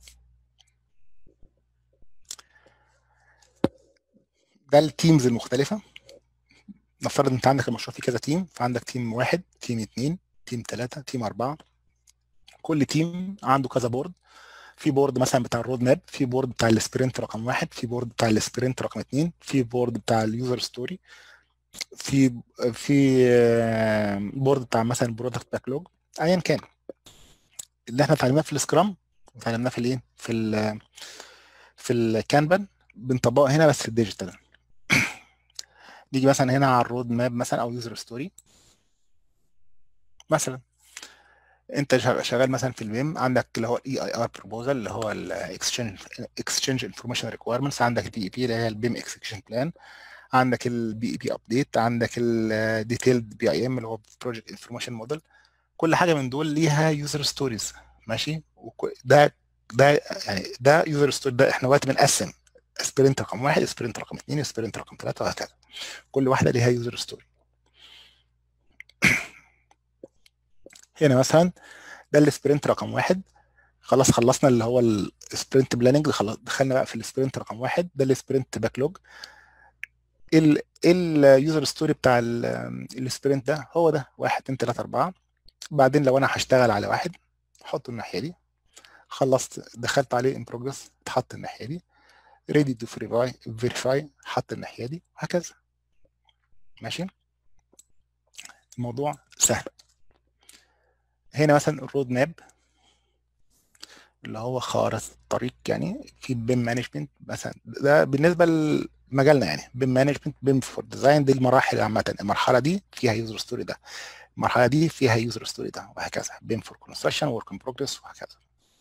ده التيمز المختلفة نفترض انت عندك المشروع فيه كذا تيم فعندك تيم واحد تيم اتنين تيم تلاتة تيم أربعة كل تيم عنده كذا بورد في بورد مثلا بتاع الرود ماب في بورد بتاع السبرنت رقم واحد في بورد بتاع السبرنت رقم اتنين في بورد بتاع اليوزر ستوري في في بورد بتاع مثلا برودكت باك لوج ايا كان اللي احنا اتعلمناه في السكرام اتعلمناه في الايه في ال في الكانبان بنطبقه هنا بس في الديجيتال نيجي مثلا هنا على الرود ماب مثلا او يوزر ستوري مثلا انت شغال مثلا في البيم عندك اللي هو الاي اي ار بروبوزال اللي هو الاكسشينج اكسشينج انفورميشن ريكويرمنتس عندك البي اي بي اللي هي البيم اكسكيوشن بلان عندك البي اي بي ابديت عندك الديتيلد بي اي ام اللي هو بروجكت انفورميشن موديل كل حاجه من دول ليها يوزر ستوريز ماشي ده ده يعني ده يوزر ستوري ده احنا وقت بنقسم سبرنت رقم واحد سبرنت رقم اثنين سبرنت رقم ثلاثه وهكذا كل واحده ليها يوزر ستوري هنا مثلا ده السبرنت رقم واحد خلاص خلصنا اللي هو السبرنت بلاننج دخلنا بقى في السبرنت رقم واحد ده السبرنت باك لوج ايه اليوزر ستوري بتاع السبرنت ده هو ده واحد اتنين تلاته اربعه بعدين لو انا هشتغل على واحد احطه الناحيه دي خلصت دخلت عليه ان بروجرس اتحط الناحيه دي ريدي تو فيريفاي حط الناحيه دي وهكذا ماشي الموضوع سهل هنا مثلا الرود ماب اللي هو خارطة الطريق يعني في بيم مانجمنت مثلا ده بالنسبة لمجالنا يعني بيم مانجمنت بيم فور ديزاين دي المراحل عامة المرحلة دي فيها يوزر ستوري ده المرحلة دي فيها يوزر ستوري ده وهكذا بيم فور كونستراكشن ورك ان بروجرس وهكذا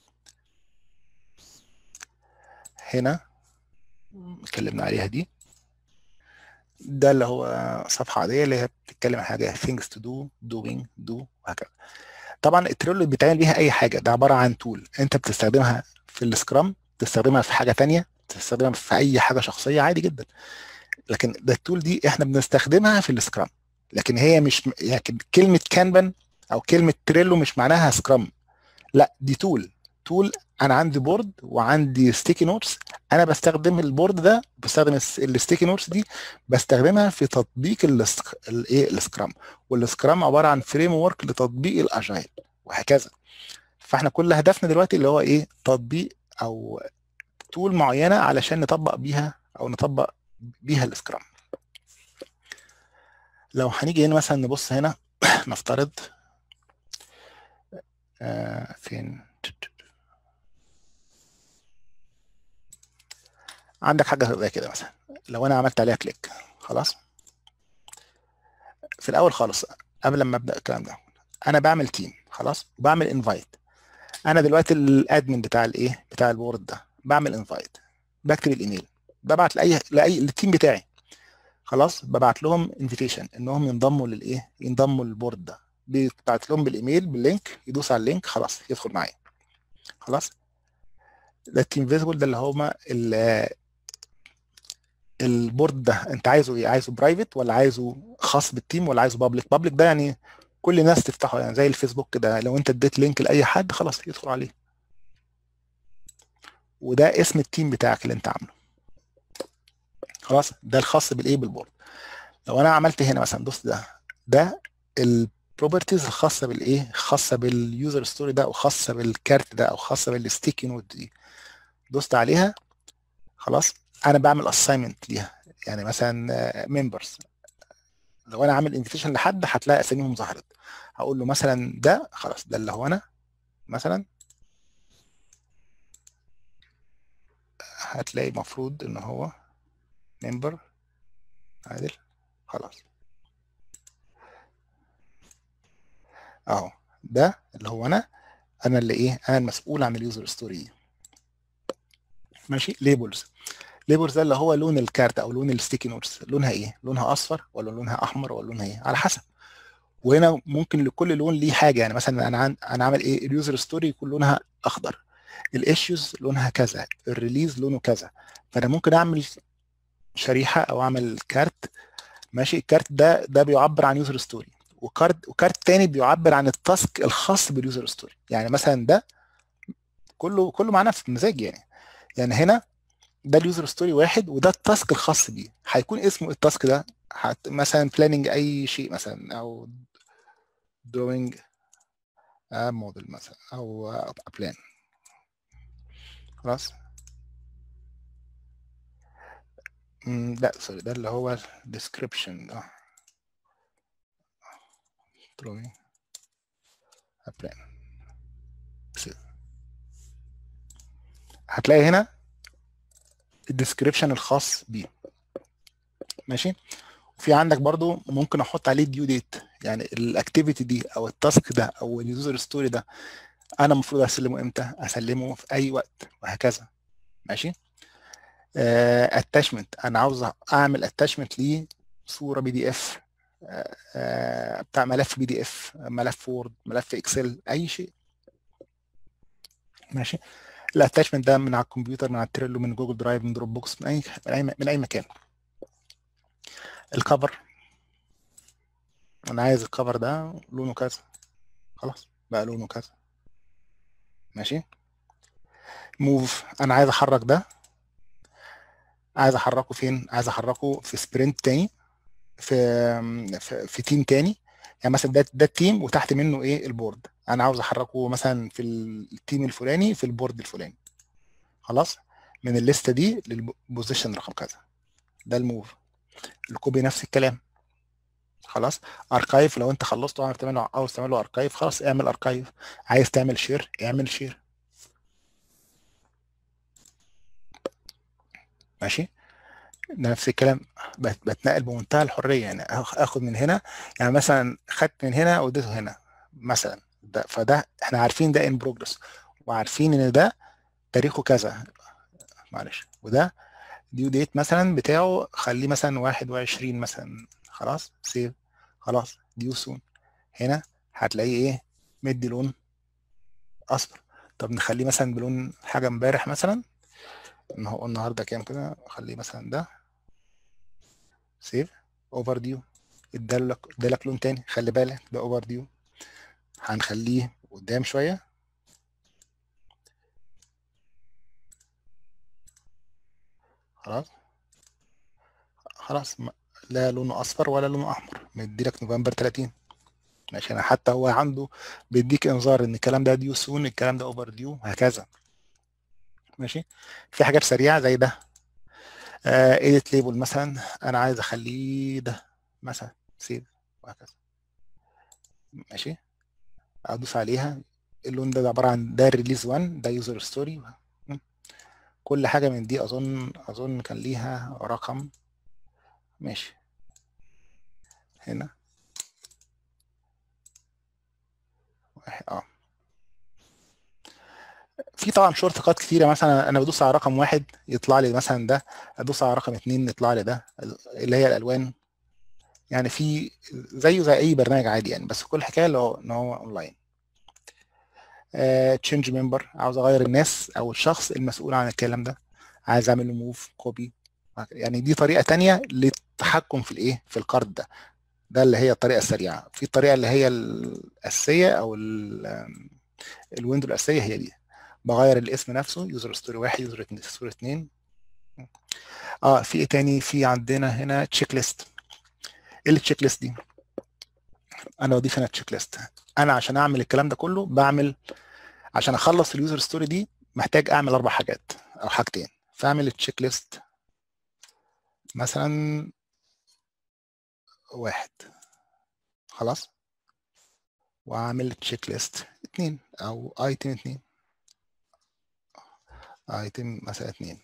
هنا اتكلمنا عليها دي ده اللي هو صفحة عادية اللي هي بتتكلم عن حاجة things to do doing do وهكذا طبعا التريلو بيتعمل بيها اي حاجه ده عباره عن تول انت بتستخدمها في السكرام تستخدمها في حاجه تانية تستخدمها في اي حاجه شخصيه عادي جدا لكن ده التول دي احنا بنستخدمها في السكرام لكن هي مش يعني كلمه كانبان او كلمه تريلو مش معناها سكرام لا دي تول تول انا عندي بورد وعندي ستيكي نوتس انا بستخدم البورد ده بستخدم الستيكي نوتس دي بستخدمها في تطبيق الايه السكرام والسكرام عباره عن فريم ورك لتطبيق الاجايل وهكذا فاحنا كل هدفنا دلوقتي اللي هو ايه تطبيق او تول معينه علشان نطبق بيها او نطبق بيها السكرام لو هنيجي هنا مثلا نبص هنا نفترض آه فين عندك حاجه زي كده مثلا لو انا عملت عليها كليك خلاص في الاول خالص قبل ما ابدا الكلام ده انا بعمل تيم خلاص وبعمل انفايت انا دلوقتي الادمن بتاع الايه بتاع البورد ده بعمل انفايت بكتب الايميل ببعت لاي لاي للتيم بتاعي خلاص ببعت لهم انفيتيشن انهم ينضموا للايه ينضموا للبورد ده ببعت لهم بالايميل باللينك يدوس على اللينك خلاص يدخل معايا خلاص ده التيم فيزبل ده اللي هما البورد ده انت عايزه ايه عايزه برايفت ولا عايزه خاص بالتيم ولا عايزه بابليك بابليك ده يعني كل الناس تفتحه يعني زي الفيسبوك كده لو انت اديت لينك لاي حد خلاص يدخل عليه وده اسم التيم بتاعك اللي انت عامله خلاص ده الخاص بالايه بالبورد لو انا عملت هنا مثلا دوست ده ده البروبرتيز الخاصه بالايه خاصه باليوزر ستوري ده او خاصه بالكارت ده او خاصه بالستيكي نوت دي دوست عليها خلاص انا بعمل اساينمنت ليها يعني مثلا ممبرز لو انا عامل انفيتيشن لحد هتلاقي اساميهم ظهرت هقول له مثلا ده خلاص ده اللي هو انا مثلا هتلاقي مفروض ان هو ممبر عادل خلاص اهو ده اللي هو انا انا اللي ايه انا المسؤول عن اليوزر ستوري ماشي ليبلز ليبلز ده اللي هو لون الكارت او لون الستيكي نوتس لونها ايه لونها اصفر ولا لونها احمر ولا لونها ايه على حسب وهنا ممكن لكل لون ليه حاجه يعني مثلا انا عن... انا عامل ايه اليوزر ستوري يكون لونها اخضر الايشوز لونها كذا الريليز لونه كذا فانا ممكن اعمل شريحه او اعمل كارت ماشي الكارت ده ده بيعبر عن يوزر ستوري وكارت وكارت تاني بيعبر عن التاسك الخاص باليوزر ستوري يعني مثلا ده كله كله مع نفس مزاج يعني يعني هنا ده اليوزر ستوري واحد وده التاسك الخاص بيه هيكون اسمه التاسك ده حت مثلا بلاننج اي شيء مثلا او drawing a model مثلا او a plan خلاص لا سوري ده اللي هو description ده drawing a plan هتلاقي هنا الديسكريبشن الخاص بيه ماشي وفي عندك برضو ممكن احط عليه ديو ديت يعني الاكتيفيتي دي او التاسك ده او اليوزر ستوري ده انا المفروض اسلمه امتى اسلمه في اي وقت وهكذا ماشي اتاشمنت uh, انا عاوز اعمل اتاشمنت ليه صوره بي دي اف بتاع ملف بي دي اف ملف وورد ملف اكسل اي شيء ماشي الاتاشمنت ده من على الكمبيوتر من على التريلو من جوجل درايف من دروب بوكس من اي من اي من اي مكان الكفر انا عايز الكفر ده لونه كذا خلاص بقى لونه كذا ماشي موف انا عايز احرك ده عايز احركه فين عايز احركه في سبرنت تاني في في, في تيم تاني يعني مثلا ده ده التيم وتحت منه ايه البورد انا عاوز احركه مثلا في التيم الفلاني في البورد الفلاني خلاص من الليسته دي للبوزيشن رقم كذا ده الموف الكوبي نفس الكلام خلاص اركايف لو انت خلصته عايز تعمله عاوز تعمله اركايف خلاص اعمل اركايف عايز تعمل شير اعمل شير ماشي نفس الكلام بت- بتنقل بمنتهى الحريه يعني آخ- اخد من هنا يعني مثلا خدت من هنا واديته هنا مثلا ده فده احنا عارفين ده ان بروجرس وعارفين ان ده تاريخه كذا معلش وده ديو ديت مثلا بتاعه خليه مثلا 21 مثلا خلاص سيف خلاص ديو سون هنا هتلاقيه ايه مدي لون اصفر طب نخليه مثلا بلون حاجه امبارح مثلا ان هو النهارده كام كده خليه مثلا ده سيف اوفر ديو ادالك ادالك لون تاني خلي بالك ده اوفر ديو هنخليه قدام شويه خلاص خلاص ما- لا لونه اصفر ولا لونه احمر مديلك نوفمبر 30 ماشي انا حتى هو عنده بيديك انذار ان الكلام ده ديو سون الكلام ده اوفر ديو هكذا ماشي في حاجات سريعه زي ده ايديت ليبل مثلا انا عايز اخليه ده مثلا سيف وهكذا ماشي ادوس عليها اللون ده, ده عباره عن ده ريليز 1 ده يوزر ستوري كل حاجه من دي اظن اظن كان ليها رقم ماشي هنا واحد اه في طبعا شورت كات كتيره مثلا انا بدوس على رقم واحد يطلع لي مثلا ده ادوس على رقم اتنين يطلع لي ده اللي هي الالوان يعني في زيه زي اي برنامج عادي يعني بس كل حكايه اللي هو ان هو اونلاين تشينج ممبر عاوز اغير الناس او الشخص المسؤول عن الكلام ده عايز اعمل له موف كوبي يعني دي طريقه تانية للتحكم في الايه في الكارد ده ده اللي هي الطريقه السريعه في الطريقه اللي هي الاساسيه او الويندو الاساسيه هي دي بغير الاسم نفسه يوزر ستوري واحد يوزر ستوري اتنين اه في ايه تاني في عندنا هنا تشيك ليست ايه التشيك ليست دي انا بضيف هنا تشيك ليست انا عشان اعمل الكلام ده كله بعمل عشان اخلص اليوزر ستوري دي محتاج اعمل اربع حاجات او حاجتين فاعمل التشيك ليست مثلا واحد خلاص واعمل تشيك ليست اتنين او ايتم اتنين ايتم مثلا اتنين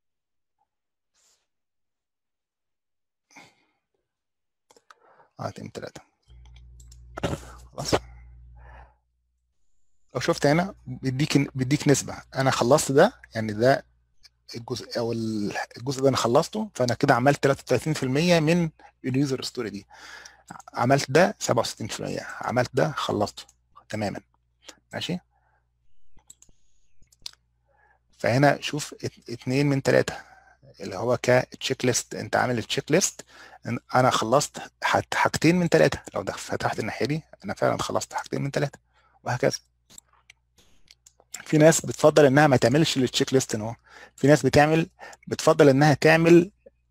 ايتم تلاتة خلاص لو شفت هنا بيديك بيديك نسبة انا خلصت ده يعني ده الجزء او الجزء ده انا خلصته فانا كده عملت 33% من اليوزر ستوري دي عملت ده 67% عملت ده خلصته تماما ماشي فهنا شوف اتنين من تلاتة اللي هو كتشيك ليست انت عامل التشيك ليست انا خلصت حاجتين من تلاتة لو ده فتحت الناحية دي انا فعلا خلصت حاجتين من تلاتة وهكذا في ناس بتفضل انها ما تعملش التشيك ليست ان هو في ناس بتعمل بتفضل انها تعمل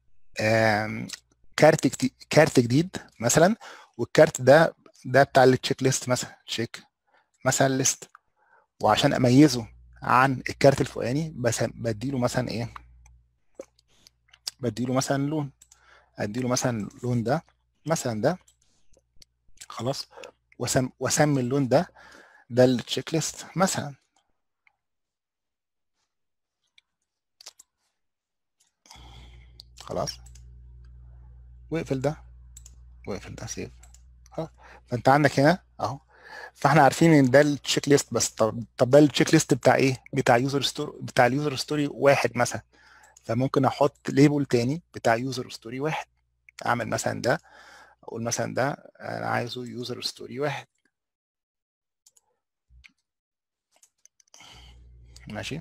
كارت كارت جديد مثلا والكارت ده ده بتاع التشيك ليست مثلا تشيك مثلا ليست وعشان اميزه عن الكارت الفوقاني بس بديله مثلا ايه بديله مثلا لون اديله مثلا اللون ده مثلا ده خلاص وسم واسمي اللون ده ده التشيك ليست مثلا خلاص واقفل ده واقفل ده سيف خلاص فانت عندك هنا اهو فاحنا عارفين ان ده التشيك ليست بس طب طب ده التشيك ليست بتاع ايه بتاع يوزر ستوري بتاع اليوزر ستوري واحد مثلا فممكن احط ليبل تاني بتاع يوزر ستوري واحد اعمل مثلا ده اقول مثلا ده انا عايزه يوزر ستوري واحد ماشي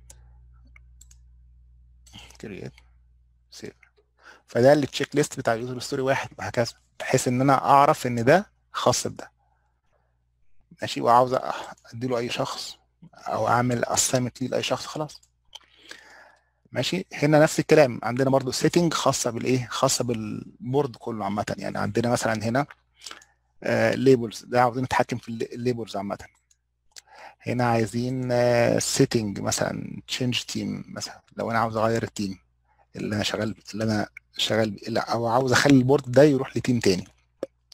كرييت سيف فده التشيك ليست بتاع اليوزر ستوري واحد وهكذا بحيث ان انا اعرف ان ده خاص بده ماشي وعاوز اديله اي شخص او اعمل اسايمنت ليه لاي شخص خلاص ماشي هنا نفس الكلام عندنا برضو سيتنج خاصه بالايه خاصه بالبورد كله عامه يعني عندنا مثلا هنا ليبلز ده عاوزين نتحكم في الليبلز عامه هنا عايزين سيتنج مثلا تشينج تيم مثلا لو انا عاوز اغير التيم اللي انا شغال اللي انا شغال او عاوز اخلي البورد ده يروح لتيم تاني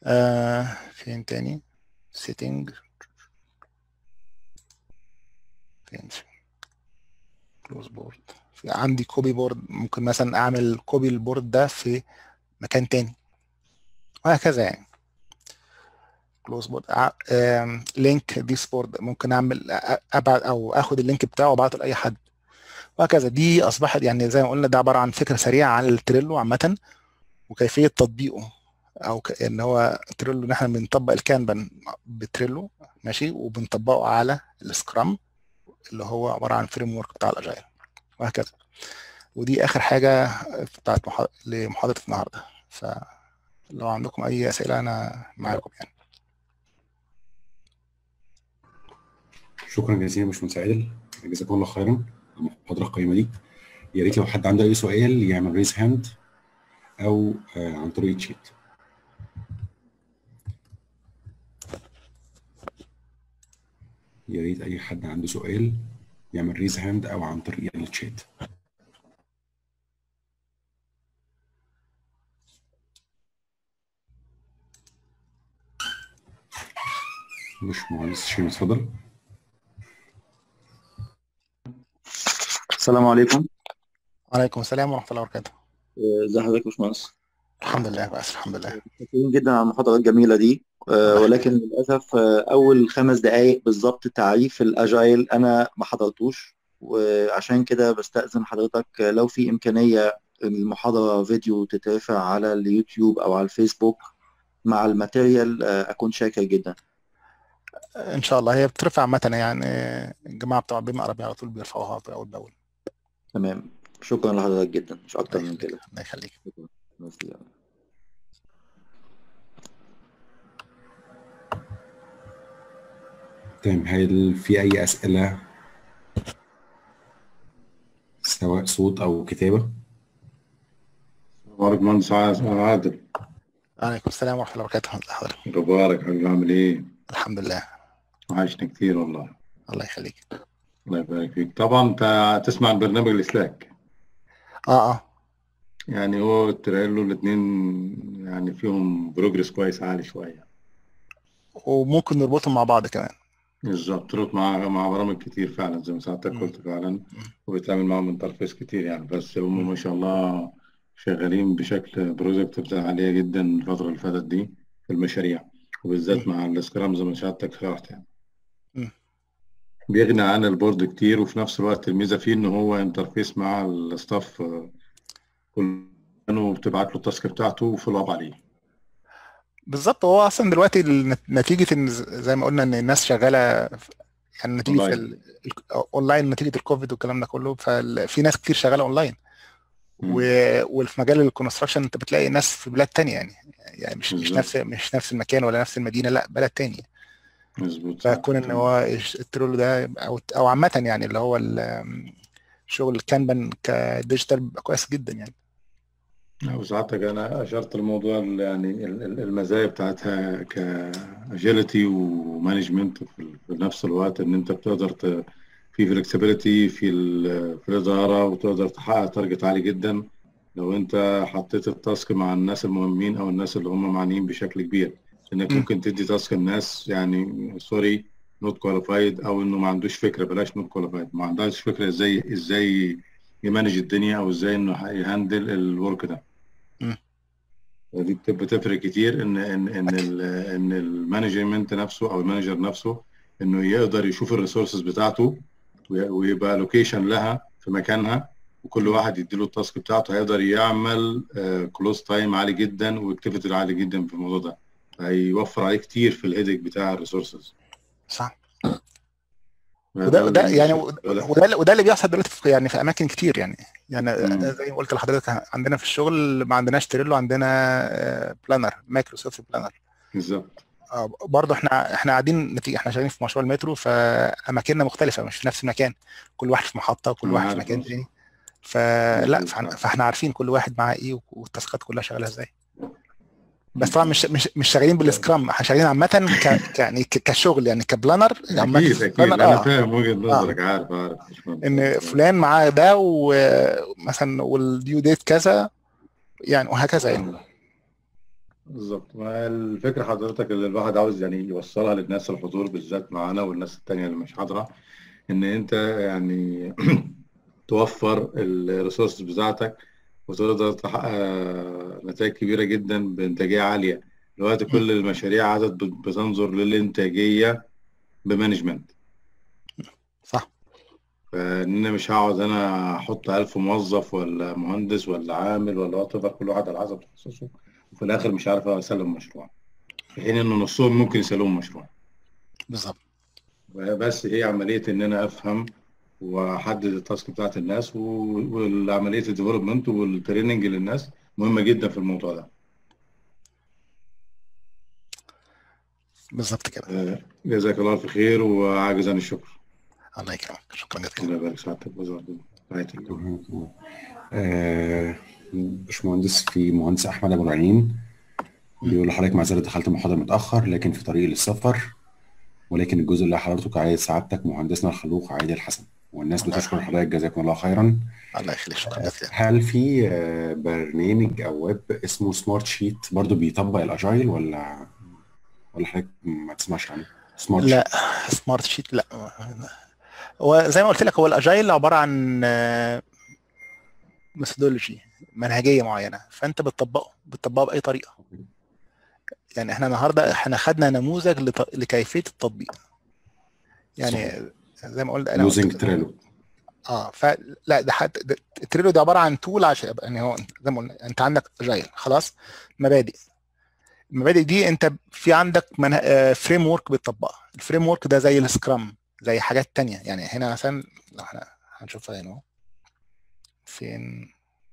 آه فين تاني سيتنج فين كلوز بورد في عندي كوبي بورد ممكن مثلا اعمل كوبي البورد ده في مكان تاني وهكذا يعني كلوز بورد لينك ديس بورد ممكن اعمل ابعت او اخد اللينك بتاعه وابعته لاي حد وهكذا دي اصبحت يعني زي ما قلنا ده عباره عن فكره سريعه عن التريلو عامه وكيفيه تطبيقه او ك... ان هو تريلو ان احنا بنطبق الكانبان بتريلو ماشي وبنطبقه على السكرام اللي هو عباره عن فريم ورك بتاع الاجايل وهكذا ودي اخر حاجه بتاعت محا... لمحاضره النهارده فلو عندكم اي اسئله انا معاكم يعني شكرا جزيلا يا باشمهندس عادل جزاكم الله خيرا على المحاضره القيمه دي يا ريت لو حد عنده اي سؤال يعمل ريز هاند او آه عن طريق الشيت يا ريت اي حد عنده سؤال يعمل ريز هاند او عن طريق الشات مش مهندس شيماء اتفضل السلام عليكم وعليكم السلام ورحمه الله وبركاته ازي حضرتك يا باشمهندس الحمد لله بس الحمد لله شكرا جدا على المحاضره الجميله دي آه، ولكن للاسف آه، اول خمس دقائق بالظبط تعريف الاجايل انا ما حضرتوش وعشان كده بستأذن حضرتك آه، لو في امكانيه المحاضره فيديو تترفع على اليوتيوب او على الفيسبوك مع الماتيريال آه، اكون شاكر جدا ان شاء الله هي بترفع عامه يعني الجماعه بتوع بيم عربي على طول بيرفعوها اول باول تمام شكرا لحضرتك جدا مش اكتر الله من يخليك كده الله يخليك شكرا ميرسي. تمام هل في اي اسئله سواء صوت او كتابه مبارك مهندس عادل وعليكم السلام ورحمه الله وبركاته ازي حضرتك مبارك حبيبي عامل ايه؟ الحمد لله وحشني كتير والله الله يخليك الله يبارك فيك طبعا انت تسمع عن برنامج الاسلاك اه اه يعني هو التريلو الاثنين يعني فيهم بروجرس كويس عالي شويه وممكن نربطهم مع بعض كمان بالظبط تربط مع مع برامج كتير فعلا زي ما ساعتك مم. قلت فعلا وبيتعامل معاهم انترفيس كتير يعني بس هم ما شاء الله شغالين بشكل بروجكت عالية جدا الفترة اللي فاتت دي في المشاريع وبالذات مم. مع السكرام زي ما سعادتك شرحت يعني مم. بيغني عن البورد كتير وفي نفس الوقت الميزة فيه إن هو انترفيس مع الستاف آه، كله بتبعت له التاسك بتاعته وفولو اب عليه بالظبط هو اصلا دلوقتي النت- نتيجه ان ز- زي ما قلنا ان الناس شغاله في- يعني نتيجه أونلاين. ال- ال- اونلاين نتيجه الكوفيد والكلام ده كله ففي ناس كتير شغاله اونلاين مم. و- وفي مجال الكونستراكشن انت بتلاقي ناس في بلاد تانية يعني يعني مش مش بالظبط. نفس مش نفس المكان ولا نفس المدينه لا بلد تانية مظبوط صح. فكون ان هو الترول ده او او عامه يعني اللي هو ال- شغل الكانبان كديجيتال بيبقى كويس جدا يعني وساعتك انا اشرت الموضوع ال- يعني ال- ال- المزايا بتاعتها كاجيلتي ومانجمنت في في نفس الوقت ان انت بتقدر ت- في فلكسبيليتي في ال- في الاداره وتقدر تحقق تارجت عالي جدا لو انت حطيت التاسك مع الناس المهمين او الناس اللي هم معنيين بشكل كبير انك م. ممكن تدي تاسك الناس يعني سوري نوت كواليفايد او انه ما عندوش فكره بلاش نوت كواليفايد ما عندهاش فكره ازاي ازاي يمانج الدنيا او ازاي انه يهندل الورك ده م. دي بت- بتفرق كتير ان ان ان ال ان المانجمنت نفسه او المانجر نفسه انه يقدر يشوف الريسورسز بتاعته وي- ويبقى لوكيشن لها في مكانها وكل واحد يديله التاسك بتاعته هيقدر يعمل كلوز تايم عالي جدا واكتيفيتي عالي جدا في الموضوع ده هيوفر عليه كتير في الهيدك بتاع الريسورسز صح وده ده يعني وده اللي- وده اللي بيحصل دلوقتي في يعني في اماكن كتير يعني يعني مم. زي ما قلت لحضرتك عندنا في الشغل ما عندناش تريلو عندنا بلانر مايكروسوفت بلانر بالظبط برضه احنا احنا قاعدين نتيجه احنا شغالين في مشروع المترو فاماكننا مختلفه مش في نفس المكان كل واحد في محطه وكل أنا واحد في عارف مكان أصلاً. تاني فلا مظبوط. فاحنا, فاحنا عارفين كل واحد معاه ايه والتاسكات كلها شغاله ازاي بس طبعا مش مش مش شغالين بالسكرام احنا شغالين عامه ك ك- يعني ك- كشغل يعني كبلانر عامه اكيد اكيد بلانر انا اه فاهم وجهه نظرك عارف عارف ان فلان معاه ده ومثلا والديو ديت كذا يعني وهكذا يعني بالظبط ما الفكره حضرتك اللي الواحد عاوز يعني يوصلها للناس الحضور بالذات معانا والناس التانية اللي مش حاضره ان انت يعني توفر الريسورسز بتاعتك وتقدر تحقق نتائج كبيره جدا بانتاجيه عاليه دلوقتي كل المشاريع عادت بت- بتنظر للانتاجيه بمانجمنت صح فان انا مش هقعد انا احط 1000 موظف ولا مهندس ولا عامل ولا وات كل واحد على حسب تخصصه وفي الاخر مش عارف اسلم مشروع في حين ان نصهم ممكن يسلموا مشروع بالظبط بس هي عمليه ان انا افهم واحدد التاسك بتاعت الناس و- والعمليه الديفلوبمنت والتريننج للناس مهمه جدا في الموضوع ده بالظبط كده آه، جزاك الله في خير وعاجز عن الشكر الله يكرمك شكرا جزيلا الله يبارك سعادتك وزارة رعاية الله آه، باشمهندس في مهندس احمد ابو العينين بيقول لحضرتك معذره دخلت المحاضره متاخر لكن في طريقي للسفر ولكن الجزء اللي حضرته كعادة سعادتك مهندسنا الخلوق عادل حسن والناس الله بتشكر يرحمه. حضرتك جزاكم الله خيرا الله يخليك شكرا جزيلا هل في آه، برنامج او ويب اسمه سمارت شيت برضو بيطبق الاجايل ولا ولا حضرتك ما تسمعش عنه سمارت لا سمارت شيت لا هو زي ما قلت لك هو الاجايل عباره عن ميثودولوجي منهجيه معينه فانت بتطبقه بتطبقه باي طريقه يعني احنا النهارده احنا خدنا نموذج لط... لكيفيه التطبيق يعني زي ما قلت انا قلت يوزنج كده. تريلو اه فلا ده حتى ده- التريلو ده عباره عن تول عشان يعني هو زي ما قلنا انت عندك اجايل خلاص مبادئ المبادئ دي انت في عندك فريم ورك بتطبقها الفريم ورك ده زي السكرام زي حاجات تانية يعني هنا مثلا لو احنا هنشوفها هنا اهو فين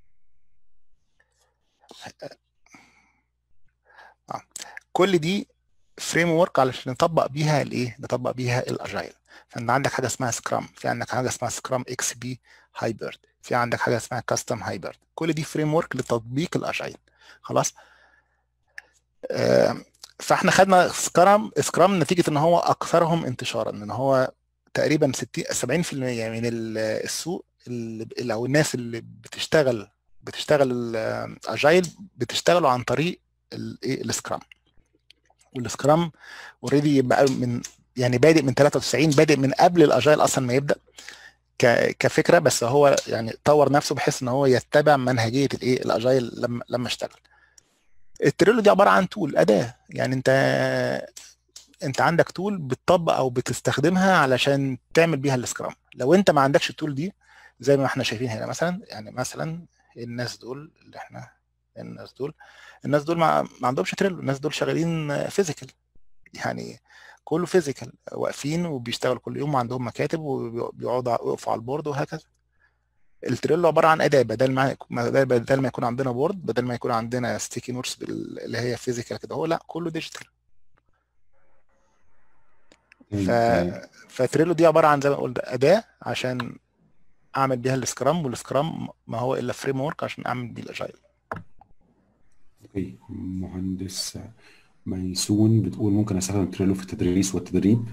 اه كل دي فريم ورك علشان نطبق بيها الايه نطبق بيها الاجايل فانت عندك حاجه اسمها سكرام في عندك حاجه اسمها سكرام اكس بي هايبرد في عندك حاجه اسمها كاستم هايبرد كل دي فريم ورك لتطبيق الاجايل خلاص آه، فاحنا خدنا سكرام سكرام نتيجه ان هو اكثرهم انتشارا ان هو تقريبا 60 70% من ال- السوق اللي او الناس اللي بتشتغل بتشتغل اجايل بتشتغلوا عن طريق الايه السكرام والسكرام اوريدي بقى من يعني بادئ من 93 بادئ من قبل الاجايل اصلا ما يبدا ك- كفكره بس هو يعني طور نفسه بحيث ان هو يتبع منهجيه الايه الاجايل لما لما اشتغل التريلو دي عباره عن تول اداه يعني انت انت عندك تول بتطبق او بتستخدمها علشان تعمل بيها السكرام لو انت ما عندكش التول دي زي ما احنا شايفين هنا مثلا يعني مثلا الناس دول اللي احنا الناس دول الناس دول ما, ما عندهمش تريلو الناس دول شغالين فيزيكال يعني كله فيزيكال واقفين وبيشتغلوا كل يوم وعندهم مكاتب وبيقعدوا يقفوا على البورد وهكذا التريلو عباره عن اداه بدل ما بدل ما يكون عندنا بورد بدل ما يكون عندنا ستيكي نوتس اللي هي فيزيكال كده هو لا كله ديجيتال ف... فتريلو دي عباره عن زي ما قلت اداه عشان اعمل بيها السكرام والسكرام ما هو الا فريم ورك عشان اعمل بيه الاجايل اوكي مهندس ميسون بتقول ممكن استخدم تريلو في التدريس والتدريب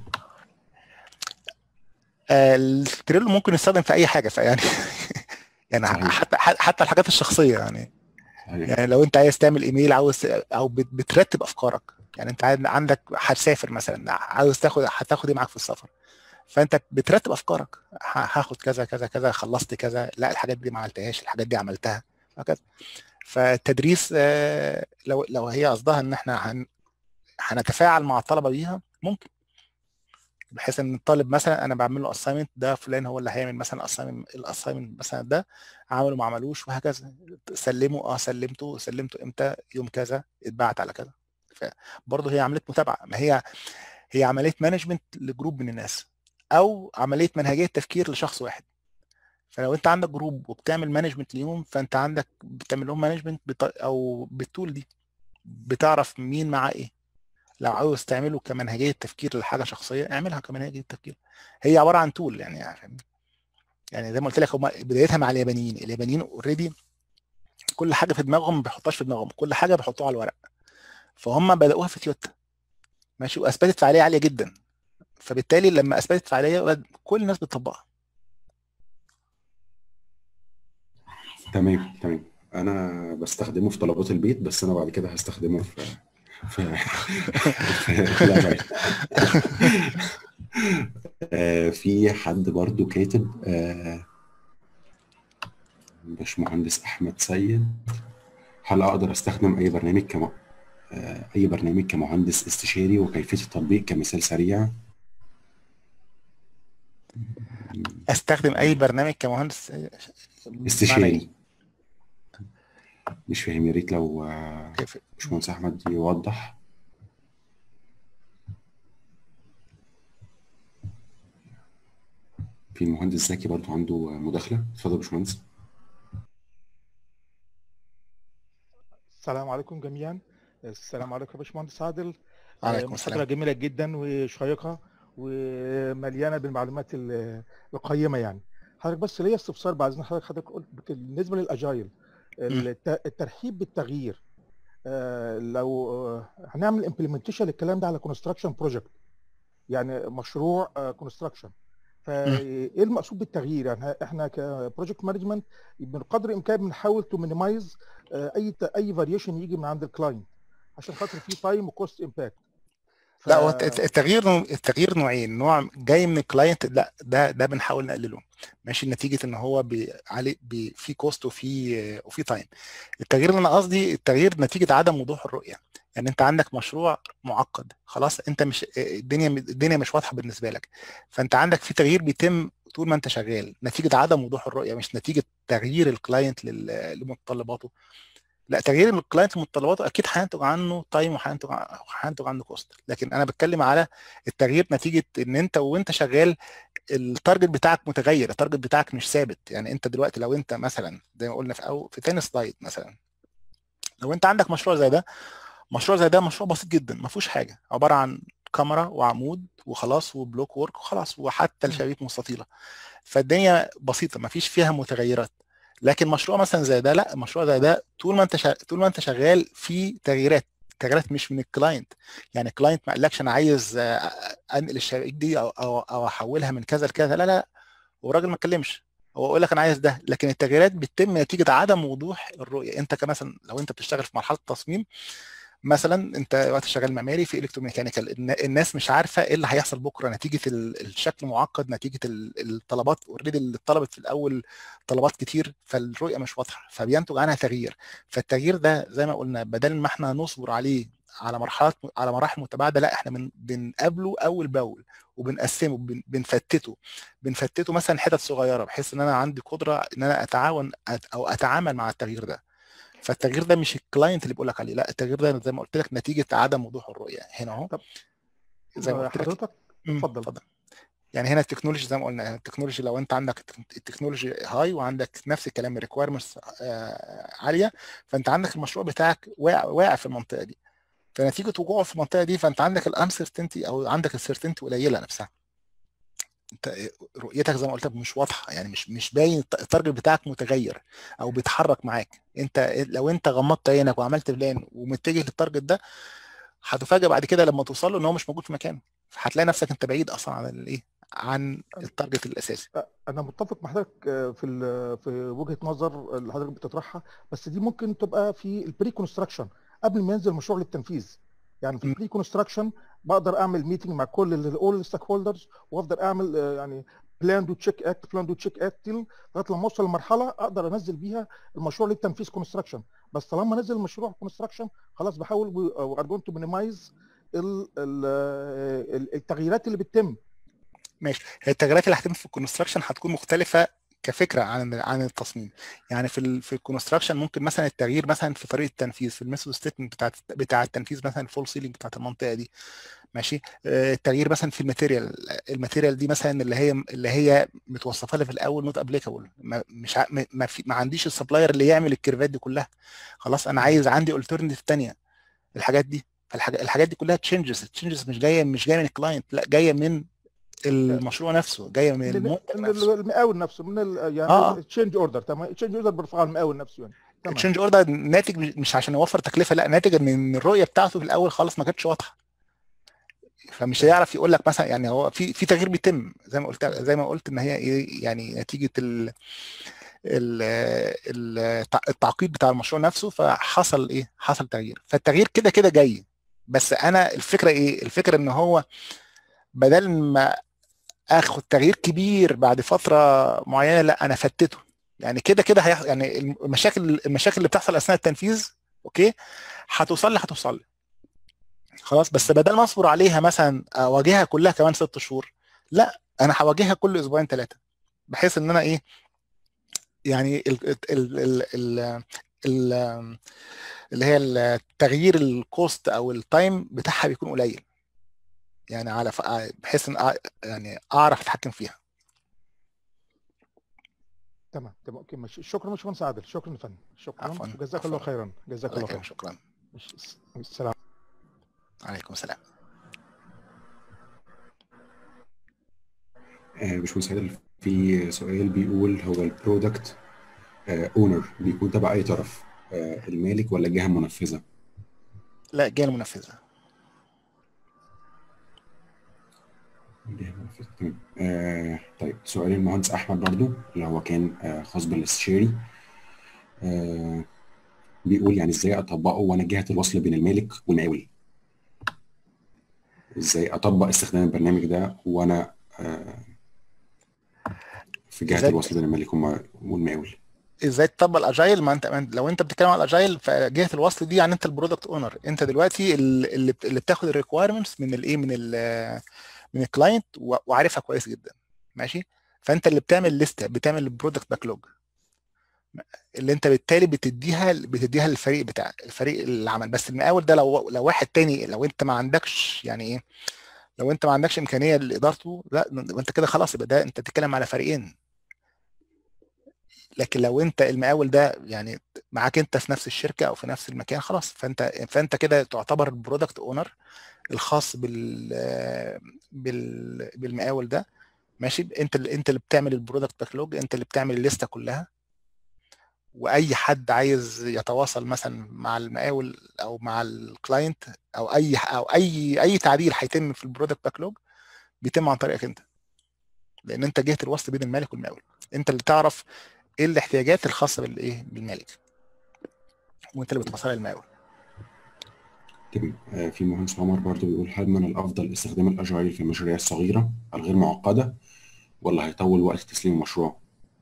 آه، التريلو ممكن يستخدم في اي حاجه فيعني يعني صحيح. حتى حتى الحاجات الشخصيه يعني صحيح. يعني لو انت عايز تعمل ايميل عاوز او بت- بترتب افكارك يعني انت عايز- عندك هتسافر مثلا عاوز تاخد هتاخد ايه معاك في السفر فانت بترتب افكارك ه- هاخد كذا كذا كذا خلصت كذا لا الحاجات دي ما عملتهاش الحاجات دي عملتها وهكذا فالتدريس آه، لو لو هي قصدها ان احنا هن هنتفاعل مع الطلبه بيها ممكن بحيث ان الطالب مثلا انا بعمل له اساينمنت ده فلان هو اللي هيعمل مثلا اساينمنت الاساينمنت مثلا ده عمله ما عملوش وهكذا سلمه اه سلمته سلمته امتى يوم كذا اتبعت على كذا فبرضه هي عمليه متابعه ما هي هي عمليه مانجمنت لجروب من الناس او عمليه منهجيه تفكير لشخص واحد فلو انت عندك جروب وبتعمل مانجمنت ليهم فانت عندك بتعمل لهم مانجمنت بط... او بالتول دي بتعرف مين معاه ايه لو عاوز تعمله كمنهجيه تفكير لحاجه شخصيه اعملها كمنهجيه تفكير هي عباره عن تول يعني فاهمني؟ يعني زي ما قلت لك هم بدايتها مع اليابانيين اليابانيين اوريدي كل حاجه في دماغهم ما بيحطهاش في دماغهم كل حاجه بيحطوها على الورق فهم بداوها في تويوتا ماشي واثبتت فعاليه عاليه جدا فبالتالي لما اثبتت فعاليه كل الناس بتطبقها تمام تمام انا بستخدمه في طلبات البيت بس انا بعد كده هستخدمه في في في في الأجايل. آه، في حد برضو كاتب آه، باشمهندس احمد سيد هل اقدر استخدم اي برنامج كم آه، اي برنامج كمهندس استشاري وكيفيه التطبيق كمثال سريع استخدم اي برنامج كمهندس معنى استشاري إيه؟ مش فاهم يا ريت لو آه، كيف باشمهندس احمد يوضح في المهندس زكي برضو عنده مداخله اتفضل يا باشمهندس السلام عليكم جميعا السلام عليكم يا باشمهندس عادل عليكم آه، السلام محاضرة جميلة جدا وشيقة ومليانة بالمعلومات ال- القيمة يعني حضرتك بس ليا استفسار بعد اذن حضرتك حضرتك قلت بت- بالنسبة للاجايل الت- الترحيب بالتغيير آه، لو آه، هنعمل امبلمنتيشن للكلام ده على كونستراكشن بروجكت يعني مشروع كونستراكشن فايه المقصود بالتغيير يعني احنا كبروجكت مانجمنت بقدر الامكان بنحاول تو مينيمايز اي ت- اي فاريشن يجي من عند الكلاينت عشان خاطر في تايم وكوست امباكت لا هو الت- التغيير نوع- التغيير نوعين نوع جاي من الكلاينت لا ده ده بنحاول نقلله ماشي نتيجه ان هو بي عليه بي في كوست وفي وفي تايم التغيير اللي انا قصدي التغيير نتيجه عدم وضوح الرؤيه يعني انت عندك مشروع معقد خلاص انت مش الدنيا الدنيا مش واضحه بالنسبه لك فانت عندك في تغيير بيتم طول ما انت شغال نتيجه عدم وضوح الرؤيه مش نتيجه تغيير الكلاينت لل- لمتطلباته لا تغيير الكلاينت لمتطلباته اكيد هينتج عنه تايم وهينتج ع- هينتج عنه كوست لكن انا بتكلم على التغيير نتيجه ان انت وانت شغال التارجت بتاعك متغير التارجت بتاعك مش ثابت يعني انت دلوقتي لو انت مثلا زي ما قلنا في أو في تاني سلايد مثلا لو انت عندك مشروع زي ده مشروع زي ده مشروع بسيط جدا ما فيهوش حاجه عباره عن كاميرا وعمود وخلاص وبلوك وورك وخلاص وحتى الشبابيك مستطيله فالدنيا بسيطه ما فيش فيها متغيرات لكن مشروع مثلا زي ده لا مشروع زي ده طول ما انت شا... طول ما انت شغال في تغييرات تغييرات مش من الكلاينت يعني الكلاينت ما قالكش انا عايز آه، انقل الشبابيك دي او او او احولها من كذا لكذا لا لا هو الراجل ما اتكلمش هو يقول لك انا عايز ده لكن التغييرات بتتم نتيجه عدم وضوح الرؤيه انت كمثلا لو انت بتشتغل في مرحله التصميم مثلا انت وقت شغال معماري في الكتروميكانيكال الن- الناس مش عارفه ايه اللي هيحصل بكره نتيجه ال- الشكل معقد نتيجه ال- الطلبات اوريدي اللي اتطلبت في الاول طلبات كتير فالرؤيه مش واضحه فبينتج عنها تغيير فالتغيير ده زي ما قلنا بدل ما احنا نصبر عليه على مرحلات على مراحل متباعده لا احنا بن- بنقابله اول باول وبنقسمه بن- بنفتته بنفتته مثلا حتت صغيره بحيث ان انا عندي قدره ان انا اتعاون أت- او اتعامل مع التغيير ده فالتغيير ده مش الكلاينت اللي بيقول لك عليه لا التغيير ده زي ما قلت لك نتيجه عدم وضوح الرؤيه هنا اهو طب زي ما قلت لك حضرتك مم، اتفضل. اتفضل يعني هنا التكنولوجي زي ما قلنا التكنولوجي لو انت عندك التك- التكنولوجي هاي وعندك نفس الكلام الريكويرمنتس عاليه فانت عندك المشروع بتاعك واقع واقع في المنطقه دي فنتيجه وقوعه في المنطقه دي فانت عندك الانسرتينتي او عندك السيرتينتي قليله نفسها انت رؤيتك زي ما قلت لك مش واضحه يعني مش مش باين الت- التارجت بتاعك متغير او بيتحرك معاك انت لو انت غمضت عينك وعملت بلان ومتجه للتارجت ده هتفاجئ بعد كده لما توصل له ان هو مش موجود في مكانه هتلاقي نفسك انت بعيد اصلا عن الايه عن التارجت الاساسي انا متفق مع حضرتك آه، في ال- في وجهة نظر اللي حضرتك بتطرحها بس دي ممكن تبقى في البري كونستراكشن قبل ما ينزل المشروع للتنفيذ يعني في م. البري كونستراكشن بقدر اعمل ميتنج مع كل اول الستيك هولدرز وافضل اعمل آه، يعني بلان دو تشيك اكت بلان دو تشيك اكت لغايه لما اوصل لمرحله اقدر انزل بيها المشروع للتنفيذ كونستراكشن بس طالما نزل المشروع كونستراكشن خلاص بحاول ار جوينت تو مينيمايز التغييرات اللي بتتم ماشي هي التغييرات اللي هتتم في الكونستراكشن هتكون مختلفه كفكره عن عن التصميم يعني في ال في الكونستراكشن ممكن مثلا التغيير مثلا في طريقه التنفيذ في الميثود ستيتمنت بتاع بتاع التنفيذ مثلا الفول سيلينج بتاعت المنطقه دي ماشي آه، التغيير مثلا في الماتيريال الماتيريال دي مثلا اللي هي اللي هي متوصفه لي في الاول نوت ابليكابل مش ع- ما ما, في ما عنديش السبلاير اللي يعمل الكيرفات دي كلها خلاص انا عايز عندي الترناتيف ثانيه الحاجات دي فالحاجات الحاجات دي كلها تشينجز التشينجز مش جايه مش جايه من الكلاينت لا جايه من المشروع نفسه جايه من من المنتج من نفسه المقاول نفسه من ال- آه، يعني آه. تشينج اوردر تمام التشينج اوردر بيرفعها المقاول نفسه يعني تمام التشينج اوردر ناتج مش- مش عشان يوفر تكلفه لا ناتج ان إن الرؤيه بتاعته في الاول خالص ما كانتش واضحه فمش هيعرف يقول لك مثلا يعني هو في في تغيير بيتم زي ما قلت زي ما قلت ان هي ايه يعني نتيجه ال ال- ال- التعقيد بتاع المشروع نفسه فحصل ايه حصل تغيير فالتغيير كده كده جاي بس انا الفكره ايه الفكره ان هو بدل ما اخد تغيير كبير بعد فتره معينه لا انا فتته يعني كده كده هيحصل يعني المشاكل المشاكل اللي بتحصل اثناء التنفيذ اوكي هتوصل لي هتوصل لي خلاص بس بدل ما اصبر عليها مثلا اواجهها كلها كمان ست شهور لا انا هواجهها كل اسبوعين ثلاثه بحيث ان انا ايه يعني ال ال ال ال ال اللي هي التغيير الكوست او التايم بتاعها بيكون قليل يعني على ف- بحيث ان أ- يعني اعرف اتحكم فيها تمام تمام اوكي ماشي شكرا باشمهندس عادل شكرا يا فندم شكرا عفواً، جزاك الله عفواً. خيرا جزاك الله الله خيرا يكرمك، شكرا ماشي. السلام عليكم السلام آه، باشمهندس عادل في سؤال بيقول هو البرودكت اونر بيكون تبع اي طرف آه، المالك ولا الجهه المنفذه لا الجهه المنفذه الجهه المنفذه تمام آه، طيب سؤال المهندس احمد برضو اللي هو كان آه، خاص بالاستشاري آه، بيقول يعني ازاي اطبقه وانا جهه الوصل بين المالك والمقاول ازاي اطبق استخدام البرنامج ده وانا آه، في جهه إزاي؟ الوصل بين المالك والم- والمقاول ازاي تطبق الاجايل ما انت ما أنت- لو انت بتتكلم على الاجايل فجهه الوصل دي يعني انت البرودكت اونر انت دلوقتي ال- اللي بت- اللي بتاخد الريكويرمنتس من الايه من ال من الكلاينت وعارفها كويس جدا ماشي فانت اللي بتعمل لسته بتعمل البرودكت باكلوج اللي انت بالتالي بتديها بتديها للفريق بتاع الفريق العمل بس المقاول ده لو لو واحد تاني لو انت ما عندكش يعني ايه لو انت ما عندكش امكانيه لادارته لا انت كده خلاص يبقى ده انت بتتكلم على فريقين لكن لو انت المقاول ده يعني معاك انت في نفس الشركه او في نفس المكان خلاص فانت فانت كده تعتبر البرودكت اونر الخاص بال بال بالمقاول ده ماشي انت اللي انت اللي بتعمل البرودكت باكلوج انت اللي بتعمل الليسته كلها واي حد عايز يتواصل مثلا مع المقاول او مع الكلاينت او اي او اي اي تعديل هيتم في البرودكت باكلوج بيتم عن طريقك انت لان انت جهه الوصل بين المالك والمقاول انت اللي تعرف ايه الاحتياجات الخاصه بالايه بالمالك وانت اللي بتوصلها للمقاول تمام آه، في مهندس عمر برضو بيقول هل من الافضل استخدام الاجايل في المشاريع الصغيره الغير معقده ولا هيطول وقت تسليم المشروع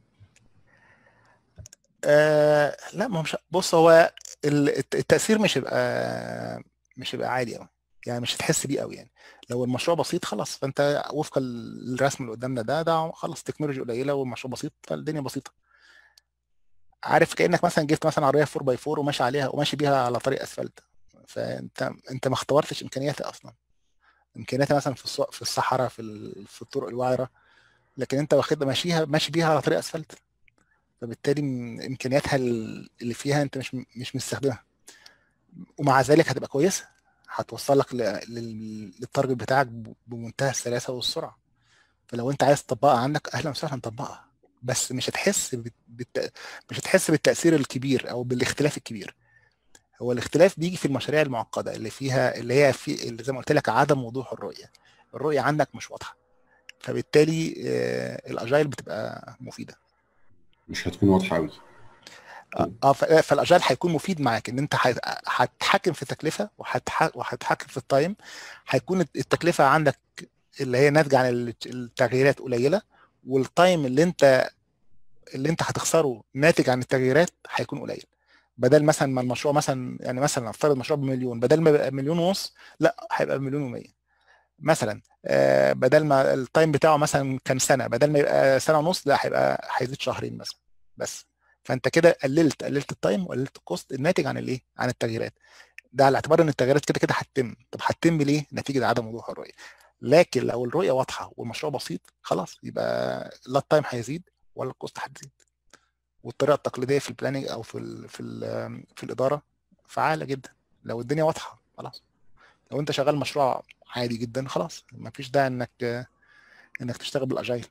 آه لا ما هو مش بص هو ال- الت- التأثير مش هيبقى مش هيبقى عالي قوي يعني مش هتحس بيه قوي يعني لو المشروع بسيط خلاص فانت وفق الرسم اللي قدامنا ده ده خلاص تكنولوجي قليله والمشروع بسيط فالدنيا بسيطه عارف كانك مثلا جبت مثلا عربيه 4 باي 4 وماشي عليها وماشي بيها على طريق اسفلت فانت انت ما اختبرتش امكانياتها اصلا امكانياتها مثلا في الص- في الصحراء في ال- في الطرق الوعره لكن انت واخدها ماشيها ماشي بيها على طريق اسفلت فبالتالي م- امكانياتها ال- اللي فيها انت مش مش مستخدمها ومع ذلك هتبقى كويسه هتوصل لك ل- لل- للتارجت بتاعك ب- بمنتهى السلاسه والسرعه فلو انت عايز تطبقها عندك اهلا وسهلا طبقها بس مش هتحس بت... بت... مش هتحس بالتاثير الكبير او بالاختلاف الكبير هو الاختلاف بيجي في المشاريع المعقده اللي فيها اللي هي في اللي زي ما قلت لك عدم وضوح الرؤيه الرؤيه عندك مش واضحه فبالتالي آه، الاجايل بتبقى مفيده مش هتكون واضحه قوي اه آه، ف- فالاجايل هيكون مفيد معاك ان انت هت- هتتحكم في التكلفه وهتح- وهتتحكم في التايم هيكون التكلفه عندك اللي هي ناتجه عن ال- التغييرات قليله والتايم اللي انت اللي انت هتخسره ناتج عن التغييرات هيكون قليل بدل مثلا ما المشروع مثلا يعني مثلا نفترض مشروع بمليون بدل ما يبقى مليون ونص لا هيبقى مليون ومية مثلا آه، بدل ما التايم بتاعه مثلا كان سنه بدل ما يبقى سنه ونص لا هيبقى هيزيد شهرين مثلا بس فانت كده قللت قللت التايم وقللت الكوست الناتج عن الايه عن التغييرات ده على اعتبار ان التغييرات كده كده هتتم طب هتتم ليه نتيجه عدم وضوح الرؤيه لكن لو الرؤيه واضحه والمشروع بسيط خلاص يبقى لا التايم هيزيد ولا الكوست هتزيد والطريقه التقليديه في البلاننج او في ال في ال في الاداره فعاله جدا لو الدنيا واضحه خلاص لو انت شغال مشروع عادي جدا خلاص ما فيش داعي انك انك تشتغل بالاجايل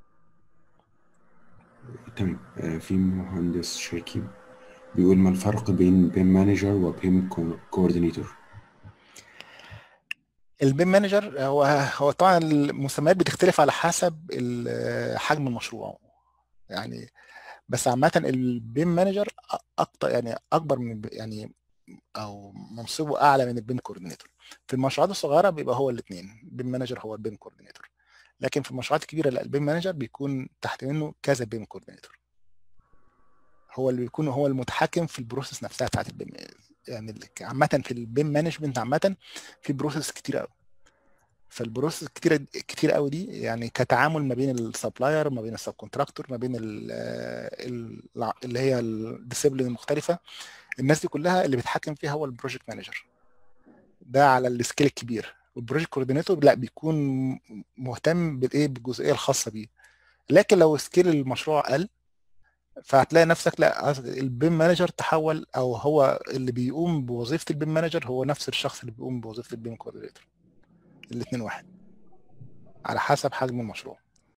تمام آه، في مهندس شركي بيقول ما الفرق بين بيم مانجر وبيم كوردينيتور البيم مانجر هو هو طبعا المسميات بتختلف على حسب ال- حجم المشروع يعني بس عامه البيم مانجر اكتر يعني اكبر من الب- يعني او منصبه اعلى من البيم كوردينيتور في المشروعات الصغيره بيبقى هو الاثنين البيم مانجر هو البيم كوردينيتور لكن في المشروعات الكبيره لا البيم مانجر بيكون تحت منه كذا بيم كوردينيتور هو اللي بيكون هو المتحكم في البروسيس نفسها بتاعت البيم يعني ال- عامه في البيم مانجمنت عامه في بروسيس كتير قوي فالبروسيس كتير كتير قوي دي يعني كتعامل ما بين السبلاير ما بين السب كونتراكتور ما بين ال ال اللي هي الديسيبلين المختلفه الناس دي كلها اللي بيتحكم فيها هو البروجكت مانجر ده على السكيل الكبير والبروجكت كوردينيتور لا بيكون مهتم بالايه بالجزئيه الخاصه بيه لكن لو سكيل المشروع قل فهتلاقي نفسك لا البيم مانجر تحول او هو اللي بيقوم بوظيفه البيم مانجر هو نفس الشخص اللي بيقوم بوظيفه البيم كوردينيتور الاثنين واحد على حسب حجم المشروع